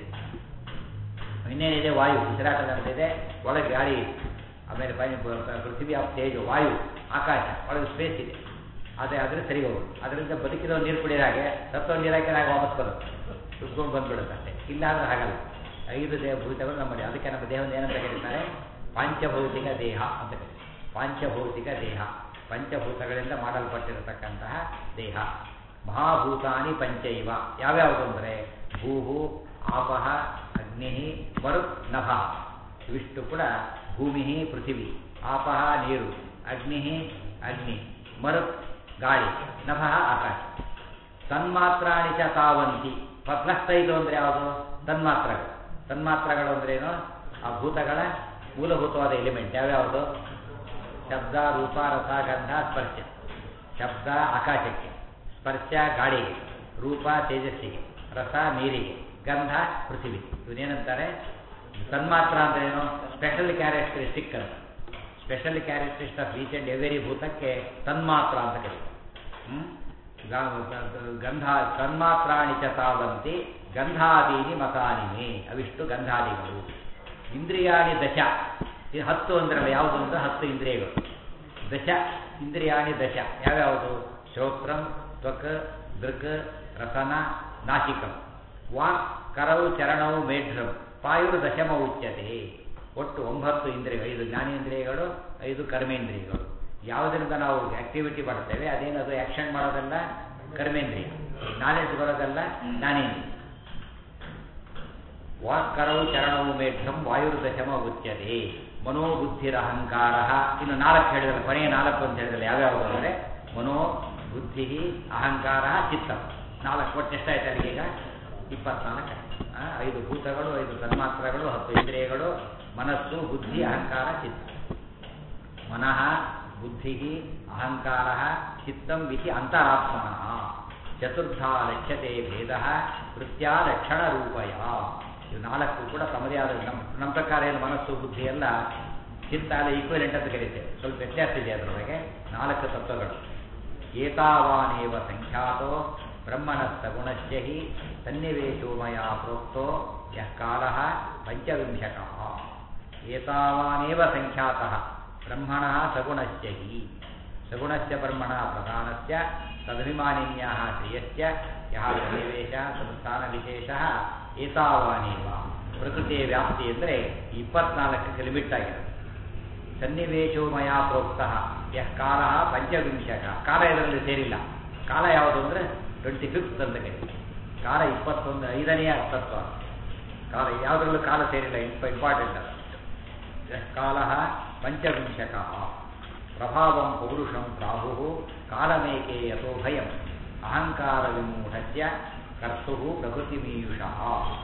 ಇನ್ನೇನಿದೆ ವಾಯು ಉಸಿರಾಟ ನಡೆದಿದೆ ಒಳಗೆ ಗಾಳಿ ಇದೆ ಆಮೇಲೆ ಪೈ ಪೃಥ್ವಿ ಆಫ್ ತೇಜು ವಾಯು ಆಕಾಶ ಒಳಗೆ ಸ್ಪೇಸ್ ಇದೆ ಅದೇ ಆದರೆ ಸರಿ ಹೋಗುದು ಅದರಿಂದ ಬದುಕಿದ ನೀರು ಕುಡಿದ ಹಾಗೆ ಸತ್ತೋ ನೀರು ಹಾಕಿ ಹಾಗೆ ವಾಪಸ್ ಬರುತ್ತೆ ಸುತ್ಕೊಂಡು ಬಂದ್ಬಿಡುತ್ತೆ ಅಷ್ಟೇ ಇಲ್ಲ ಅಂದ್ರೆ ಹಾಗಲ್ಲ ಐದು ದೇಹ ಭೂತಗಳು ನಮ್ಮ ದೇಹ. ಅದಕ್ಕೆ ನಮ್ಮ ದೇಹವನ್ನು ಏನಂತ ಕರೀತಾರೆ ಪಾಂಚಭೌತಿಕ ದೇಹ ಅಂತ ಕರೀತಾರೆ ಪಾಂಚಭೌತಿಕ ದೇಹ ಪಂಚಭೂತಗಳಿಂದ ಮಾಡಲ್ಪಟ್ಟಿರತಕ್ಕಂತಹ ದೇಹ ಮಹಾಭೂತಾನಿ ಪಂಚೈವ ಯಾವ್ಯಾವುದು ಅಂದರೆ ಭೂಹು ಆಪಹ ಅಗ್ನಿ ಮರು ನಭ ಇವಿಷ್ಟು ಕೂಡ ಭೂಮಿ ಪೃಥಿವಿ ಆಪಹ ನೀರು ಅಗ್ನಿ ಅಗ್ನಿ ಮರು ಗಾಳಿ ನಭ ಆಕಾಶ ತನ್ಮಾತ್ರಾಣಿ ಚ ತಾವಂತಿ ಪ್ಲಸ್ ಐದು ಅಂದರೆ ಯಾವುದು ತನ್ಮಾತ್ರಗಳು ತನ್ಮಾತ್ರಗಳು ಅಂದ್ರೆ ಏನು ಆ ಭೂತಗಳ ಮೂಲಭೂತವಾದ ಎಲಿಮೆಂಟ್ ಯಾವ್ಯಾವುದು ಶಬ್ದ ರೂಪ ರಸ ಗಂಧ ಸ್ಪರ್ಶ ಶಬ್ದ ಆಕಾಶಕ್ಕೆ ಸ್ಪರ್ಶ ಗಾಳಿಗೆ ರೂಪ ತೇಜಸ್ಸಿಗೆ ರಸ ನೀರಿಗೆ ಗಂಧ ಪೃಥ್ವಿ ಇವನೇನಂತಾರೆ ತನ್ಮಾತ್ರ ಅಂದ್ರೆ ಏನು ಸ್ಪೆಷಲ್ ಕ್ಯಾರೆಕ್ಟರಿಸ್ಟಿಕ್ ಅಂತ special characteristic of each and every ಭೂತಕ್ಕೆ ತನ್ಮಾತ್ರ ಅಂತ ಕರೀತಾರೆ ಹ್ಮ್? ಗ- ಗ- ಗಂಧ ತನ್ಮಾತ್ರಾಣಿ ಚ ತಾವಂತಿ ಗಂಧಾದೀನಿ ಮತಾನಿಮೆ ಅವಿಷ್ಟು ಗಂಧಾದಿಗಳು ಇಂದ್ರಿಯಾಣಿ ದಶ ಇದು ಹತ್ತು ಅಂದ್ರಲ್ಲ ಯಾವುದು ಅಂದ್ರೆ ಹತ್ತು ಇಂದ್ರಿಯಗಳು ದಶ ಇಂದ್ರಿಯಾಣಿ ದಶ ಯಾವ್ಯಾವುದು ಶ್ರೋತ್ರಂ ತ್ವಕ್ ದೃಕ್ ರಸನ ನಾಸಿಕಂ ವಾಕ್ ಕರವು ಚರಣವು ಮೇಢ್ರಂ ಪಾಯುರು ದಶಮ ಉಚ್ಯತೆ ಒಟ್ಟು ಒಂಬತ್ತು ಇಂದ್ರಿಯಗಳು ಐದು ಜ್ಞಾನೇಂದ್ರಿಯಗಳು ಐದು ಕರ್ಮೇಂದ್ರಿಯಗಳು ಯಾವುದರಿಂದ ನಾವು ಆಕ್ಟಿವಿಟಿ ಮಾಡ್ತೇವೆ ಅದೇನದು ಆಕ್ಷನ್ ಮಾಡೋದಲ್ಲ ಕರ್ಮೇಂದ್ರಿಯ ನಾಲೆಡ್ಜ್ ಬರೋದಲ್ಲ ಜ್ಞಾನೇಂದ್ರಿಯ ವಾಕ್ಕರವು ಚರಣವು ಮೇಘ್ರಂ ವಾಯುರ್ದಶಮ ಉಚ್ಯತೆ ಮನೋಬುದ್ಧಿರಹಂಕಾರ ಇನ್ನು ನಾಲ್ಕು ಹೇಳಿದ್ರೆ ಕೊನೆಯ ನಾಲ್ಕು ಅಂತ ಹೇಳಿದ್ರೆ ಯಾವ್ಯಾವುದು ಅಂದರೆ ಮನೋ ಬುದ್ಧಿ ಅಹಂಕಾರ ಚಿತ್ತ ನಾಲ್ಕು ಒಟ್ಟು ಎಷ್ಟಾಯ್ತು ಅಲ್ಲಿಗೆ ಈಗ ಇಪ್ಪತ್ನಾಲ್ಕು ಆ, ಐದು ಭೂತಗಳು ಐದು ತನ್ಮಾತ್ರಗಳು ಹತ್ತು ಇಂದ್ರಿಯಗಳು ಮನಸ್ಸು ಬುದ್ಧಿ ಅಹಂಕಾರ ಚಿತ್ತ ಮನಃ ಬುದ್ಧಿ ಅಹಂಕಾರ ಚಿತ್ತಂ ವಿಧಿ ಅಂತರಾತ್ಮನಃ ಚತುರ್ಧಾ ಲಕ್ಷ್ಯತೆ ಭೇದ ವೃತ್ತ್ಯಾ ಲಕ್ಷಣ ರೂಪಯ ಇವು ನಾಲ್ಕು ಕೂಡ ತಮ್ಮದೇ ಆದ ನಮ್ಮ ನಮ್ಮ ಪ್ರಕಾರ ಏನು ಮನಸ್ಸು ಬುದ್ಧಿ ಎಲ್ಲ ಚಿತ್ತ ಎಲ್ಲ ಈಕ್ವಲೆಂಟ್ ಅಂತ ಕರೀತೇವೆ ಸ್ವಲ್ಪ ವ್ಯತ್ಯಾಸ ಇದೆ ಅದರೊಳಗೆ ನಾಲ್ಕು ತತ್ವಗಳು ಏತಾವಾನೇವ ಸಂಖ್ಯಾತೋ ಬ್ರಹ್ಮಣ ಸಗುಣಶ್ಚ ಹಿ ಸನ್ನಿವೇಶೋ ಮಯಾ ಪ್ರೋಕ್ತೋ ಯಃ ಕಾಲಃ ಪಂಚವಿಂಶಕಃ ಏತಾವಾನೇವ ಸಂಖ್ಯಾತಃ ಬ್ರಹ್ಮಣಃ ಸಗುಣಶ್ಚ ಹಿ ಸಗುಣಸ್ಯ ಬ್ರಹ್ಮಣಃ ಪ್ರಧಾನಸ್ಯ ತದಭಿಮಾನಿನ್ಯಾः ಶ್ರೇಯಸ್ಯ ಯः ಸನ್ನಿವೇಶ ಸಂಸ್ಥಾನವಿಶೇಷಃ ಏತಾವಾನೇವ ಪ್ರಕೃತಿಯ ವ್ಯಾಪ್ತಿ ಅಂದರೆ ಇಪ್ಪತ್ನಾಲ್ಕಕ್ಕೆ ಲಿಮಿಟ್ ಆಗಿದೆ ಸನ್ನಿವೇಶೋ ಮಯಾ ಪ್ರೋಕ್ತಃ ಯಃ ಕಾಲ ಪಂಚವಿಂಶಕ ಕಾಲ ಇದರಲ್ಲಿ ಸೇರಿಲ್ಲ ಕಾಲ ಯಾವುದು ಅಂದರೆ ಟ್ವೆಂಟಿ ಫಿಫ್ತ್ ಅಂತ ಕರೀತಾರೆ ಕಾಲ ಇಪ್ಪತ್ತೊಂದು ಐದನೆಯ ತತ್ವ ಕಾಲ ಯಾವುದರಲ್ಲೂ ಕಾಲ ಸೇರಿಲ್ಲ ಇಂಪ ಇಂಪಾರ್ಟೆಂಟ್ ಅದು ಯಃ ಕಾಲ ಪಂಚವಿಂಶಕ ಪ್ರಭಾವಂ ಪೌರುಷಂ ಪ್ರಾಹು ಕಾಲಮೇಕೆ ಯಥೋ ಭಯಂ ಅಹಂಕಾರ ವಿಮೂಢಸ್ಯ ಕರ್ತು ಪ್ರಕೃತಿಮೀಯುಷಃ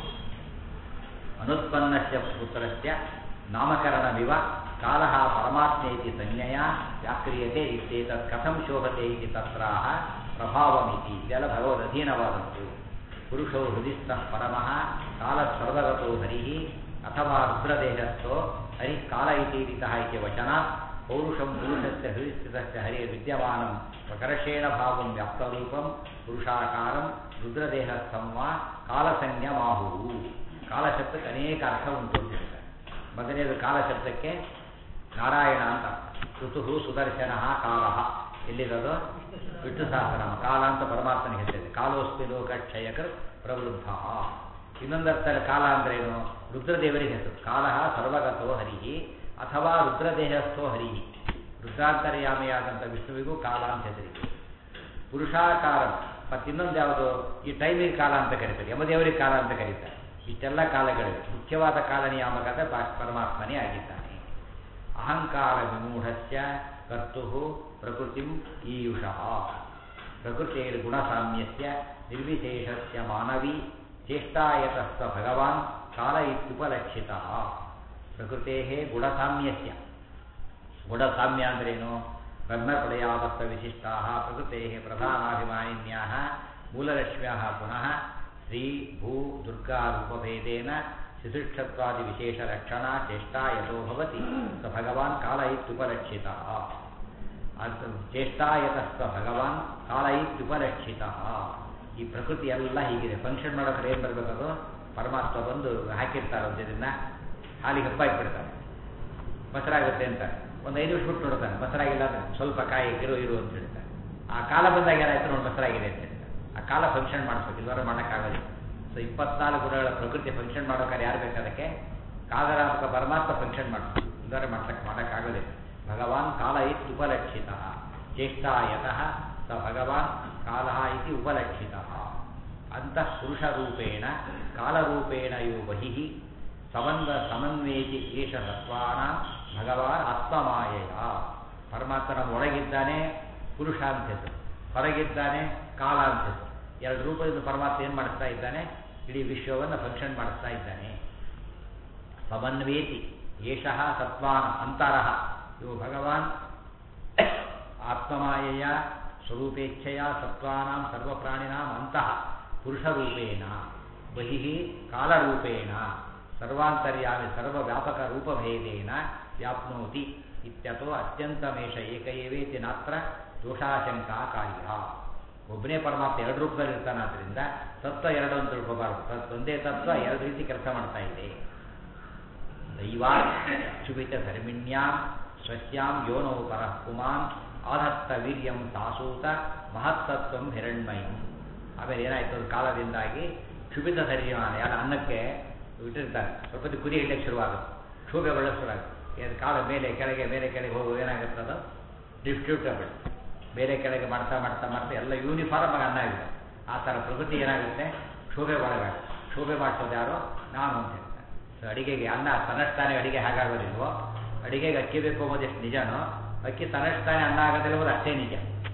ಅನುತ್ಪನ್ನಸ್ಯ ಪುತ್ರಸ್ಯ ನಾಮಕರಣಮಿವ ಕಾಲಃ ಪರಮಾತ್ಮೇತಿ ಸಂಜ್ಞೆಯ ವ್ಯಾಕ್ರಿಯತೆ ಇತ್ಯೇತತ್ ಕಥಂ ಶೋಭತೆ ಇತಿ ತತ್ರಾಹ ಪ್ರಭಾವಮಿತಿ ಇದೆಲ್ಲ ಭಗವದಧೀನವಾದದ್ದು ಪುರುಷೋ ಹೃದಿಸ್ಥಃ ಪರಮಃ ಕಾಲ ಸರ್ವಗತೋ ಹರಿಃ ಅಥವಾ ರುದ್ರದೇಹಸ್ಥೋ ಹರಿಃ ಕಾಲ ಇತೀರಿತಃ ಇತಿ ವಚನಾತ್ ಪೌರುಷಂ ಪುರುಷಸ್ಯ ಹೃದಿಸ್ಥಿತಸ್ಯ ಹರಿಯ ವಿದ್ಯಮಾನಂ ಪ್ರಕರ್ಷೇಣ ಭಾವಂ ವ್ಯಾಪ್ತರೂಪಂ ಪುರುಷಾಕಾರಂ ರುದ್ರದೇಹಸ್ಥಂ ವಾ ಕಾಲಸಂಜ್ಞಮಾಹುವು ಕಾಲಶಬ್ದಕ್ಕೆ ಅನೇಕ ಅರ್ಥ ಉಂಟು ಅಂತ ಹೇಳ್ತಾರೆ ಮೊದಲನೇದು ಕಾಲಶಬ್ದಕ್ಕೆ ನಾರಾಯಣ ಅಂತ ಅರ್ಥ ಋತು ಸುದರ್ಶನ ಕಾಲ ಎಲ್ಲಿರೋದು ವಿಷ್ಣು ಸಹಸ್ರನಾಮ ಕಾಲ ಅಂತ ಪರಮಾತ್ಮನಿಗೆ ಹೆಸರಿದೆ ಕಾಲೋಸ್ಮಿ ಲೋಕ ಕ್ಷಯಕರ್ ಪ್ರವೃದ್ಧ ಇನ್ನೊಂದರ್ಥದಲ್ಲಿ ಕಾಲ ಅಂದ್ರೇನು ರುದ್ರದೇವರಿಗೆ ಹೆಸರು ಕಾಲ ಸರ್ವಗತೋ ಹರಿ ಅಥವಾ ರುದ್ರದೇಹಸ್ಥೋ ಹರಿ ರುದ್ರಾಂತರ್ಯಾಮಿಯಾದಂಥ ವಿಷ್ಣುವಿಗೂ ಕಾಲ ಅಂತ ಹೆಸರಿದೆ ಪುರುಷಾಕಾರ ಮತ್ತು ಇನ್ನೊಂದು ಯಾವುದು ಈ ಟೈಮಿಗೆ ಕಾಲ ಅಂತ ಕರೀತಾರೆ ಯಮದೇವರಿಗೆ ಕಾಲ ಅಂತ ಕರೀತಾರೆ ಇಷ್ಟೆಲ್ಲ ಕಾಲಗಳಿವೆ ಮುಖ್ಯವಾದ ಕಾಲ ನಿಯಾಮಕದ ಪರಮಾತ್ಮನೇ ಆಗಿದ್ದಾನೆ ಅಹಂಕಾರ ವಿಮೂಢಸ್ಯ ಕರ್ತು ಪ್ರಕೃತಿ ಈಯುಷಃ ಪ್ರಕೃತಿಯ ಗುಣಸಾಮ್ಯಸ್ಯ ನಿರ್ವಿಶೇಷಸ್ಯ ಮಾನವಿ ಚೇಷ್ಟಾಯತಸ್ಥ ಭಗವಾನ್ ಕಾಲ ಇತ್ಯುಪಲಕ್ಷಿತ ಪ್ರಕೃತೇ ಗುಣಸಾಮ್ಯಸ್ಯ ಗುಣಸಾಮ್ಯ ಅಂದ್ರೇನು ಬ್ರಹ್ಮಪಡೆಯಾವಸ್ಥ ವಿಶಿಷ್ಟಾ ಪ್ರಕೃತೆ ಪ್ರಧಾನಾಭಿಮಾನಿನ್ಯಾ ಮೂಲಲಕ್ಷ್ಮ್ಯ ಪುನಃ ಶ್ರೀ ಭೂ ದುರ್ಗಾ ರೂಪಭೇದೇನ ಶಿಶುಕ್ಷತ್ವಾದಿ ವಿಶೇಷ ರಕ್ಷಣಾ ಚೇಷ್ಟಾ ಯಥೋ ಭವತಿ ಸ ಭಗವಾನ್ ಕಾಲ ಇತ್ಯುಪಲಕ್ಷಿತ ಚೇಷ್ಟಾಯತಸ್ಥ ಭಗವಾನ್ ಕಾಲ ಇತ್ಯುಪಲಕ್ಷಿತ ಈ ಪ್ರಕೃತಿ ಎಲ್ಲ ಹೀಗಿದೆ ಫಂಕ್ಷನ್ ಮಾಡೋದ್ರೆ ಏನು ಬರಬೇಕದು ಪರಮಾತ್ಮ ಬಂದು ಹಾಕಿರ್ತಾರೆ ಒಂದಿನ ಹಾಲಿಗೆ ಹಬ್ಬ ಇಟ್ಬಿಡ್ತಾರೆ ಮೊಸರಾಗುತ್ತೆ ಅಂತ ಒಂದು ಐದು ನಿಮಿಷ ಬಿಟ್ಟು ನೋಡ್ತಾನೆ ಮೊಸರಾಗಿಲ್ಲ ಅಂದ್ರೆ ಸ್ವಲ್ಪ ಕಾಯಿ ಇರು ಇರು ಅಂತ ಹೇಳ್ತಾರೆ ಆ ಕಾಲ ಬಂದಾಗ ಏನಾಯ್ತು ನೋಡಿ ಮೊಸರಾಗಿದೆ ಅಂತ ಹೇಳ್ತಾರೆ ಆ ಕಾಲ ಫಂಕ್ಷನ್ ಮಾಡಿಸ್ಬೇಕು ಇಲ್ವರ ಮಾಡೋಕ್ಕಾಗೋದಿಲ್ಲ ಸೊ ಇಪ್ಪತ್ನಾಲ್ಕು ಗುಣಗಳ ಪ್ರಕೃತಿ ಫಂಕ್ಷನ್ ಮಾಡೋಕ್ಕಾರೆ ಯಾರು ಬೇಕು ಅದಕ್ಕೆ ಕಾಲರಾಮಕ ಪರಮಾತ್ಮ ಫಂಕ್ಷನ್ ಮಾಡಿಸ್ಬೇಕು ಇಲ್ವರ ಮಾಡ್ಸಕ್ಕೆ ಮಾಡೋಕ್ಕಾಗೋದಿಲ್ಲ ಭಗವಾನ್ ಕಾಲ ಇತ್ತು ಉಪಲಕ್ಷಿತ ಚೇಷ್ಟಾಯತಃ ಸ ಭಗವಾನ್ ಕಾಲ ಇತಿ ಉಪಲಕ್ಷಿತ ಅಂತಃ ಪುರುಷರೂಪೇಣ ಕಾಲರೂಪೇಣ ಯೋ ಬಹಿಃ ಸಮನ್ವ ಸಮನ್ವೇತಿ ಏಷ ಸತ್ವಾನ ಭಗವಾನ್ ಆತ್ಮಮಾಯೆಯ ಪರಮಾತ್ಮನ ಒಳಗಿದ್ದಾನೆ ಪುರುಷ ಅಂತ ಹೆಸರು ಹೊರಗಿದ್ದಾನೆ ಕಾಲ ಅಂತ ಹೆಸರು ಎರಡು ರೂಪದಿಂದ ಪರಮಾತ್ಮ ಏನು ಮಾಡಿಸ್ತಾ ಇದ್ದಾನೆ ಇಡೀ ವಿಶ್ವವನ್ನು ಫಂಕ್ಷನ್ ಮಾಡಿಸ್ತಾ ಇದ್ದಾನೆ ಸಮನ್ವೇತಿ ಏಷಃ ಸತ್ವಾನ ಅಂತರಃ ಇವು ಭಗವಾನ್ ಆತ್ಮಮಾಯೆಯ ಸ್ವರೂಪೇಚ್ಛೆಯ ಸತ್ವಾನಾಂ ಸರ್ವಪ್ರಾಣಿನಾಂ ಅಂತಃ ಪುರುಷರೂಪೇಣ ಬಹಿಃ ಕಾಲರೂಪೇಣ ಸರ್ವಾಂತರ್ಯಾಮಿ ಸರ್ವವ್ಯಾಪಕ ರೂಪಭೇದೇನ ವ್ಯಾಪ್ನೋತಿ ಇತ್ಯಥೋ ಅತ್ಯಂತಮೇಷ ಏಕ ಏವೇತಿ ನಾತ್ರ ದೋಷಾಶಂಕಾ ಕಾರ್ಯ ಒಬ್ಬನೇ ಪರಮಾತ್ಮ ಎರಡು ರೂಪದಲ್ಲಿ ಇರ್ತಾನಾದ್ರಿಂದ ತತ್ವ ಎರಡು ಅಂತ ತಿಳ್ಕೋಬಾರ್ದು ತತ್ ಒಂದೇ ತತ್ವ ಎರಡು ರೀತಿ ಕೆಲಸ ಮಾಡ್ತಾ ಇದೆ ದೈವಾ ಕ್ಷುಭಿತ ಧರ್ಮಿಣ್ಯಾಂ ಸ್ವಸ್ಯಾಂ ಯೋನೋ ಪರಃ ಪುಮಾನ್ ಆಧತ್ತ ವೀರ್ಯಂ ತಾಸೂತ ಮಹತ್ತತ್ವಂ ಹಿರಣ್ಮಯಂ ಆಮೇಲೆ ಏನಾಯ್ತು ಅದು ಕಾಲದಿಂದಾಗಿ ಕ್ಷುಭಿತ ಧರ್ಯಮಾನ ಯಾರು ಅನ್ನಕ್ಕೆ ಇಟ್ಟಿರ್ತಾರೆ ಸ್ವಲ್ಪ ಹೊತ್ತು ಕುದಿ ಹಿಡ್ಲಿಕ್ಕೆ ಶುರುವಾಗುತ್ತೆ ಕ್ಷೋಭೆ ಒಳ್ಳೆ ಶುರುವಾಗುತ್ತೆ ಏನು ಕಾಲ ಮೇಲೆ ಕೆಳಗೆ ಮೇಲೆ ಕೆಳಗೆ ಹೋಗುವ ಏನಾಗುತ್ತೆ ಅದು ಡಿಸ್ಟ್ರಿಬ್ಯೂಟಬಲ್ ಬೇರೆ ಕೆಳಗೆ ಮಾಡ್ತಾ ಮಾಡ್ತಾ ಮಾಡ್ತಾ ಎಲ್ಲ ಯೂನಿಫಾರ್ಮ್ ಆಗಿ ಅನ್ನ ಆಗಿದೆ ಆ ಥರ ಪ್ರಕೃತಿ ಏನಾಗುತ್ತೆ ಕ್ಷೋಭೆ ಒಳಗಾಗುತ್ತೆ ಕ್ಷೋಭೆ ಮಾಡಿಸೋದು ಯಾರು ನಾನು ಅಂತ ಹೇಳ್ತಾರೆ ಸೊ ಅಡಿಗೆಗೆ ಅನ್ನ ತನ್ನಷ್ಟಾನೆ ಅಡಿಗೆ ಹಾಗಾಗೋದಿಲ್ವೋ ಅಡಿಗೆಗೆ ಅಕ್ಕಿ ಬೇಕು ಅನ್ನೋದು ಎಷ್ಟು ನಿಜನೋ ಅಕ್ಕಿ ತನ್ನಷ್ಟಾನೆ ಅನ್ನ ಆಗೋದಿಲ್ವೋ ಅಷ್ಟೇ ನಿಜ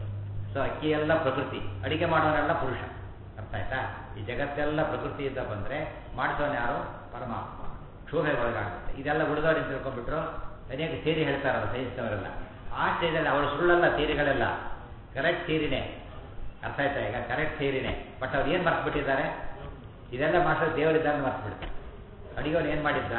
ಸೊ ಅಕ್ಕಿ ಎಲ್ಲ ಪ್ರಕೃತಿ ಅಡಿಗೆ ಮಾಡೋನೆಲ್ಲ ಪುರುಷ ಅರ್ಥ ಆಯ್ತಾ ಈ ಜಗತ್ತೆಲ್ಲ ಪ್ರಕೃತಿಯಿಂದ ಬಂದರೆ ಮಾಡಿಸೋನು ಯಾರು ಪರಮಾತ್ಮ ಕ್ಷೋಭೆ ಒಳಗಾಗುತ್ತೆ ಇದೆಲ್ಲ ಉಳಿದವರಿ ತಿಳ್ಕೊಂಡ್ಬಿಟ್ರು ಅನೇಕ ಥೇರಿ ಹೇಳ್ತಾರಲ್ಲ ಸೈನ್ಸ್ನವರೆಲ್ಲ ಆ ಸ್ಟೇಜಲ್ಲಿ ಅವರ ಸುಳ್ಳಲ್ಲ ಥೇರಿಗಳೆಲ್ಲ ಕರೆಕ್ಟ್ ಥೇರಿನೇ ಅರ್ಥ ಆಯ್ತಾ ಈಗ ಕರೆಕ್ಟ್ ಥೇರಿನೇ ಬಟ್ ಅವ್ರು ಏನು ಮರ್ತ್ಬಿಟ್ಟಿದ್ದಾರೆ ಇದೆಲ್ಲ ಮಾಡಿಸೋದು ದೇವರಿದ್ದಾನೆ ಮರ್ತ್ಬಿಡ್ತಾರೆ ಅಡಿಗೆವನು ಏನು ಮಾಡಿದ್ದ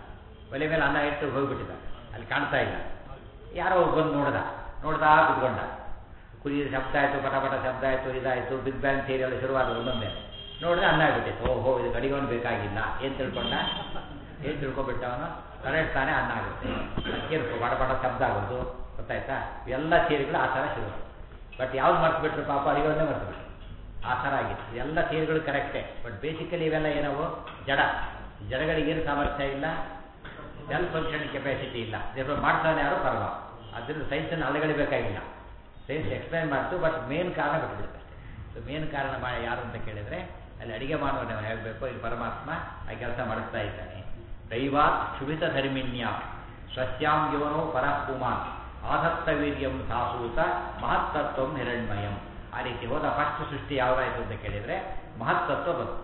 ಒಲೆ ಮೇಲೆ ಅನ್ನ ಇಟ್ಟು ಹೋಗ್ಬಿಟ್ಟಿದ್ದ ಅಲ್ಲಿ ಕಾಣ್ತಾ ಇಲ್ಲ ಯಾರೋ ಬಂದು ನೋಡ್ದ ನೋಡ್ದಾ ಕುತ್ಕೊಂಡ ಕುದಿದ ಶಬ್ದ ಆಯಿತು ಪಟ ಪಟ ಶಬ್ದ ಆಯಿತು ಇದಾಯಿತು ಬಿಗ್ ಬ್ಯಾಂಗ್ ಥಿಯರಿ ಎಲ್ಲ ಶುರುವಾದ ಒಂದೊಂದೇ ನೋಡಿದ್ರೆ ಅನ್ನ ಆಗ್ಬಿಟ್ಟಿತ್ತು ಓಹೋ ಇದು ಅಡಿಗೆವನು ಬೇಕಾಗಿಲ್ಲ ಏನು ತಿಳ್ಕೊಂಡ ಏನು ತಿಳ್ಕೊಬಿಟ್ಟ ಅವನು ಕರೆಕ್ಟ್ ತಾನೇ ಅನ್ನ ಆಗುತ್ತೆ ಅದಕ್ಕೆ ಪಟ ಪಟ ಶಬ್ದ ಆಗೋದು ಗೊತ್ತಾಯ್ತಾ ಎಲ್ಲ ಥಿಯರಿಗಳು ಆ ಥರ ಶುರು ಬಟ್ ಯಾವ್ದು ಮರ್ತ್ಬಿಟ್ರು ಪಾಪ ಅಡಿಗೆವನ್ನೇ ಮರ್ತ್ಬಿಟ್ರು ಆ ಥರ ಆಗಿತ್ತು ಎಲ್ಲ ಥಿಯರಿಗಳು ಕರೆಕ್ಟೇ ಬಟ್ ಬೇಸಿಕಲಿ ಇವೆಲ್ಲ ಏನವು ಜಡ ಜಡಗಳಿಗೇನು ಸಾಮರ್ಥ್ಯ ಇಲ್ಲ ಸೆಲ್ಫ್ ಫಂಕ್ಷನ್ ಕೆಪಾಸಿಟಿ ಇಲ್ಲ ದೇವ್ರು ಮಾಡ್ತಾನೆ ಯಾರು ಪರವ ಅದರಿಂದ ಸೈನ್ಸನ್ನು ಅಲೆಗಳಿಬೇಕಾಗಿಲ್ಲ ಸೈನ್ಸ್ ಎಕ್ಸ್ಪ್ಲೈನ್ ಮಾಡ್ತು ಬಟ್ ಮೇನ್ ಕಾರಣ ಬಿಟ್ಬಿಡುತ್ತೆ ಸೊ ಮೇನ್ ಕಾರಣ ಮಾ ಯಾರು ಅಂತ ಕೇಳಿದರೆ ಅಲ್ಲಿ ಅಡಿಗೆ ಮಾಡುವ ಹೇಳಬೇಕು ಇಲ್ಲಿ ಪರಮಾತ್ಮ ಆ ಕೆಲಸ ಮಾಡಿಸ್ತಾ ಇದ್ದಾನೆ ದೈವಾತ್ ಕ್ಷುಭಿತ ಧರ್ಮಿಣ್ಯ ಸ್ವಸ್ಯಾಂ ಯೋನೋ ಪರಃ ಪುಮಾನ್ ಆಧತ್ತ ವೀರ್ಯಂ ಸಾಸೂತ ಮಹತ್ತತ್ವಂ ಹಿರಣ್ಮಯಂ ಆ ರೀತಿ ಹೋದ ಫಸ್ಟ್ ಸೃಷ್ಟಿ ಯಾವುದಾಯ್ತು ಅಂತ ಕೇಳಿದರೆ ಮಹತ್ತತ್ವ ಬಂತು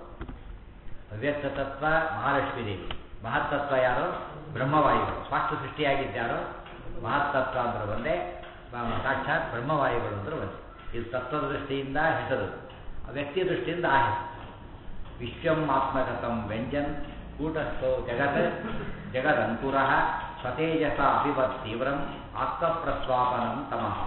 ಅವ್ಯಕ್ತ ತತ್ವ ಮಹಾಲಕ್ಷ್ಮೀ ದೇವಿ ಮಹತ್ತತ್ವ ಯಾರು ಬ್ರಹ್ಮವಾಯುಗಳು ಫಸ್ಟ್ ಸೃಷ್ಟಿಯಾಗಿದ್ದಾರೋ ಮಹತ್ತತ್ವ ಅಂದ್ರೆ ಒಂದೇ ಸಾಕ್ಷಾತ್ ಬ್ರಹ್ಮವಾಯುಗಳು ಅಂದ್ರೆ ಒಂದೇ ಇದು ತತ್ವದ ದೃಷ್ಟಿಯಿಂದ ಹೆಸರು ವ್ಯಕ್ತಿ ದೃಷ್ಟಿಯಿಂದ ಆ ಹೆಸರು ವಿಶ್ವಂ ಆತ್ಮಗತಂ ವ್ಯಂಜನ್ ಕೂಟಸ್ಥೋ ಜಗತ್ ಜಗದಂಕುರ ಸ್ವತೇಜಸ ಅಭಿವತ್ ತೀವ್ರಂ ಆತ್ಮಪ್ರಸ್ವಾಪನಂ ತಮಃ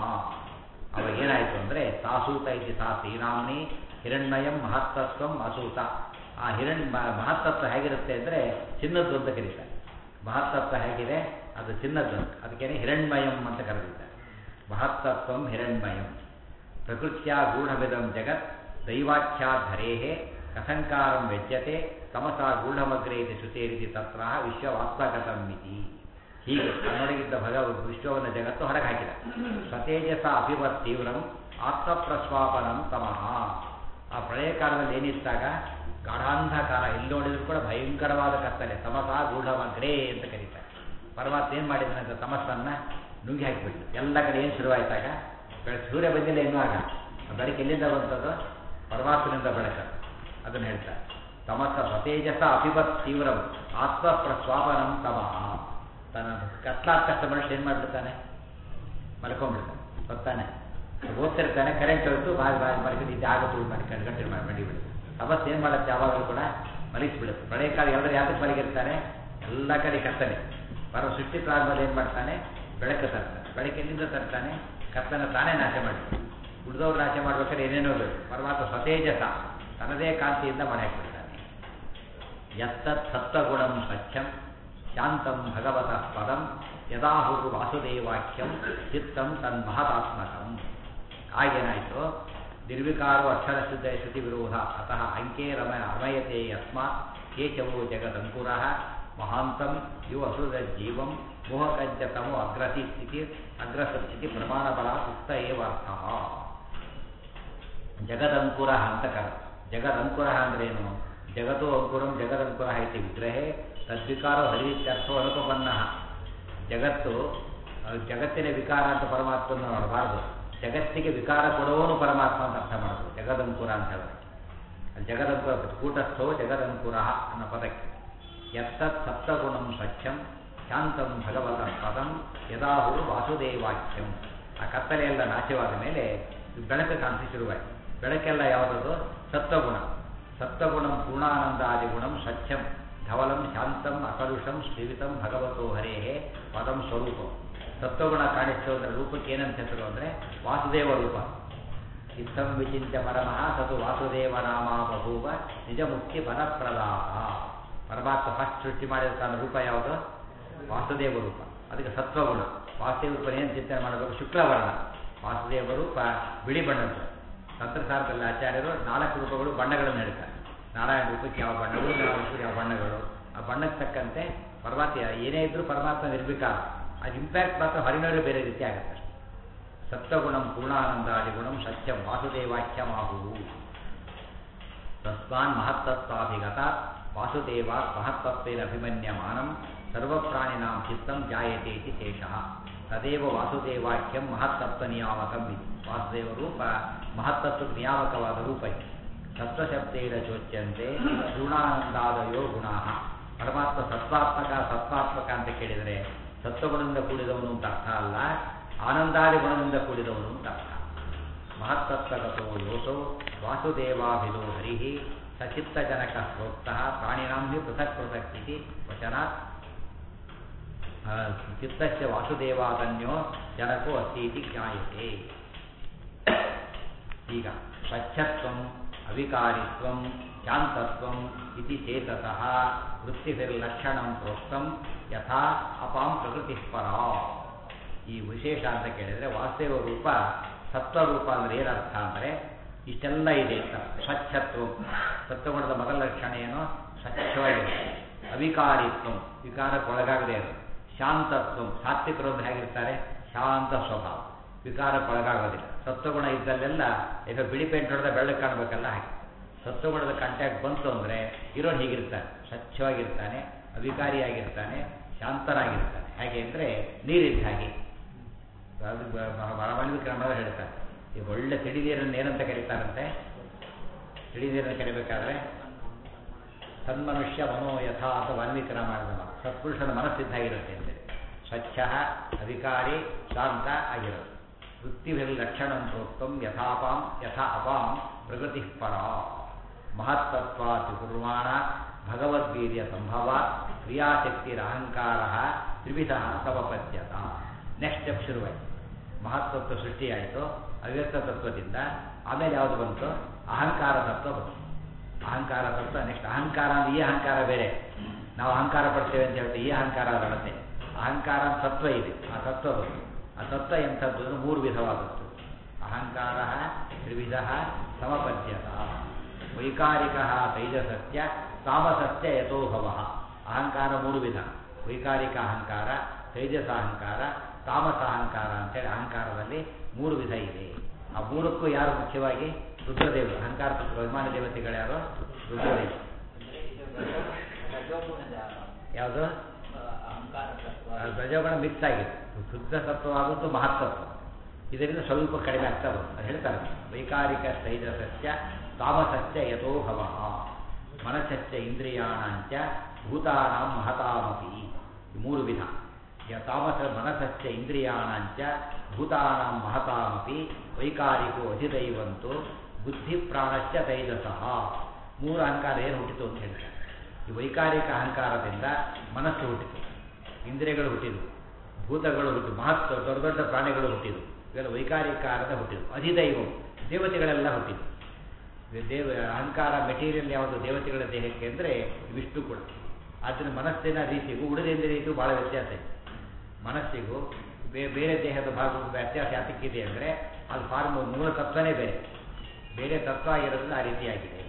ಅವಾಗ ಏನಾಯಿತು ಅಂದರೆ ಸಾಸೂತ ಇತಿ ಸಾ ಶ್ರೀರಾಮ್ನಿ ಹಿರಣ್ಮಯಂ ಮಹತ್ತತ್ವಂ ಅಸೂತ ಆ ಹಿರಣ್ ಮಹತ್ತತ್ವ ಹೇಗಿರುತ್ತೆ ಅಂದರೆ ಚಿನ್ನದ್ದು ಅಂತ ಕರೀತಾರೆ ಮಹತ್ತತ್ವ ಹೇಗಿದೆ ಅದು ಚಿನ್ನದ್ದು ಅದಕ್ಕೇನೆ ಹಿರಣ್ಮಯಂ ಅಂತ ಕರೆದಿದ್ದಾರೆ ಮಹತ್ತತ್ವಂ ಹಿರಣ್ಮಯಂ ಪ್ರಕೃತ್ಯ ಗೂಢವಿದಂ ಜಗತ್ ದೈವಾಖ್ಯಾಧರೇ ಕಥಂಕಾರಂ ವ್ಯಜ್ಯತೆ ತಮಸಾ ಗೂಢಮಗ್ರೆ ಇದು ಶ್ರುತೇರಿತಿ ತತ್ರ ವಿಶ್ವವಾತ್ಮಗತಂ ಇತಿ ಹೀಗೆ ತನ್ನೊಳಗಿದ್ದ ಭಗವ ವಿಶ್ವವನ್ನು ಜಗತ್ತು ಹೊರಗೆ ಹಾಕಿದ ಸತೇಜಸ ಅಭಿವತ್ ತೀವ್ರಂ ಆತ್ಮಪ್ರಸ್ವಾಪನಂ ತಮಃ ಆ ಪ್ರಳಯ ಕಾಲದಲ್ಲಿ ಏನಿತ್ತಾಗ ಗಾಢಾಂಧಕಾರ ಎಲ್ಲಿ ನೋಡಿದ್ರು ಕೂಡ ಭಯಂಕರವಾದ ಕತ್ತಲೆ ತಮಸ ಗೂಢಮಗ್ರೆ ಅಂತ ಕರೀತಾರೆ ಪರಮಾತ್ಮ ಏನು ಮಾಡಿದನಂತ ತಮಸ್ಸನ್ನು ನುಂಗಿ ಹಾಕಿಬಿಟ್ಟು ಎಲ್ಲ ಕಡೆ ಏನು ಶುರುವಾಯ್ತಾಗ ಬೆಳಕು ಸೂರ್ಯ ಬಂದಿಲ್ಲ ಇನ್ನೂ ಆಗ ಆ ಬೆಳಕು ಎಲ್ಲಿಂದ ಬಂತದ್ದು ಪರಮಾತ್ಮನಿಂದ ಬೆಳಕು ಅದನ್ನು ಹೇಳ್ತಾರೆ ತಮಸ ಸತೇಜಸ ಅಪಿಬತ್ ತೀವ್ರಂ ಆತ್ಮ ಪ್ರಸ್ವಾಪನಂ ತಮಃ ತನ್ನ ಕತ್ಲಾದ ಕಷ್ಟ ಮನುಷ್ಯ ಏನು ಮಾಡಿಬಿಡ್ತಾನೆ ಮಲ್ಕೊಂಡ್ಬಿಡ್ತಾನೆ ಗೊತ್ತಾನೆ ಓದ್ತಿರ್ತಾನೆ ಕರೆಂಟ್ ಹೋಯ್ತು ಬಾಯಿ ಬಾಯಿ ಮಲ್ಕೊಂಡು ಇದು ಆಗುತ್ತೆ ಮಾಡ್ಕೊಂಡು ಗಂಟೆ ಮಾಡಿ ಮಡಿಬಿಡುತ್ತೆ ತಪಸ್ ಏನು ಮಾಡುತ್ತೆ ಯಾವಾಗಲೂ ಕೂಡ ಮಲಗಿಸ್ಬಿಡುತ್ತೆ ಪ್ರಳಯ ಕಾಲ ಎಲ್ಲರೂ ಯಾತಕ್ಕೆ ಮಲಗಿರ್ತಾನೆ ಎಲ್ಲ ಕಡೆ ಕತ್ತನೆ ಬರೋ ಸೃಷ್ಟಿ ಪ್ರಾರಂಭ ಏನು ಮಾಡ್ತಾನೆ ಬೆಳಕು ತರ್ತಾನೆ ಬೆಳಕು ಎಲ್ಲಿಂದ ತರ್ತಾನೆ ಕತ್ತನ ತಾನೇ ನಾಶ ಮಾಡ್ತಾನೆ ಉಳಿದವ್ರು ನಾಶ ಮಾಡ್ಬೇಕಾದ್ರೆ ಏನೇನೋ ಬೇಕು ಪರಮಾತ್ಮ ಸತೇಜಸ ತನ್ನದೇ ಕಾಂತಿಯಿಂದ ಮನೆ ಹಾಕ್ಬಿಡ್ತಾನೆ ಯತ್ತತ್ ಸತ್ವಗುಣಂ ಸ್ವಚ್ಛಂ ಶಾಂತಂ ಭಗವತಃ ಪದಂ ಯದಾಹುರು ವಾಸುದೇವಾಖ್ಯಂ ಚಿತ್ತಂ ತನ್ಮಹದಾತ್ಮಕಂ ಆಗೇನಾಯಿತು ನಿರ್ವಿಕಾರೋ ಅಕ್ಷರ ಶುದ್ಧ ಶ್ರುತಿ ವಿರೋಧ ಅತಃ ಅಂಕೆ ರಮ ರಮಯತೆ ಯಸ್ಮಾತ್ ಕೇಶವೋ ಜಗದಂಕುರ ಮಹಾಂತಂ ಇವು ಅಸುರ ಜೀವಂ ಮೋಹಕಂಚ ತಮೋ ಅಗ್ರಸಿ ಸ್ಥಿತಿ ಅಗ್ರಸಸ್ಥಿತಿ ಪ್ರಮಾಣ ಬಲ ಉಕ್ತ ಏವ ಅರ್ಥ ಜಗದಂಕುರ ಅಂತ ಕರ ಜಗದಂಕುರ ಅಂದ್ರೇನು ಜಗತ್ತು ಅಂಕುರಂ ಜಗದಂಕುರ ಇತಿ ವಿಗ್ರಹೇ ತದ್ವಿಕಾರೋ ಹರಿತ್ಯರ್ಥೋ ಅನುಪನ್ನ ಜಗತ್ತು ಜಗತ್ತಿನ ವಿಕಾರ ಅಂತ ಪರಮಾತ್ಮನ ನೋಡಬಾರ್ದು ಜಗತ್ತಿಗೆ ವಿಕಾರ ಕೊಡುವವನು ಪರಮಾತ್ಮ ಅಂತ ಅರ್ಥ ಮಾಡೋದು ಜಗದಂಕುರ ಅಂತ ಹೇಳಿದ್ರೆ ಜಗದಂಕುರ ಕೂಟಸ್ಥೋ ಜಗದಂಕುರ ಅನ್ನೋ ಪದಕ್ಕೆ ಯತ್ತತ್ ಸಪ್ತಗುಣಂ ಸ್ವಚ್ಛಂ ಶಾಂತಂ ಭಗವತ ಪದಂ ಯದಾಹುರು ವಾಸುದೇವಾಖ್ಯಂ ಆ ಕತ್ತಲೆಯೆಲ್ಲ ನಾಶವಾದ ಮೇಲೆ ಬೆಳಕು ಕಾಂತಿ ಶುರುವಾಯಿತು ಬೆಳಕೆಲ್ಲ ಯಾವುದದು ಸತ್ವಗುಣ ಸತ್ವಗುಣಂ ಪೂರ್ಣಾನಂದಾದಿ ಗುಣಂ ಸ್ವಚ್ಛಂ ಧವಲಂ ಶಾಂತಂ ಅಕಲುಷಂ ಸ್ಥಿವಿತಂ ಭಗವತೋ ಹರೇಹೇ ಪದಂ ಸ್ವರೂಪಂ ಸತ್ವಗುಣ ಕಾಣಿಸೋದ್ರ ರೂಪಕ್ಕೆ ಏನಂತ ಹೆಸರು ಅಂದರೆ ವಾಸುದೇವ ರೂಪ ಇತ್ತಂ ವಿಚಿಂತ್ಯ ಪರಮಃ ಸತು ವಾಸುದೇವ ನಾಮ ಬಭೂವ ನಿಜ ಮುಕ್ತಿ ಫಲಪ್ರದಾತ ಪರಮಾತ್ಮ ಫಸ್ಟ್ ಸೃಷ್ಟಿ ಮಾಡಿದ ತನ್ನ ರೂಪ ಯಾವುದು ವಾಸುದೇವ ರೂಪ ಅದಕ್ಕೆ ಸತ್ವಗುಣ ವಾಸುದೇವ ರೂಪ ಏನು ಚಿಂತನೆ ಮಾಡಬೇಕು ಶುಕ್ಲವರ್ಣ ವಾಸುದೇವ ರೂಪ ಬಿಳಿ ಬಣ್ಣದ್ದು ತಂತ್ರಸಾರದಲ್ಲಿ ಆಚಾರ್ಯರು ನಾಲ್ಕು ರೂಪಗಳು ಬಣ್ಣಗಳನ್ನು ಹೇಳ್ತಾರೆ ನಾರಾಯಣ ರೂಪಕ್ಕೆ ಯಾವ ಬಣ್ಣಗಳು ನಾರಾಯಣ ಯಾವ ಬಣ್ಣಗಳು ಆ ಬಣ್ಣಕ್ಕೆ ತಕ್ಕಂತೆ ಪರಮಾತ್ಮ ಏನೇ ಇದ್ರೂ ಪರಮಾತ್ಮ ನಿರ್ವಿಕಾರ ಅದು ಇಂಪ್ಯಾಕ್ಟ್ ಮಾತ್ರ ಹೊರಗಿನವರೇ ಬೇರೆ ರೀತಿ ಆಗುತ್ತೆ ಸತ್ವಗುಣಂ ಪೂರ್ಣಾನಂದಾದಿಗುಣಂ ಸತ್ಯಂ ವಾಸುದೇವಾಖ್ಯಮಾಹುವು ತಸ್ಮಾನ್ ಮಹತ್ತತ್ವಾಭಿಗತ ವಾಸುದೇವ ಮಹತ್ತತ್ವೇನ ಅಭಿಮನ್ಯಮಾನಂ ಸರ್ವಪ್ರಾಣಿನಾಂ ಚಿತ್ತಂ ಜಾಯತೆ ಇತಿ ಶೇಷಃ ತದೇವ ವಾಸುದೇವಾಖ್ಯಂ ಮಹತ್ತತ್ವ ನಿಯಾಮಕಂ ಇದು ವಾಸುದೇವ ರೂಪ ಮಹತ್ತತ್ವ ನಿಯಾಮಕವಾದ ರೂಪ ಇದು ಸತ್ವಶಬ್ದೇನ ಚೋಚ್ಯಂತೆ ಪೂರ್ಣಾನಂದಾದಯೋ ಗುಣಾ ಪರಮಾತ್ಮ ಸತ್ವಾತ್ಮಕ ಸತ್ವಾತ್ಮಕ ಅಂತ ಕೇಳಿದರೆ ಸತ್ವಗುಣದಿಂದ ಕೂಡಿದವನು ಅಂತ ಅರ್ಥ ಅಲ್ಲ ಆನಂದಾದಿ ಗುಣದಿಂದ ಕೂಡಿದವನು ಅಂತ ಅರ್ಥ ಮಹತ್ತತ್ವಗತೋ ಯೋಸೋ ವಾಸುದೇವಾಭಿದೋ ಹರಿ ಸಚಿತ್ತಜನಕ ಪ್ರೋಕ್ತಃ ಪ್ರಾಣಿನಾಂ ಹಿ ಪೃಥಕ್ ಪೃಥಕ್ ಇತಿ ವಚನಾತ್ ಚಿತ್ತಸ್ಯ ವಾಸುದೇವಾದನ್ಯೋ ಜನಕೋ ಅಸ್ತಿ ಇತಿ ಜ್ಞಾಯತೆ ಈಗ ಸ್ವಚ್ಛತ್ವಂ ಅವಿಕಾರಿತ್ವಂ ಶಾಂತತ್ವಂ ಇತಿ ಚೇತಸಃ ವೃತ್ತಿಭಿರ್ಲಕ್ಷಣಂ ಪ್ರೋಕ್ತಂ ಯಥಾ ಅಪಾಂ ಪ್ರಕೃತಿ ಪರ ಈ ವಿಶೇಷ ಅಂತ ಕೇಳಿದರೆ ವಾಸುದೇವ ರೂಪ ಸತ್ವರೂಪ ಅಂದರೆ ಏನರ್ಥ ಅಂದರೆ ಇಷ್ಟೆಲ್ಲ ಇದೆ ಅಂತ ಸ್ವಚ್ಛತ್ವ ಸತ್ವಗುಣದ ಮೊದಲ ಲಕ್ಷಣ ಏನು ಸ್ವಚ್ಛವಾಗಿದೆ ಅವಿಕಾರಿತ್ವ ವಿಕಾರಕ್ಕೊಳಗಾಗದೇ ಇರೋದು ಶಾಂತತ್ವ ಸಾತ್ವಿಕರು ಅಂದ್ರೆ ಹೇಗಿರ್ತಾರೆ ಶಾಂತ ಸ್ವಭಾವ ವಿಕಾರಕ್ಕೊಳಗಾಗೋದಿಲ್ಲ ಸತ್ವಗುಣ ಇದ್ದಲ್ಲೆಲ್ಲ ಈಗ ಬಿಳಿ ಪೇಂಟ್ ಹೊಡೆದ ಬೆಳ್ಳಕ್ಕೆ ಕಾಣಬೇಕಲ್ಲ ಹಾಗೆ ಸತ್ವಗುಣದ ಕಾಂಟ್ಯಾಕ್ಟ್ ಬಂತು ಅಂದರೆ ಇರೋನು ಹೀಗಿರ್ತಾನೆ ಸ್ವಚ್ಛವಾಗಿರ್ತಾನೆ ಅವಿಕಾರಿಯಾಗಿರ್ತಾನೆ ಶಾಂತನಾಗಿರ್ತಾನೆ ಹೇಗೆ ಅಂದರೆ ನೀರಿದ್ದ ಹಾಗೆ ಅದು ವಾಲ್ಮೀಕಿ ಹೇಳ್ತಾರೆ ಈ ಒಳ್ಳೆ ತಿಳಿ ನೀರನ್ನು ಏನಂತ ಕರೀತಾರಂತೆ ತಿಳಿ ನೀರನ್ನು ಕರಿಬೇಕಾದ್ರೆ ಸನ್ಮನುಷ್ಯ ಮನೋ ಯಥಾ ಅಂತ ವಾಲ್ಮೀಕಿ ರಾಮಾಯಣದ ಸತ್ಪುರುಷನ ಮನಸ್ಸಿದ್ದಾಗಿರುತ್ತೆ ಅಂತೇಳಿ ಸ್ವಚ್ಛ ಅಧಿಕಾರಿ ಶಾಂತ ಆಗಿರೋದು ವೃತ್ತಿಭಿರ್ ಲಕ್ಷಣ ಪ್ರೋಕ್ತಂ ಯಥಾಪಾಂ ಯಥಾ ಅಪಾಂ ಪ್ರಗತಿ ಪರ ಮಹತ್ತತ್ವಾತಿ ಕುರ್ವಾಣ ಭಗವದ್ವೀರ್ಯ ಸಂಭವ ಕ್ರಿಯಾಶಕ್ತಿರಹಂಕಾರ ತ್ರಿವಿಧ ಸಮಪದ್ಯತ ನೆಕ್ಸ್ಟ್ ಸ್ಟೆಪ್ ಶುರುವಾಯಿತು ಮಹತ್ತತ್ವ ಸೃಷ್ಟಿಯಾಯಿತು ಅವ್ಯಕ್ತ ತತ್ವದಿಂದ ಆಮೇಲೆ ಯಾವುದು ಬಂತು ಅಹಂಕಾರ ತತ್ವ ಬಂತು ಅಹಂಕಾರ ತತ್ವ ನೆಕ್ಸ್ಟ್ ಅಹಂಕಾರ ಅಂದ್ರೆ ಈ ಅಹಂಕಾರ ಬೇರೆ ನಾವು ಅಹಂಕಾರ ಪಡ್ತೇವೆ ಅಂತ ಹೇಳ್ತೀವಿ ಈ ಅಹಂಕಾರ ಅದರತ್ತೆ ಅಹಂಕಾರ ಅಂತ ತತ್ವ ಇದೆ ಆ ತತ್ವದು ಆ ತತ್ವ ಎಂಥದ್ದು ಅಂದ್ರೆ ಮೂರು ವಿಧವಾದದ್ದು ಅಹಂಕಾರ ತ್ರಿವಿಧ ಸಮಪದ್ಯತ ವೈಕಾರಿಕ ತೈಜಸತ್ಯ ತಾಮಸತ್ಯ ಯಥೋಭವ ಅಹಂಕಾರ ಮೂರು ವಿಧ ವೈಕಾರಿಕ ಅಹಂಕಾರ ತೈಜಸ ಅಹಂಕಾರ ತಾಮಸ ಅಹಂಕಾರ ಅಂತೇಳಿ ಅಹಂಕಾರದಲ್ಲಿ ಮೂರು ವಿಧ ಇದೆ ಆ ಮೂರಕ್ಕೂ ಯಾರು ಮುಖ್ಯವಾಗಿ ರುದ್ರದೇವರು ಅಹಂಕಾರ ತತ್ವ ಅಭಿಮಾನ ದೇವತೆಗಳು ಯಾರು ರುದ್ರದೇವರು ಯಾವುದು ರಜೋಗುಣ ಮಿಕ್ಸ್ ಆಗಿದೆ ಶುದ್ಧ ಸತ್ವವಾದದ್ದು ಮಹತ್ತತ್ವ ಇದರಿಂದ ಸ್ವಲ್ಪ ಕಡಿಮೆ ಆಗ್ತಾ ಬರುತ್ತೆ ಅದು ಹೇಳ್ತಾರೆ ವೈಕಾರಿಕ ತೈಜಸಸ್ಯ ತಾಮಸಸ್ಯ ಯಥೋ ಭವ ಮನಸಸ್ಯ ಇಂದ್ರಿಯಾಣಂಚ ಭೂತಾನಾಂ ಮಹತಾಮಪಿ ಈ ಮೂರು ವಿಧ ಯ ತಾಮಸ ಮನಸಸ್ಯ ಇಂದ್ರಿಯಾಣಂಚ ಭೂತಾನಾಂ ಮಹತಾಮಪಿ ವೈಕಾರಿಕೋ ಅಧಿದೈವಂತು ಬುದ್ಧಿ ಪ್ರಾಣಶ್ಚ ತೈಜಸಃ ಮೂರು ಅಹಂಕಾರ ಏನು ಹುಟ್ಟಿತು ಅಂತ ಹೇಳ್ತಾರೆ ಈ ವೈಕಾರಿಕ ಅಹಂಕಾರದಿಂದ ಮನಸ್ಸು ಹುಟ್ಟಿತು ಇಂದ್ರಿಯಗಳು ಹುಟ್ಟಿದವು ಭೂತಗಳು ಹುಟ್ಟಿತು ಮಹತ್ವ ದೊಡ್ಡ ದೊಡ್ಡ ಪ್ರಾಣಿಗಳು ಹುಟ್ಟಿದವು ಇವೆಲ್ಲ ವೈಕಾರಿಕಾರದ ಹುಟ್ಟಿದವು ಅಧಿದೈವಂ ದೇವತೆಗಳೆಲ್ಲ ಹುಟ್ಟಿದವು ದೇವ ಅಹಂಕಾರ ಮೆಟೀರಿಯಲ್ ಯಾವುದು ದೇವತೆಗಳ ದೇಹಕ್ಕೆ ಅಂದರೆ ಇವಿಷ್ಟು ಕೂಡ ಆದ್ದರಿಂದ ಮನಸ್ಸಿನ ರೀತಿಗೂ ಉಳಿದ ರೀತಿಗೂ ಭಾಳ ವ್ಯತ್ಯಾಸ ಇದೆ ಮನಸ್ಸಿಗೂ ಬೇ ಬೇರೆ ದೇಹದ ಭಾಗಕ್ಕೂ ವ್ಯತ್ಯಾಸ ಯಾತಕ್ಕಿದೆ ಅಂದರೆ ಅದು ಫಾರ್ಮ್ ಮೂಲ ತತ್ವನೇ ಬೇರೆ ಬೇರೆ ತತ್ವ ಆಗಿರೋದ್ರಿಂದ ಆ ರೀತಿಯಾಗಿದೆ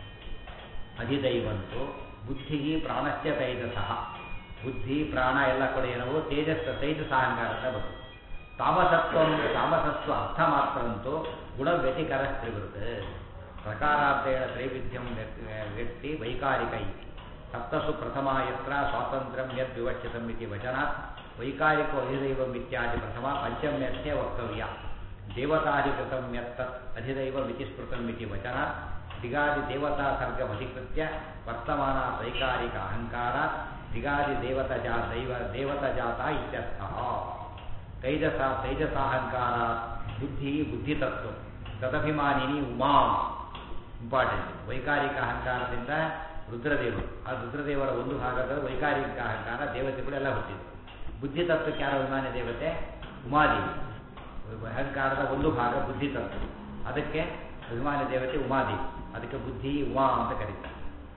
ಅಧಿದೈವಂತು ಬುದ್ಧಿ ಪ್ರಾಣಶ್ಚ ತೈಜಸಃ ಬುದ್ಧಿ ಪ್ರಾಣ ಎಲ್ಲ ಕೂಡ ಏನವು ತೇಜಸ್ ತೈಜಸ ಅಹಂಕಾರದ ಬಂತು ತಾಮಸತ್ವ ತಾಮಸತ್ವ ಅರ್ಥ ಮಾತ್ರ ಅಂತೂ ಗುಣ ವ್ಯತಿಕರಸ್ತ್ರಿವೃತ್ ಪ್ರಕಾರಾರ್ಥೇಣ ತ್ರೈವಿಧ್ಯಂ ವ್ಯಕ್ತಿ ವೈಕಾರಿಕ ಇತಿ ಸಪ್ತಸು ಪ್ರಥಮ ಯತ್ರ ಸ್ವಾತಂತ್ರ್ಯಂ ಯದ್ ವಿವಕ್ಷಿತಂ ಇತಿ ವಚನಾತ್ ವೈಕಾರಿಕೋ ಅಧಿದೈವಂ ಇತ್ಯಾದಿ ಪ್ರಥಮ ಪಂಚಮ್ಯಸ್ಯ ವಕ್ತವ್ಯ ದೇವತಾಧಿಕೃತಂ ಯತ್ತತ್ ಅಧಿದೈವಂ ಇತಿ ಸ್ಮೃತಂ ಇತಿ ವಚನಾತ್ ದಿಗಾದಿ ದೇವತಾ ಸರ್ಗಮಧಿಕೃತ್ಯ ವರ್ತಮಾನ ವೈಕಾರಿಕ ಅಹಂಕಾರ ದಿಗಾದಿ ದೇವತ ಜಾ ದೈವ ದೇವತ ಜಾತ ಇತ್ಯರ್ಥಃ ತೈಜಸ ತೈಜಸಾಹಂಕಾರ ಬುದ್ಧಿ ಬುದ್ಧಿತತ್ವ ತದಭಿಮಾನಿನಿ ಉಮಾ ಇಂಪಾರ್ಟೆಂಟ್ ವೈಕಾರಿಕ ಅಹಂಕಾರದಿಂದ ರುದ್ರದೇವರು ಆ ರುದ್ರದೇವರ ಒಂದು ಭಾಗದ ವೈಕಾರಿಕ ಅಹಂಕಾರ ದೇವತೆಗಳೆಲ್ಲ ಹುಟ್ಟಿದ್ರು ಬುದ್ಧಿ ತತ್ವಕ್ಕೆ ಯಾರ ಅಭಿಮಾನಿ ದೇವತೆ ಉಮಾದೇವಿ ಅಹಂಕಾರದ ಒಂದು ಭಾಗ ಬುದ್ಧಿ ತತ್ವ ಅದಕ್ಕೆ ಅಭಿಮಾನಿ ದೇವತೆ ಉಮಾದೇವಿ ಅದಕ್ಕೆ ಬುದ್ಧಿ ಉಮಾ ಅಂತ ಕರೀತಾರೆ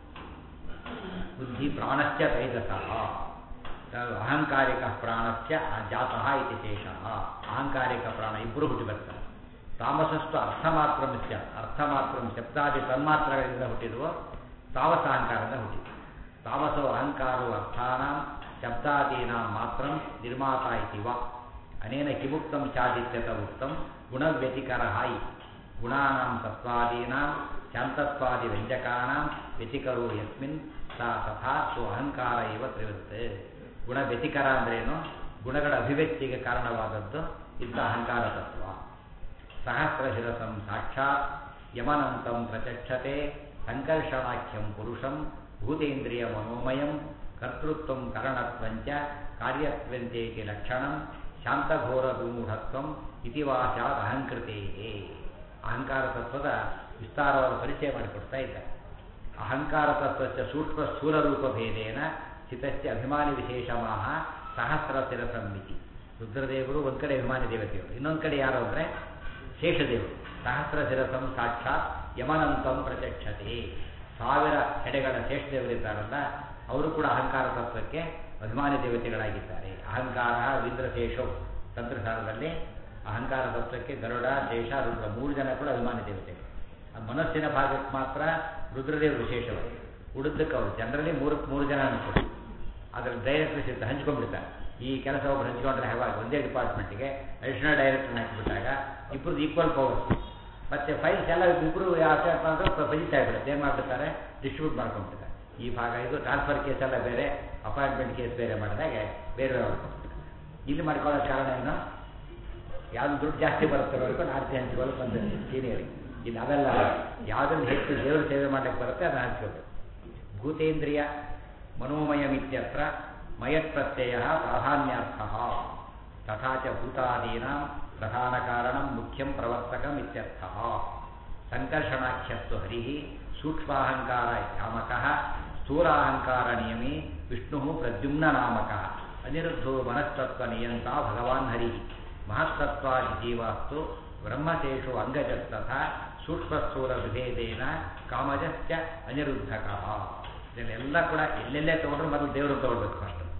ಬುದ್ಧಿ ಪ್ರಾಣಶ್ಚ ತೈಜಸಃ ಅಹಂಕಾರಿಕ ಪ್ರಾಣಶ್ಚ ಜಾತಃ ಇತಿ ಶೇಷಃ ಅಹಂಕಾರಿಕ ಪ್ರಾಣ ಇಬ್ಬರು ಹುಟ್ಟಿ ಬರ್ತಾರೆ ತಾಮಸಸ್ತು ಅರ್ಥ ಮಾತ್ರ ಮಿಥ್ಯ ಅರ್ಥ ಮಾತ್ರ ಶಬ್ದಾದಿ ತನ್ಮಾತ್ರಗಳಿಂದ ಹುಟ್ಟಿರುವ ತಾಮಸ ಅಹಂಕಾರದಿಂದ ಹುಟ್ಟಿತು ತಾಮಸೋ ಅಹಂಕಾರೋ ಅರ್ಥಾನಾಂ ಶಬ್ದಾದೀನಾಂ ಮಾತ್ರ ನಿರ್ಮಾತ ಇತಿ ವಾ ಅನೇನ ಕಿಮುಕ್ತಂ ಚಾದಿತ್ಯತ ಉಕ್ತಂ ಗುಣವ್ಯತಿಕರ ಇತಿ ಗುಣಾನಾಂ ಸತ್ವಾದೀನಾಂ ಶಾಂತತ್ವಾದಿ ವ್ಯಂಜಕಾನಾಂ ವ್ಯತಿಕರೋ ಯಸ್ಮಿನ್ ಸಾ ತಥಾ ಸು ಅಹಂಕಾರ ಇವ ತ್ರಿವೃತ್ತೆ ಗುಣ ವ್ಯತಿಕರ ಅಂದ್ರೇನು ಗುಣಗಳ ಅಭಿವ್ಯಕ್ತಿಗೆ ಕಾರಣವಾದದ್ದು ಇಂಥ ಅಹಂಕಾರ ತತ್ವ ಸಹಸ್ರಶಿರಸಂ ಸಾಕ್ಷಾತ್ ಯಮನಂತಂ ಪ್ರಚಕ್ಷತೆ ಸಂಕರ್ಷಣಾಖ್ಯಂ ಪುರುಷಂ ಭೂತೇಂದ್ರಿಯ ಮನೋಮಯಂ ಕರ್ತೃತ್ವಂ ಕರಣತ್ವಂಚ ಕಾರ್ಯತ್ವಂಚೇತಿ ಲಕ್ಷಣಂ ಶಾಂತಘೋರ ವಿಮೂಢತ್ವಂ ಇತಿವಾಚಾದ್ ಅಹಂಕೃತೇಯೇ ಅಹಂಕಾರ ತತ್ವದ ವಿಸ್ತಾರವಾದ ಪರಿಚಯ ಮಾಡಿಕೊಡ್ತಾ ಇದ್ದಾರೆ ಅಹಂಕಾರ ತತ್ವಚ್ಚ ಸೂಕ್ಷ್ಮ ಸ್ಥೂಲ ರೂಪ ಭೇದೇನ ಚಿತಸ್ಯ ಅಭಿಮಾನಿ ವಿಶೇಷಮಾಹ ಸಹಸ್ರ ತಿರಸಂಮಿತಿ ರುದ್ರದೇವರು ಒಂದು ಕಡೆ ಅಭಿಮಾನಿ ದೇವತೆಗಳು ಇನ್ನೊಂದು ಕಡೆ ಯಾರು ಅಂದರೆ ಶೇಷದೇವರು ಸಹಸ್ರ ಶಿರಸಂ ಸಾಕ್ಷಾತ್ ಯಮನಂತಂ ಪ್ರತ್ಯಕ್ಷತೆ ಸಾವಿರ ಹೆಡೆಗಳ ಶೇಷದೇವರಿದ್ದಾರಲ್ಲ ಅವರು ಕೂಡ ಅಹಂಕಾರ ತತ್ವಕ್ಕೆ ಅಭಿಮಾನಿ ದೇವತೆಗಳಾಗಿದ್ದಾರೆ ಅಹಂಕಾರ ವೀಂದ್ರಶೇಷೋ ತಂತ್ರಸಾರದಲ್ಲಿ ಅಹಂಕಾರ ತತ್ವಕ್ಕೆ ಗರುಡ ಶೇಷ ರುದ್ರ ಮೂರು ಜನ ಕೂಡ ಅಭಿಮಾನಿ ದೇವತೆಗಳು ಆ ಮನಸ್ಸಿನ ಭಾಗಕ್ಕೆ ಮಾತ್ರ ರುದ್ರದೇವರು ವಿಶೇಷವಾಗಿ ಉಳಿದಕ್ಕೆ ಅವರು ಜನರಲಿ ಮೂರು ಮೂರು ಜನ ಅನ್ಕೊಂಡು ಅದರಲ್ಲಿ ಡೈರೆಕ್ಟರ್ಸ್ ಇರ್ತಾರೆ ಹಂಚ್ಕೊಂಡ್ಬಿಡ್ತಾರೆ ಈ ಕೆಲಸ ಒಬ್ರು ಹಂಚ್ಕೊಂಡ್ರೆ ಹೇಗೆ ಒಂದೇ ಡಿಪಾರ್ಟ್ಮೆಂಟ್ಗೆ ಅಡಿಷನಲ್ ಡೈರೆಕ್ಟರ್ನ ಹಾಕಿಬಿಟ್ಟಾಗ ಇಬ್ಬರದ್ದು ಈಕ್ವಲ್ ಪವರ್ಸ್ ಮತ್ತೆ ಫೈಲ್ಸ್ ಎಲ್ಲ ಇಬ್ಬರು ಯಾವ ಅಂದ್ರೆ ಬಜಿತಾ ಇಬಿಡುತ್ತೆ ಏನು ಮಾಡ್ಬಿಡ್ತಾರೆ ಡಿಸ್ಟ್ರಿಬ್ಯೂಟ್ ಮಾಡ್ಕೊಂಡ್ಬಿಡ್ತಾರೆ ಈ ಭಾಗ ಇದು ಟ್ರಾನ್ಸ್ಫರ್ ಕೇಸ್ ಎಲ್ಲ ಬೇರೆ ಅಪಾಯಿಂಟ್ಮೆಂಟ್ ಕೇಸ್ ಬೇರೆ ಮಾಡಿದಾಗ ಬೇರೆ ಇಲ್ಲಿ ಮಾಡ್ಕೊಳ್ಳೋ ಕಾರಣ ಏನು ಯಾವ್ದು ದುಡ್ಡು ಜಾಸ್ತಿ ಬರುತ್ತೆ ನೋಡ್ಕೊಂಡು ಆರ್ತಿ ಹಂಚ್ಕೊಳ್ಳೋಕೆ ಬಂದಿದೆ ಸೀನಿಯರಿಗೆ ಇಲ್ಲಿ ಅವೆಲ್ಲ ಯಾವುದನ್ನು ಹೆಚ್ಚು ದೇವರ ಸೇವೆ ಮಾಡಲಿಕ್ಕೆ ಬರುತ್ತೆ ಅದನ್ನು ಹಂಚ್ಕೋಬೇಕು ಭೂತೇಂದ್ರಿಯ ಮನೋಮಯಮಿತ್ಯತ್ರ ಮಯತ್ ಪ್ರತ್ಯಯ ಪ್ರಾಧಾನ್ಯಾರ್ಥ ತಥಾ ಚ ಭೂತಾದೀನಾಂ ಪ್ರಧಾನ ಕಾರಣಂ ಮುಖ್ಯಂ ಪ್ರವರ್ತಕಂ ಇತ್ಯರ್ಥ ಸಂಕರ್ಷಣಾಖ್ಯಸ್ತು ಹರಿ ಸೂಕ್ಷ್ಮಾಹಂಕಾರ ಯಾಮಕಃ ಸ್ಥೂಲಾಹಂಕಾರ ನಿಯಮಿ ವಿಷ್ಣು ಪ್ರದ್ಯುಮ್ನ ನಾಮಕಃ ಅನಿರುದ್ಧೋ ಮನಸ್ತತ್ವ ನಿಯಂತ ಭಗವಾನ್ ಹರಿ ಮಹತ್ತತ್ವಾದಿ ಜೀವಾಸ್ತು ಬ್ರಹ್ಮತೇಷು ಅಂಗಜಸ್ತಥ ಸೂಕ್ಷ್ಮಸ್ಥೂಲ ವಿಭೇದೇನ ಕಾಮಜಶ್ಚ ಅನಿರುದ್ಧಕಃ ಇದನ್ನೆಲ್ಲ ಕೂಡ ಎಲ್ಲೆಲ್ಲೇ ತಗೊಂಡ್ರು ಮೊದಲು ದೇವರು ತಗೊಳ್ಬೇಕು ಫಸ್ಟ್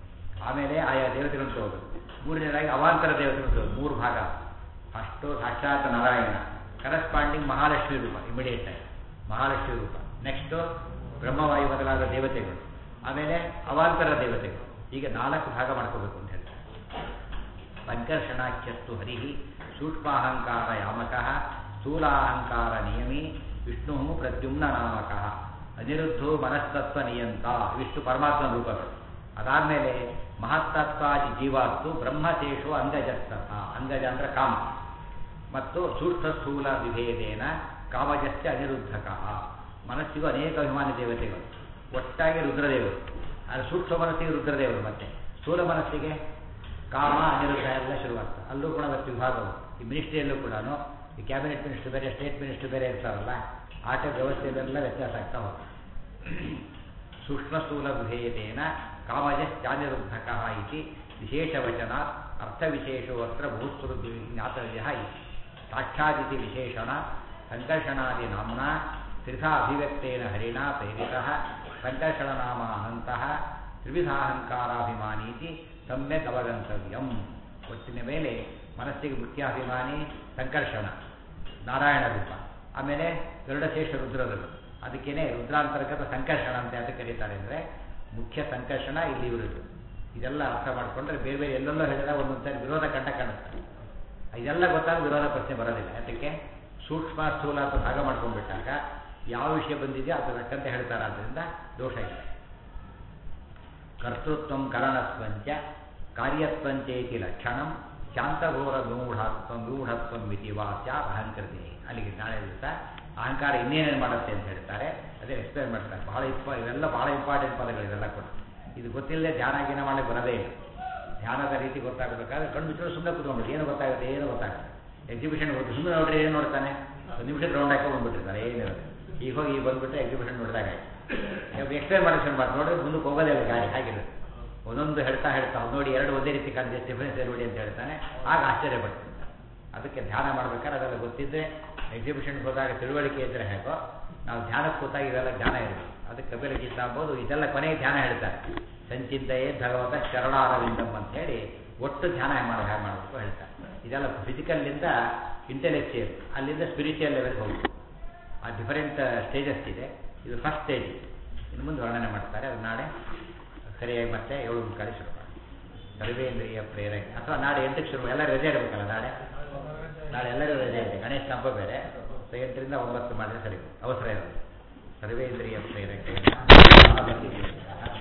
ಆಮೇಲೆ ಆಯಾ ದೇವತೆಗಳು ತೋದು ಮೂರನೇದಾಗಿ ಅವಾಂತರ ದೇವತೆಗಳು ತೋದು ಮೂರು ಭಾಗ ಫಸ್ಟು ಸಾಕ್ಷಾತ್ ನಾರಾಯಣ ಕರಸ್ಪಾಂಡಿಂಗ್ ಮಹಾಲಕ್ಷ್ಮಿ ರೂಪ ಇಮಿಡಿಯೇಟ್ ಆಗಿ ಮಹಾಲಕ್ಷ್ಮಿ ರೂಪ ನೆಕ್ಸ್ಟು ಬ್ರಹ್ಮವಾಯು ಮೊದಲಾದ ದೇವತೆಗಳು ಆಮೇಲೆ ಅವಾಂತರ ದೇವತೆಗಳು ಹೀಗೆ ನಾಲ್ಕು ಭಾಗ ಮಾಡ್ಕೋಬೇಕು ಅಂತ ಹೇಳ್ತಾರೆ ಸಂಕರ್ಷಣಾಖ್ಯಸ್ತು ಹರಿ ಸೂಕ್ಷ್ಮಾಹಂಕಾರ ಯಾಮಕಃ ಸ್ಥೂಲಾಹಂಕಾರ ನಿಯಮಿ ವಿಷ್ಣು ಪ್ರದ್ಯುಮ್ನ ನಾಮಕಃ ಅನಿರುದ್ಧೋ ಮನಸ್ತತ್ವ ನಿಯಂತ ವಿಷ್ಣು ಪರಮಾತ್ಮ ರೂಪಗಳು ಅದಾದಮೇಲೆ ಮಹತ್ತತ್ವಾದಿ ಜೀವಾತ್ತು ಬ್ರಹ್ಮಶೇಷು ಅಂಗಜಸ್ತಥ ಅಂಗಜ ಅಂದ್ರೆ ಕಾಮ ಮತ್ತು ಸೂಕ್ಷ್ಮ ಸ್ಥೂಲ ವಿಭೇದೇನ ಕಾಮಜಸ್ಯ ಅನಿರುದ್ಧಕ ಮನಸ್ಸಿಗೂ ಅನೇಕ ಅಭಿಮಾನಿ ದೇವತೆಗಳು ಒಟ್ಟಾಗಿ ರುದ್ರದೇವರು ಅದು ಸೂಕ್ಷ್ಮ ಮನಸ್ಸಿಗೆ ರುದ್ರದೇವರು ಮತ್ತೆ ಸ್ಥೂಲ ಮನಸ್ಸಿಗೆ ಕಾಮ ಅನಿರುದ್ಧ ಎಲ್ಲ ಶುರುವಾಗ್ತದೆ ಅಲ್ಲೂ ಕೂಡ ಮತ್ತೆ ವಿಭಾಗವು ಈ ಮಿನಿಸ್ಟ್ರಿಯಲ್ಲೂ ಕೂಡ ಈ ಕ್ಯಾಬಿನೆಟ್ ಮಿನಿಸ್ಟರ್ ಬೇರೆ ಸ್ಟೇಟ್ ಮಿನಿಸ್ಟರ್ ಬೇರೆ ಇರ್ತಾರಲ್ಲ ಆಟ ವ್ಯವಸ್ಥೆಯಲ್ಲೆಲ್ಲ ವ್ಯತ್ಯಾಸ ಆಗ್ತಾ ಹೋಗ್ತದೆ ಸೂಕ್ಷ್ಮ ಸ್ಥೂಲ ವಿಧೇಯತೆನ ಕಾಮಜಶ್ಚಾನಿರುದ್ಧಕ ಇತಿ ವಿಶೇಷವಚನ ಅರ್ಥವಿಶೇಷೋತ್ರ ಭೂಸ್ವೃದ್ಧಿ ಜ್ಞಾತವ್ಯ ಇತಿ ಸಾಕ್ಷಾದಿತಿ ವಿಶೇಷಣ ಸಂಕರ್ಷಣಾದಿ ನಾಮ್ನ ತ್ರಿಧಾ ಅಭಿವ್ಯಕ್ತೇನ ಹರಿಣ ಪ್ರೇರಿತ ಸಂಕರ್ಷಣನಾಮ ಅನಂತಹ ತ್ರಿವಿಧಾಹಂಕಾರಾಭಿಮಾನೀತಿ ಸಮ್ಯಕ್ ಅವಗಂತವ್ಯಂ ಒಟ್ಟಿನ ಮೇಲೆ ಮನಸ್ಸಿಗೆ ಮುಖ್ಯಾಭಿಮಾನಿ ಸಂಕರ್ಷಣ ನಾರಾಯಣ ರೂಪ ಆಮೇಲೆ ಗರುಡಶೇಷ ರುದ್ರದರು ಅದಕ್ಕೇನೆ ರುದ್ರಾಂತರ್ಗತ ಸಂಕರ್ಷಣ ಅಂತ ಯಾಕೆ ಕರೀತಾರೆ ಅಂದರೆ ಮುಖ್ಯ ಸಂಕರ್ಷಣ ಇಲ್ಲಿ ಇವರು ಇದೆಲ್ಲ ಅರ್ಥ ಮಾಡಿಕೊಂಡ್ರೆ ಬೇರೆ ಬೇರೆ ಎಲ್ಲೆಲ್ಲೋ ಹೇಳಿದಾಗ ಒಂದೊಂದು ಸಾರಿ ವಿರೋಧ ಕಂಡ ಕಾಣುತ್ತೆ ಇದೆಲ್ಲ ಗೊತ್ತಾಗ ವಿರೋಧ ಪ್ರಶ್ನೆ ಬರೋದಿಲ್ಲ ಅದಕ್ಕೆ ಸೂಕ್ಷ್ಮ ಸ್ಥೂಲ ಅಂತ ಭಾಗ ಮಾಡ್ಕೊಂಡ್ಬಿಟ್ಟಾಗ ಯಾವ ವಿಷಯ ಬಂದಿದೆಯೋ ಅದು ತಕ್ಕಂತೆ ಹೇಳ್ತಾರೆ ಆದ್ದರಿಂದ ದೋಷ ಇಲ್ಲ ಕರ್ತೃತ್ವ ಕರಣತ್ವಂಚ ಕಾರ್ಯತ್ವಂಚೇತಿ ಲಕ್ಷಣಂ ಶಾಂತಘೋರ ವಿಮೂಢತ್ವ ವಿಮೂಢತ್ವ ಮಿತಿ ವಾಚ್ಯ ಅಹಂಕೃತಿ ಅಲ್ಲಿಗೆ ನಾಳೆ ದಿವಸ ಅಹಂಕಾರ ಇನ್ನೇನೇನು ಮಾಡುತ್ತೆ ಅಂತ ಹೇಳ್ತಾರೆ ಅದೇ ಎಕ್ಸ್ಪ್ಲೇನ್ ಮಾಡ್ತಾರೆ ಬಹಳ ಇಂಪ ಇವೆಲ್ಲ ಬಹಳ ಇಂಪಾರ್ಟೆಂಟ್ ಪದಗಳು ಇದೆಲ್ಲ ಕೂಡ ಇದು ಗೊತ್ತಿಲ್ಲದೆ ಧ್ಯಾನ ಗಿನ ಮಾಡಲಿಕ್ಕೆ ಬರೋದೇ ಇಲ್ಲ ಧ್ಯಾನದ ರೀತಿ ಗೊತ್ತಾಗಬೇಕಾದ್ರೆ ಕಣ್ಣು ಬಿಟ್ಟರೆ ಸುಮ್ಮನೆ ಕೂತ್ಕೊಂಡ್ಬಿಟ್ಟು ಏನು ಗೊತ್ತಾಗುತ್ತೆ ಏನು ಗೊತ್ತಾಗುತ್ತೆ ಎಕ್ಸಿಬಿಷನ್ ಹೋಗಿ ಸುಮ್ಮನೆ ನೋಡ್ರಿ ಏನು ನೋಡ್ತಾನೆ ಒಂದು ನಿಮಿಷ ರೌಂಡ್ ಹಾಕೊಂಡು ಬಂದ್ಬಿಟ್ಟಿರ್ತಾರೆ ಏನಿರುತ್ತೆ ಈಗ ಹೋಗಿ ಈಗ ಬಂದ್ಬಿಟ್ಟು ಎಕ್ಸಿಬಿಷನ್ ನೋಡಿದಾಗ ಎಕ್ಸ್ಪ್ಲೇನ್ ಮಾಡೋಕೆ ಶುರು ಮಾಡಿ ನೋಡಿದ್ರೆ ಮುಂದಕ್ಕೆ ಹೋಗೋದೇ ಇಲ್ಲ ಗಾಡಿ ಹಾಗಿರುತ್ತೆ ಒಂದೊಂದು ಹೇಳ್ತಾ ಹೇಳ್ತಾ ಅವ್ನು ನೋಡಿ ಎರಡು ಒಂದೇ ರೀತಿ ಕಾಣಿದೆ ಡಿಫ್ರೆನ್ಸ್ ನೋಡಿ ಅಂತ ಹೇಳ್ತಾನೆ ಆಗ ಆಶ್ಚರ್ಯ ಪಡ್ತಾನೆ ಅದಕ್ಕೆ ಧ್ಯಾನ ಮಾಡ್ಬೇಕಾದ್ರೆ ಅದೆಲ್ಲ ಗೊತ್ತಿದ್ದರೆ ಎಕ್ಸಿಬಿಷನ್ಗೆ ಹೋದಾಗ ತಿಳುವಳಿಕೆ ಇದ್ದರೆ ಹೇಗೋ ನಾವು ಧ್ಯಾನಕ್ಕೆ ಕೂತಾಗ ಇವೆಲ್ಲ ಜ್ಞಾನ ಇರಬೇಕು ಅದಕ್ಕೆ ಕಪಿಲ ಗೀತ ಆಗ್ಬೋದು ಇದೆಲ್ಲ ಕೊನೆಗೆ ಧ್ಯಾನ ಹೇಳ್ತಾರೆ ಸಂಚಿಂತೆಯೇ ಭಗವತ ಶರಣಾರವಿಂದಂ ಅಂತ ಹೇಳಿ ಒಟ್ಟು ಧ್ಯಾನ ಮಾಡಿ ಹೇಗೆ ಮಾಡಬೇಕು ಹೇಳ್ತಾರೆ ಇದೆಲ್ಲ ಫಿಸಿಕಲ್ಲಿಂದ ಇಂಟೆಲೆಕ್ಚುಯಲ್ ಅಲ್ಲಿಂದ ಸ್ಪಿರಿಚುವಲ್ ಲೆವೆಲ್ಗೆ ಹೋಗ್ಬೇಕು ಆ ಡಿಫರೆಂಟ್ ಸ್ಟೇಜಸ್ ಇದೆ ಇದು ಫಸ್ಟ್ ಸ್ಟೇಜ್ ಇನ್ನು ಮುಂದೆ ವರ್ಣನೆ ಮಾಡ್ತಾರೆ ಅದು ನಾಳೆ ಸರಿಯಾಗಿ ಮತ್ತೆ ಏಳು ಮುಕ್ಕಾಲಿ ಶುರು ಮಾಡಿ ಸರ್ವೇಂದ್ರಿಯ ಪ್ರೇರಕ ಅಥವಾ ನಾಳೆ ಎಂಟಕ್ಕೆ ಶುರು ಎಲ್ಲ ರಜೆ ಇರಬೇಕಲ್ಲ ನಾಳೆ ನಾಳೆ ಎಲ್ಲರೂ ರಜೆ ಇದೆ ಗಣೇಶ ಹಬ್ಬ ಬೇರೆ ಸೊ ಎಂಟರಿಂದ ಒಂಬತ್ತು ಮಾಡಿದ್ರೆ ಸರಿ ಅವಸರ ಇರುತ್ತೆ ಸರ್ವೇಂದ್ರಿಯ ಪ್ರೇರಕ